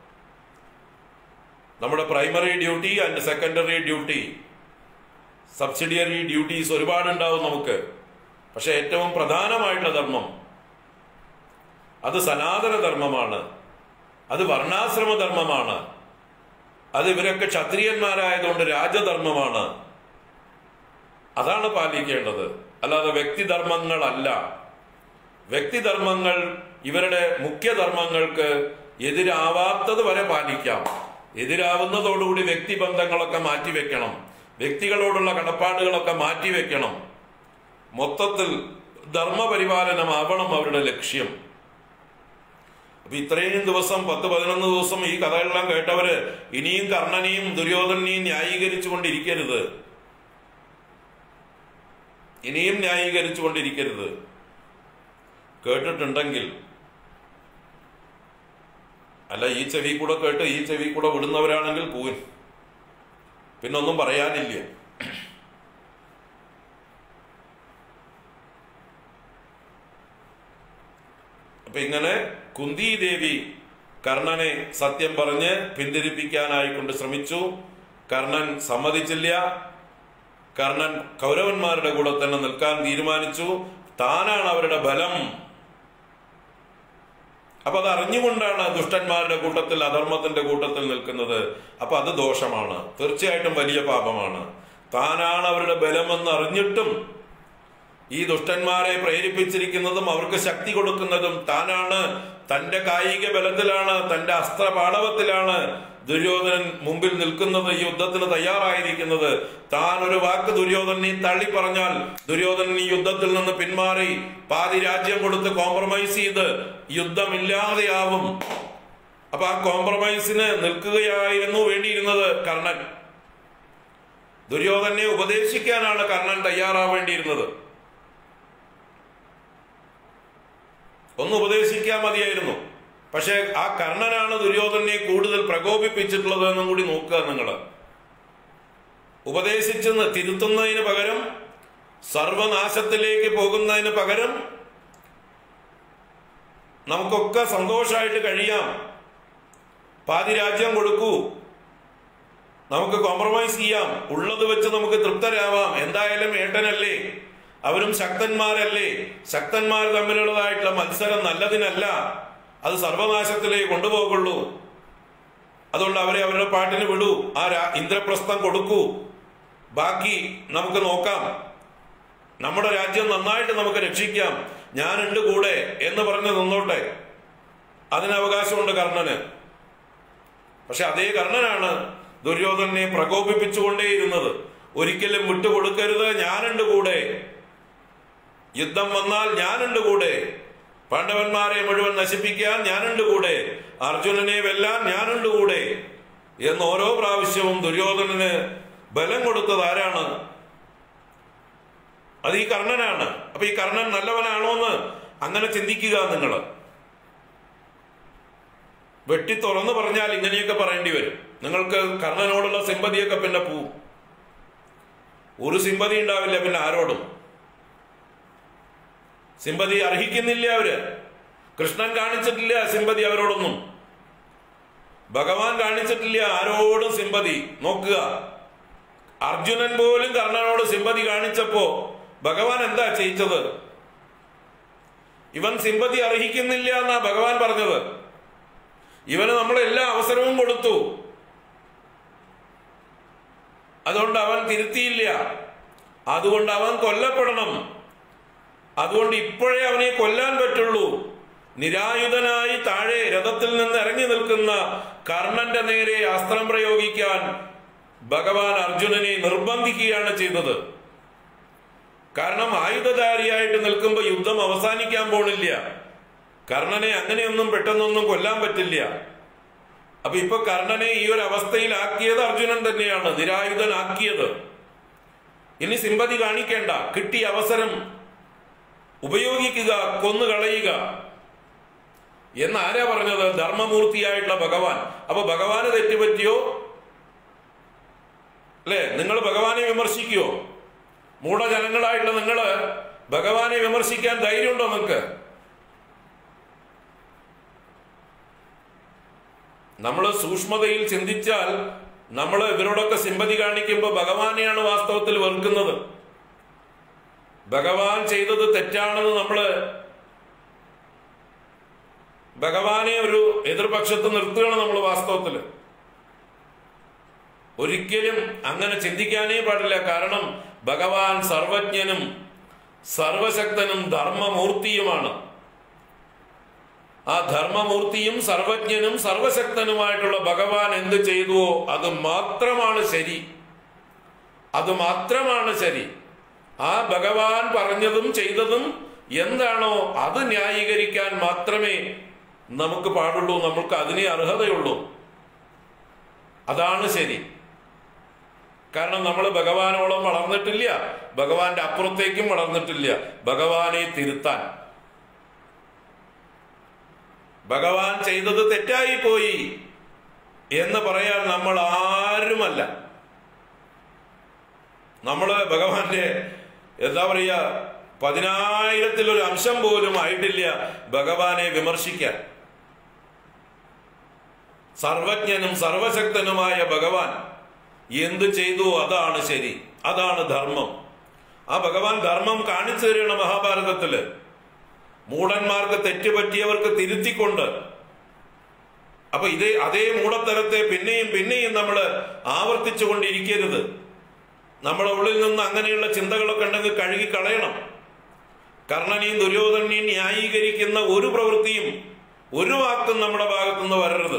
നമ്മുടെ primary duty and secondary duty subsidiary duties ഒരുപാടുണ്ടാവും നമുക്ക് പക്ഷെ ഏറ്റവും പ്രധാനമായിട്ടുള്ള ധർമ്മം അത് സനാതന ധർമ്മമാണ് അത് വർണ്ണാശ്രമ ധർമ്മമാണ് അത് ഇവരൊക്കെ ക്ഷത്രിയന്മാരായതുകൊണ്ട് രാജധർമ്മമാണ് അതാണ് പാലിക്കേണ്ടത് അല്ലാതെ വ്യക്തിധർമ്മങ്ങളല്ല വ്യക്തിധർമ്മങ്ങൾ ഇവരുടെ മുഖ്യധർമ്മങ്ങൾക്ക് എതിരാവാത്തത് വരെ പാലിക്കാം എതിരാവുന്നതോടുകൂടി വ്യക്തിബന്ധങ്ങളൊക്കെ മാറ്റിവെക്കണം വ്യക്തികളോടുള്ള കടപ്പാടുകളൊക്കെ മാറ്റിവെക്കണം മൊത്തത്തിൽ ധർമ്മപരിപാലനമാവണം അവരുടെ ലക്ഷ്യം ഇപ്പൊ ഇത്രയും ദിവസം പത്ത് പതിനൊന്ന് ദിവസം ഈ കഥകളെല്ലാം കേട്ടവര് ഇനിയും കർണനെയും ദുര്യോധനെയും ന്യായീകരിച്ചു കൊണ്ടിരിക്കരുത് ഇനിയും ന്യായീകരിച്ചു കൊണ്ടിരിക്കരുത് കേട്ടിട്ടുണ്ടെങ്കിൽ അല്ല ഈ ചെവി കൂടെ കേട്ട് ഈ ചെവി കൂടെ വിടുന്നവരാണെങ്കിൽ പോയി പിന്നൊന്നും പറയാനില്ല അപ്പൊ ഇങ്ങനെ കുന്തി ദേവി കർണനെ സത്യം പറഞ്ഞ് പിന്തിരിപ്പിക്കാനായിക്കൊണ്ട് ശ്രമിച്ചു കർണൻ സമ്മതിച്ചില്ല കർണൻ കൗരവന്മാരുടെ കൂടെ തന്നെ നിൽക്കാൻ തീരുമാനിച്ചു താനാണ് അവരുടെ ബലം അപ്പൊ അത് അറിഞ്ഞുകൊണ്ടാണ് ദുഷ്ടന്മാരുടെ കൂട്ടത്തിൽ അധർമ്മത്തിന്റെ കൂട്ടത്തിൽ നിൽക്കുന്നത് അപ്പൊ അത് ദോഷമാണ് തീർച്ചയായിട്ടും വലിയ പാപമാണ് താനാണ് അവരുടെ ബലമെന്ന് അറിഞ്ഞിട്ടും ഈ ദുഷ്ടന്മാരെ പ്രേരിപ്പിച്ചിരിക്കുന്നതും അവർക്ക് ശക്തി കൊടുക്കുന്നതും താനാണ് തന്റെ കായിക ബലത്തിലാണ് തന്റെ അസ്ത്രപാടവത്തിലാണ് ദുര്യോധനൻ മുമ്പിൽ നിൽക്കുന്നത് ഈ യുദ്ധത്തിന് തയ്യാറായിരിക്കുന്നത് താൻ ഒരു വാക്ക് ദുര്യോധനെ തള്ളി പറഞ്ഞാൽ ദുര്യോധനൻ ഈ യുദ്ധത്തിൽ നിന്ന് പിന്മാറി പാതി രാജ്യം കൊടുത്ത് കോംപ്രമൈസ് ചെയ്ത് യുദ്ധമില്ലാതെയാവും അപ്പൊ ആ കോംപ്രമൈസിന് നിൽക്കുകയായിരുന്നു വേണ്ടിയിരുന്നത് കർണൻ ദുര്യോധനെ ഉപദേശിക്കാനാണ് കർണൻ തയ്യാറാവേണ്ടിയിരുന്നത് ഒന്ന് ഉപദേശിക്കാൻ മതിയായിരുന്നു പക്ഷെ ആ കർണനാണ് ദുര്യോധനെ കൂടുതൽ പ്രകോപിപ്പിച്ചിട്ടുള്ളത് എന്നും കൂടി നോക്കുക നിങ്ങൾ ഉപദേശിച്ച് തിരുത്തുന്നതിന് പകരം സർവനാശത്തിലേക്ക് പോകുന്നതിന് പകരം നമുക്കൊക്കെ സന്തോഷമായിട്ട് കഴിയാം പാതി രാജ്യം കൊടുക്കൂ നമുക്ക് കോംപ്രമൈസ് ചെയ്യാം ഉള്ളത് വെച്ച് നമുക്ക് തൃപ്തരാവാം എന്തായാലും ഏട്ടനല്ലേ അവരും ശക്തന്മാരല്ലേ ശക്തന്മാർ തമ്മിലുള്ളതായിട്ടുള്ള മത്സരം നല്ലതിനല്ല അത് സർവനാശത്തിലേക്ക് കൊണ്ടുപോകുള്ളൂ അതുകൊണ്ട് അവരെ അവരുടെ പാട്ടിന് വിടൂ ആ രാ- ഇന്ദ്രപ്രസ്ഥം കൊടുക്കൂ ബാക്കി നമുക്ക് നോക്കാം നമ്മുടെ രാജ്യം നന്നായിട്ട് നമുക്ക് രക്ഷിക്കാം ഞാനുണ്ട് കൂടെ എന്ന് പറഞ്ഞ് നിന്നോട്ടെ അതിന് അവകാശമുണ്ട് കർണന് പക്ഷെ അതേ കർണനാണ് ദുര്യോധനെ പ്രകോപിപ്പിച്ചുകൊണ്ടേയിരുന്നത് ഒരിക്കലും വിട്ടുകൊടുക്കരുത് ഞാനുണ്ട് കൂടെ യുദ്ധം വന്നാൽ ഞാനുണ്ട് കൂടെ പാണ്ഡവന്മാരെ മുഴുവൻ നശിപ്പിക്കാൻ ഞാനുണ്ട് കൂടെ അർജുനനെ വെല്ലാൻ ഞാനുണ്ട് കൂടെ എന്ന് ഓരോ പ്രാവശ്യവും ദുര്യോധനന് ബലം കൊടുത്തത് ആരാണ് അത് ഈ കർണനാണ് അപ്പൊ ഈ കർണൻ നല്ലവനാണോ എന്ന് അങ്ങനെ ചിന്തിക്കുക നിങ്ങൾ വെട്ടി തുറന്നു പറഞ്ഞാൽ ഇങ്ങനെയൊക്കെ പറയേണ്ടി വരും നിങ്ങൾക്ക് കർണനോടുള്ള സിമ്പതിയൊക്കെ പിന്നെ പോവും ഒരു സിമ്പതി ഉണ്ടാവില്ല പിന്നെ ആരോടും സിമ്പതി അർഹിക്കുന്നില്ല അവര് കൃഷ്ണൻ കാണിച്ചിട്ടില്ല സിമ്പതി അവരോടൊന്നും ഭഗവാൻ കാണിച്ചിട്ടില്ല ആരോടും സിമ്പതി നോക്കുക അർജുനൻ പോലും കർണനോട് സിമ്പതി കാണിച്ചപ്പോ ഭഗവാൻ എന്താ ചെയ്യിച്ചത് ഇവൻ സിമ്പതി അർഹിക്കുന്നില്ല എന്നാ ഭഗവാൻ പറഞ്ഞത് ഇവന് നമ്മൾ എല്ലാ അവസരവും കൊടുത്തു അതുകൊണ്ട് അവൻ തിരുത്തിയില്ല അതുകൊണ്ട് അവൻ കൊല്ലപ്പെടണം അതുകൊണ്ട് ഇപ്പോഴേ അവനെ കൊല്ലാൻ പറ്റുള്ളൂ നിരായുധനായി താഴെ രഥത്തിൽ നിന്ന് ഇറങ്ങി നിൽക്കുന്ന കർണന്റെ നേരെ അസ്ത്രം പ്രയോഗിക്കാൻ ഭഗവാൻ അർജുനനെ നിർബന്ധിക്കുകയാണ് ചെയ്തത് കാരണം ആയുധധാരിയായിട്ട് നിൽക്കുമ്പോൾ യുദ്ധം അവസാനിക്കാൻ പോണില്ല കർണനെ അങ്ങനെയൊന്നും പെട്ടെന്നൊന്നും കൊല്ലാൻ പറ്റില്ല അപ്പൊ ഇപ്പൊ കർണനെ ഈ ഒരു അവസ്ഥയിലാക്കിയത് അർജുനൻ തന്നെയാണ് നിരായുധനാക്കിയത് ഇനി സിമ്പതി കാണിക്കേണ്ട കിട്ടിയ അവസരം ഉപയോഗിക്കുക കൊന്നുകളയുക എന്ന് ആരാ പറഞ്ഞത് ധർമ്മമൂർത്തിയായിട്ടുള്ള ഭഗവാൻ അപ്പൊ ഭഗവാന് തെറ്റുപറ്റിയോ അല്ലെ നിങ്ങൾ ഭഗവാനെ വിമർശിക്കുവോ മൂഢജനങ്ങളായിട്ടുള്ള നിങ്ങള് ഭഗവാനെ വിമർശിക്കാൻ ധൈര്യമുണ്ടോ നിങ്ങൾക്ക് നമ്മൾ സൂക്ഷ്മതയിൽ ചിന്തിച്ചാൽ നമ്മൾ ഇവരോടൊക്കെ സിമ്പതി കാണിക്കുമ്പോൾ ഭഗവാനെയാണ് വാസ്തവത്തിൽ വെറുക്കുന്നത് ഭഗവാൻ ചെയ്തത് തെറ്റാണെന്ന് നമ്മള് ഭഗവാനെ ഒരു എതിർപക്ഷത്ത് നിർത്തുകയാണ് നമ്മൾ വാസ്തവത്തിൽ ഒരിക്കലും അങ്ങനെ ചിന്തിക്കാനേ പാടില്ല കാരണം ഭഗവാൻ സർവജ്ഞനും സർവശക്തനും ധർമ്മമൂർത്തിയുമാണ് ആ ധർമ്മമൂർത്തിയും സർവജ്ഞനും സർവശക്തനുമായിട്ടുള്ള ഭഗവാൻ എന്ത് ചെയ്തുവോ അത് മാത്രമാണ് ശരി അത് മാത്രമാണ് ശരി ആ ഭഗവാൻ പറഞ്ഞതും ചെയ്തതും എന്താണോ അത് ന്യായീകരിക്കാൻ മാത്രമേ നമുക്ക് പാടുള്ളൂ നമ്മൾക്ക് അതിനെ അർഹതയുള്ളൂ അതാണ് ശരി കാരണം നമ്മൾ ഭഗവാനോളം വളർന്നിട്ടില്ല ഭഗവാന്റെ അപ്പുറത്തേക്കും വളർന്നിട്ടില്ല ഭഗവാനെ തിരുത്താൻ ഭഗവാൻ ചെയ്തത് തെറ്റായി പോയി എന്ന് പറയാൻ നമ്മൾ ആരുമല്ല നമ്മള് ഭഗവാന്റെ എന്താ പറയുക പതിനായിരത്തിലൊരു അംശം പോലും ആയിട്ടില്ല ഭഗവാനെ വിമർശിക്കാൻ സർവജ്ഞനും സർവശക്തനുമായ ഭഗവാൻ എന്ത് ചെയ്തു അതാണ് ശരി അതാണ് ധർമ്മം ആ ഭഗവാൻ ധർമ്മം കാണിച്ചു തരികയാണ് മഹാഭാരതത്തില് മൂടന്മാർക്ക് തെറ്റുപറ്റിയവർക്ക് തിരുത്തിക്കൊണ്ട് അപ്പൊ ഇതേ അതേ മൂടത്തരത്തെ പിന്നെയും പിന്നെയും നമ്മൾ ആവർത്തിച്ചു കൊണ്ടിരിക്കരുത് നമ്മുടെ ഉള്ളിൽ നിന്ന് അങ്ങനെയുള്ള ചിന്തകളൊക്കെ ഉണ്ടെങ്കിൽ കഴുകി കളയണം കർണനെയും ദുര്യോധനെയും ന്യായീകരിക്കുന്ന ഒരു പ്രവൃത്തിയും ഒരു വാക്കും നമ്മുടെ ഭാഗത്തുനിന്ന് വരരുത്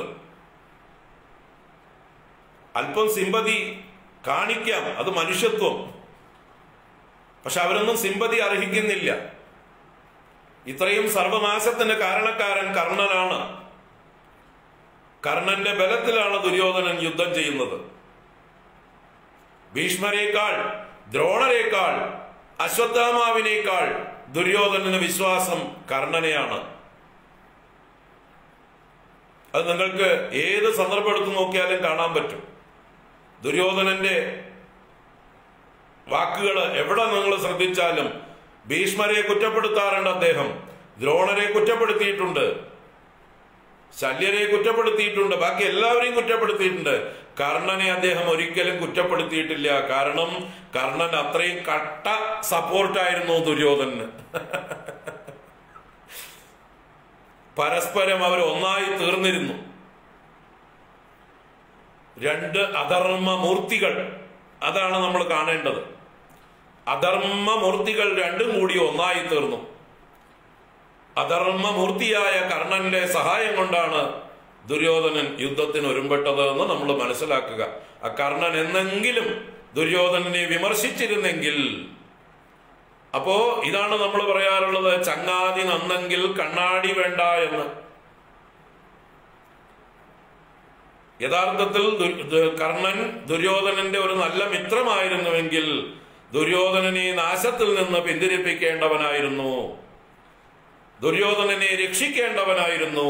അല്പം സിമ്പതി കാണിക്കാം അത് മനുഷ്യത്വം പക്ഷെ അവരൊന്നും സിമ്പതി അർഹിക്കുന്നില്ല ഇത്രയും സർവനാശത്തിന് കാരണക്കാരൻ കർണനാണ് കർണന്റെ ബലത്തിലാണ് ദുര്യോധനൻ യുദ്ധം ചെയ്യുന്നത് ഭീഷ്മരേക്കാൾ ദ്രോണരേക്കാൾ അശ്വത്ഥാമാവിനേക്കാൾ ദുര്യോധനന് വിശ്വാസം കർണനെയാണ് അത് നിങ്ങൾക്ക് ഏത് സന്ദർഭം എടുത്തു നോക്കിയാലും കാണാൻ പറ്റും ദുര്യോധനന്റെ വാക്കുകൾ എവിടെ നിങ്ങൾ ശ്രദ്ധിച്ചാലും ഭീഷ്മരെ കുറ്റപ്പെടുത്താറുണ്ട് അദ്ദേഹം ദ്രോണരെ കുറ്റപ്പെടുത്തിയിട്ടുണ്ട് ശല്യരെ കുറ്റപ്പെടുത്തിയിട്ടുണ്ട് ബാക്കി എല്ലാവരെയും കുറ്റപ്പെടുത്തിയിട്ടുണ്ട് കർണനെ അദ്ദേഹം ഒരിക്കലും കുറ്റപ്പെടുത്തിയിട്ടില്ല കാരണം കർണൻ അത്രയും കട്ട സപ്പോർട്ടായിരുന്നു ദുര്യോധനന് പരസ്പരം അവർ ഒന്നായി തീർന്നിരുന്നു രണ്ട് അധർമ്മ മൂർത്തികൾ അതാണ് നമ്മൾ കാണേണ്ടത് അധർമ്മ മൂർത്തികൾ രണ്ടും കൂടി ഒന്നായി തീർന്നു അധർമ്മമൂർത്തിയായ കർണന്റെ സഹായം കൊണ്ടാണ് ദുര്യോധനൻ യുദ്ധത്തിന് ഒരുമ്പെട്ടത് എന്ന് നമ്മൾ മനസ്സിലാക്കുക ആ കർണൻ എന്നെങ്കിലും ദുര്യോധനനെ വിമർശിച്ചിരുന്നെങ്കിൽ അപ്പോ ഇതാണ് നമ്മൾ പറയാറുള്ളത് ചങ്ങാതി നന്നെങ്കിൽ കണ്ണാടി വേണ്ട എന്ന് യഥാർത്ഥത്തിൽ ദു- ദു- കർണൻ ദുര്യോധനന്റെ ഒരു നല്ല മിത്രമായിരുന്നുവെങ്കിൽ ദുര്യോധനനെ നാശത്തിൽ നിന്ന് പിന്തിരിപ്പിക്കേണ്ടവനായിരുന്നു ദുര്യോധനനെ രക്ഷിക്കേണ്ടവനായിരുന്നു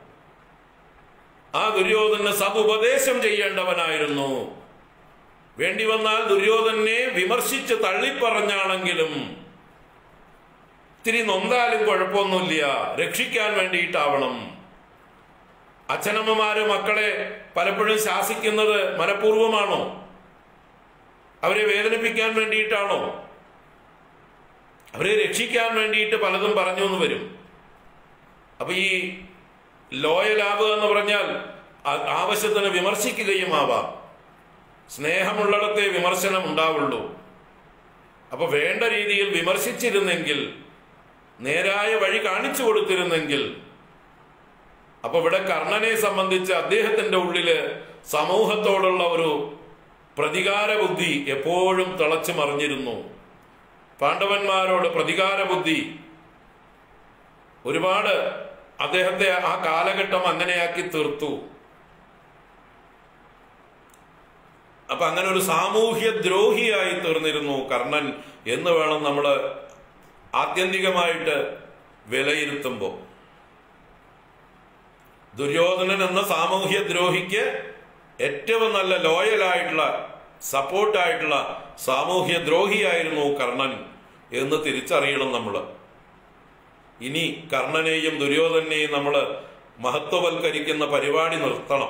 ആ ദുര്യോധന സതുപദേശം ചെയ്യേണ്ടവനായിരുന്നു വേണ്ടി വന്നാൽ ദുര്യോധനെ വിമർശിച്ച് തള്ളിപ്പറഞ്ഞാണെങ്കിലും ഇത്തിരി നൊന്താലും കുഴപ്പമൊന്നുമില്ല രക്ഷിക്കാൻ വേണ്ടിയിട്ടാവണം അച്ഛനമ്മമാര് മക്കളെ പലപ്പോഴും ശാസിക്കുന്നത് മനഃപൂർവമാണോ അവരെ വേദനിപ്പിക്കാൻ വേണ്ടിയിട്ടാണോ അവരെ രക്ഷിക്കാൻ വേണ്ടിയിട്ട് പലതും പറഞ്ഞു എന്ന് വരും അപ്പൊ ഈ ലോയലാവുക എന്ന് പറഞ്ഞാൽ ആ- ആവശ്യത്തിന് വിമർശിക്കുകയും ആവാം സ്നേഹമുള്ളിടത്തെ വിമർശനം ഉണ്ടാവുള്ളൂ അപ്പൊ വേണ്ട രീതിയിൽ വിമർശിച്ചിരുന്നെങ്കിൽ നേരായ വഴി കാണിച്ചു കൊടുത്തിരുന്നെങ്കിൽ അപ്പൊ ഇവിടെ കർണനെ സംബന്ധിച്ച് അദ്ദേഹത്തിന്റെ ഉള്ളില് സമൂഹത്തോടുള്ള ഒരു പ്രതികാര ബുദ്ധി എപ്പോഴും തിളച്ചു മറിഞ്ഞിരുന്നു പാണ്ഡവന്മാരോട് പ്രതികാര ബുദ്ധി ഒരുപാട് അദ്ദേഹത്തെ ആ കാലഘട്ടം അങ്ങനെയാക്കി തീർത്തു അപ്പൊ അങ്ങനെ ഒരു സാമൂഹ്യ ദ്രോഹിയായി തീർന്നിരുന്നു കർണൻ എന്ന് വേണം നമ്മൾ ആത്യന്തികമായിട്ട് വിലയിരുത്തുമ്പോൾ ദുര്യോധനൻ എന്ന സാമൂഹ്യ ദ്രോഹിക്ക് ഏറ്റവും നല്ല ലോയലായിട്ടുള്ള സപ്പോർട്ടായിട്ടുള്ള സാമൂഹ്യ ദ്രോഹിയായിരുന്നു കർണൻ എന്ന് തിരിച്ചറിയണം നമ്മൾ ഇനി കർണനെയും ദുര്യോധനെയും നമ്മൾ മഹത്വവൽക്കരിക്കുന്ന പരിപാടി നിർത്തണം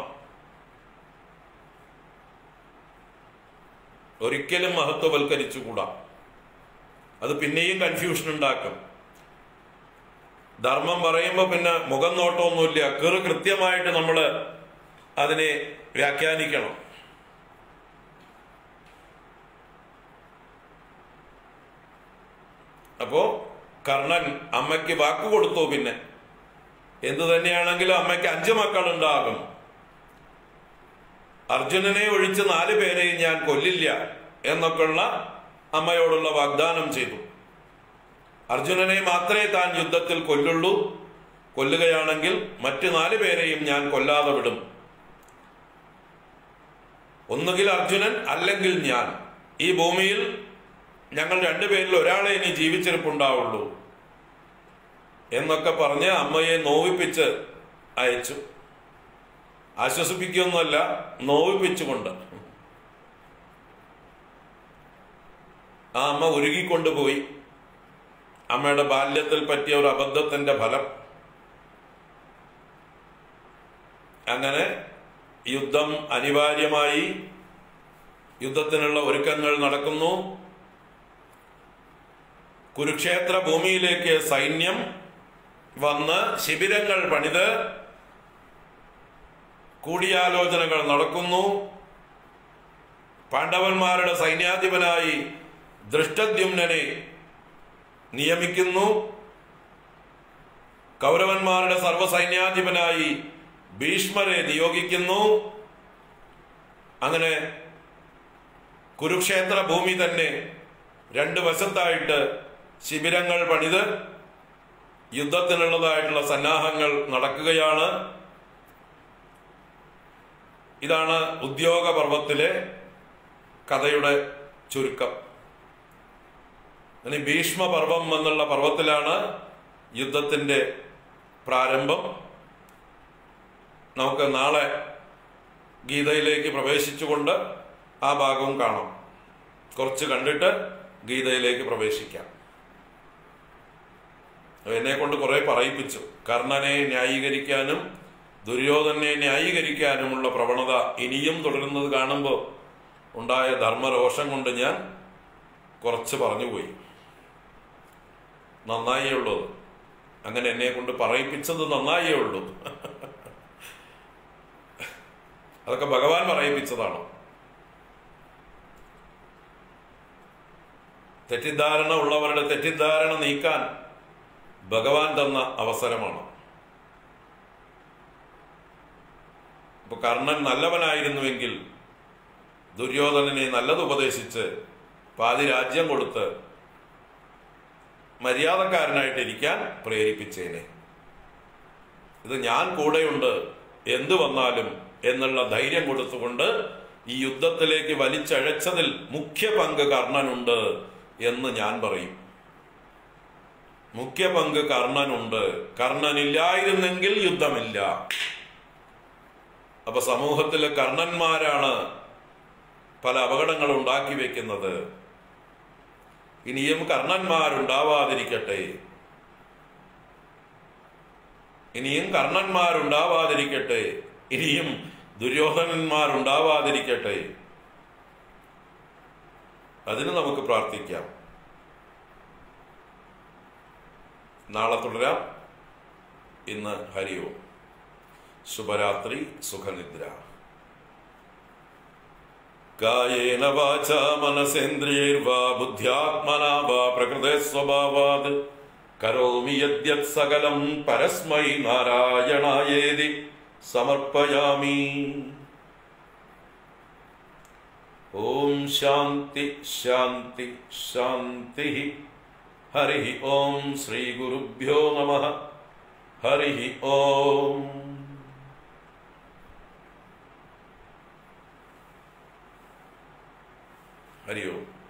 ഒരിക്കലും മഹത്വവൽക്കരിച്ചുകൂടാ അത് പിന്നെയും കൺഫ്യൂഷൻ ഉണ്ടാക്കും ധർമ്മം പറയുമ്പോൾ പിന്നെ മുഖം നോട്ടമൊന്നുമില്ല കീറ് കൃത്യമായിട്ട് നമ്മൾ അതിനെ വ്യാഖ്യാനിക്കണം അപ്പോ കർണൻ അമ്മയ്ക്ക് വാക്ക് കൊടുത്തു പിന്നെ എന്തു തന്നെയാണെങ്കിലും അമ്മയ്ക്ക് അഞ്ചു മക്കളുണ്ടാകും അർജുനനെ ഒഴിച്ച് നാല് പേരെയും ഞാൻ കൊല്ലില്ല എന്നൊക്കെയുള്ള അമ്മയോടുള്ള വാഗ്ദാനം ചെയ്തു അർജുനനെ മാത്രമേ താൻ യുദ്ധത്തിൽ കൊല്ലുള്ളൂ കൊല്ലുകയാണെങ്കിൽ മറ്റു നാല് പേരെയും ഞാൻ കൊല്ലാതെ വിടും ഒന്നുകിൽ അർജുനൻ അല്ലെങ്കിൽ ഞാൻ ഈ ഭൂമിയിൽ ഞങ്ങൾ രണ്ടുപേരിൽ ഒരാളെ ഇനി ജീവിച്ചിരിപ്പുണ്ടാവുള്ളൂ എന്നൊക്കെ പറഞ്ഞ് അമ്മയെ നോവിപ്പിച്ച് അയച്ചു ആശ്വസിപ്പിക്കുകയൊന്നുമല്ല നോവിപ്പിച്ചുകൊണ്ട് ആ അമ്മ ഉരുകിക്കൊണ്ടുപോയി അമ്മയുടെ ബാല്യത്തിൽ പറ്റിയ ഒരു അബദ്ധത്തിന്റെ ഫലം അങ്ങനെ യുദ്ധം അനിവാര്യമായി യുദ്ധത്തിനുള്ള ഒരുക്കങ്ങൾ നടക്കുന്നു കുരുക്ഷേത്ര ഭൂമിയിലേക്ക് സൈന്യം വന്ന് ശിബിരങ്ങൾ പണിത് കൂടിയാലോചനകൾ നടക്കുന്നു പാണ്ഡവന്മാരുടെ സൈന്യാധിപനായി ദൃഷ്ടദ്യുമ്നനെ നിയമിക്കുന്നു കൗരവന്മാരുടെ സർവ്വസൈന്യാധിപനായി ഭീഷ്മരെ നിയോഗിക്കുന്നു അങ്ങനെ കുരുക്ഷേത്ര ഭൂമി തന്നെ രണ്ട് വശത്തായിട്ട് ശിബിരങ്ങൾ പണിത് യുദ്ധത്തിനുള്ളതായിട്ടുള്ള സന്നാഹങ്ങൾ നടക്കുകയാണ് ഇതാണ് ഉദ്യോഗ പർവത്തിലെ കഥയുടെ ചുരുക്കം ഇനി ഭീഷ്മപർവം എന്നുള്ള പർവത്തിലാണ് യുദ്ധത്തിന്റെ പ്രാരംഭം നമുക്ക് നാളെ ഗീതയിലേക്ക് പ്രവേശിച്ചുകൊണ്ട് ആ ഭാഗവും കാണാം കുറച്ച് കണ്ടിട്ട് ഗീതയിലേക്ക് പ്രവേശിക്കാം എന്നെ കൊണ്ട് കുറെ പറയിപ്പിച്ചു കർണനെ ന്യായീകരിക്കാനും ദുര്യോധനെ ന്യായീകരിക്കാനുമുള്ള പ്രവണത ഇനിയും തുടരുന്നത് കാണുമ്പോൾ ഉണ്ടായ ധർമ്മരോഷം കൊണ്ട് ഞാൻ കുറച്ച് പറഞ്ഞുപോയി നന്നായേ ഉള്ളൂ അങ്ങനെ എന്നെ കൊണ്ട് പറയിപ്പിച്ചത് നന്നായേ ഉള്ളൂ അതൊക്കെ ഭഗവാൻ പറയിപ്പിച്ചതാണ് തെറ്റിദ്ധാരണ ഉള്ളവരുടെ തെറ്റിദ്ധാരണ നീക്കാൻ ഭഗവാൻ തന്ന അവസരമാണ് ഇപ്പൊ കർണൻ നല്ലവനായിരുന്നുവെങ്കിൽ ദുര്യോധനനെ നല്ലത് ഉപദേശിച്ച് പാതി രാജ്യം കൊടുത്ത് മര്യാദക്കാരനായിട്ടിരിക്കാൻ പ്രേരിപ്പിച്ചേനെ ഇത് ഞാൻ കൂടെയുണ്ട് എന്തു വന്നാലും എന്നുള്ള ധൈര്യം കൊടുത്തുകൊണ്ട് ഈ യുദ്ധത്തിലേക്ക് വലിച്ചഴച്ചതിൽ മുഖ്യ പങ്ക് കർണനുണ്ട് എന്ന് ഞാൻ പറയും മുഖ്യ പങ്ക് കർണനുണ്ട് കർണനില്ലായിരുന്നെങ്കിൽ യുദ്ധമില്ല അപ്പൊ സമൂഹത്തിലെ കർണന്മാരാണ് പല അപകടങ്ങൾ ഉണ്ടാക്കി വെക്കുന്നത് ഇനിയും കർണന്മാരുണ്ടാവാതിരിക്കട്ടെ ഇനിയും കർണന്മാരുണ്ടാവാതിരിക്കട്ടെ ഇനിയും ദുര്യോധനന്മാരുണ്ടാവാതിരിക്കട്ടെ അതിന് നമുക്ക് പ്രാർത്ഥിക്കാം നാളെ തുടരാം ഇന്ന് ഹരിയോം ശുഭരാത്രി സുഖനിദ്ര കായേന വാച മനസേന്ദ്രിയൈർവാ ബുദ്ധ്യാത്മനാ വാ പ്രകൃതേ സ്വഭാവാത് കരോമി യദ്യത് സകലം പരസ്മൈ നാരായണായേതി സമർപ്പയാമി ഓം ശാന്തി ശാന്തി ശാന്തി ഹരി ഓം ശ്രീ ഗുരുഭ്യോ നമ ഹരി ഓം ഹരി ഓം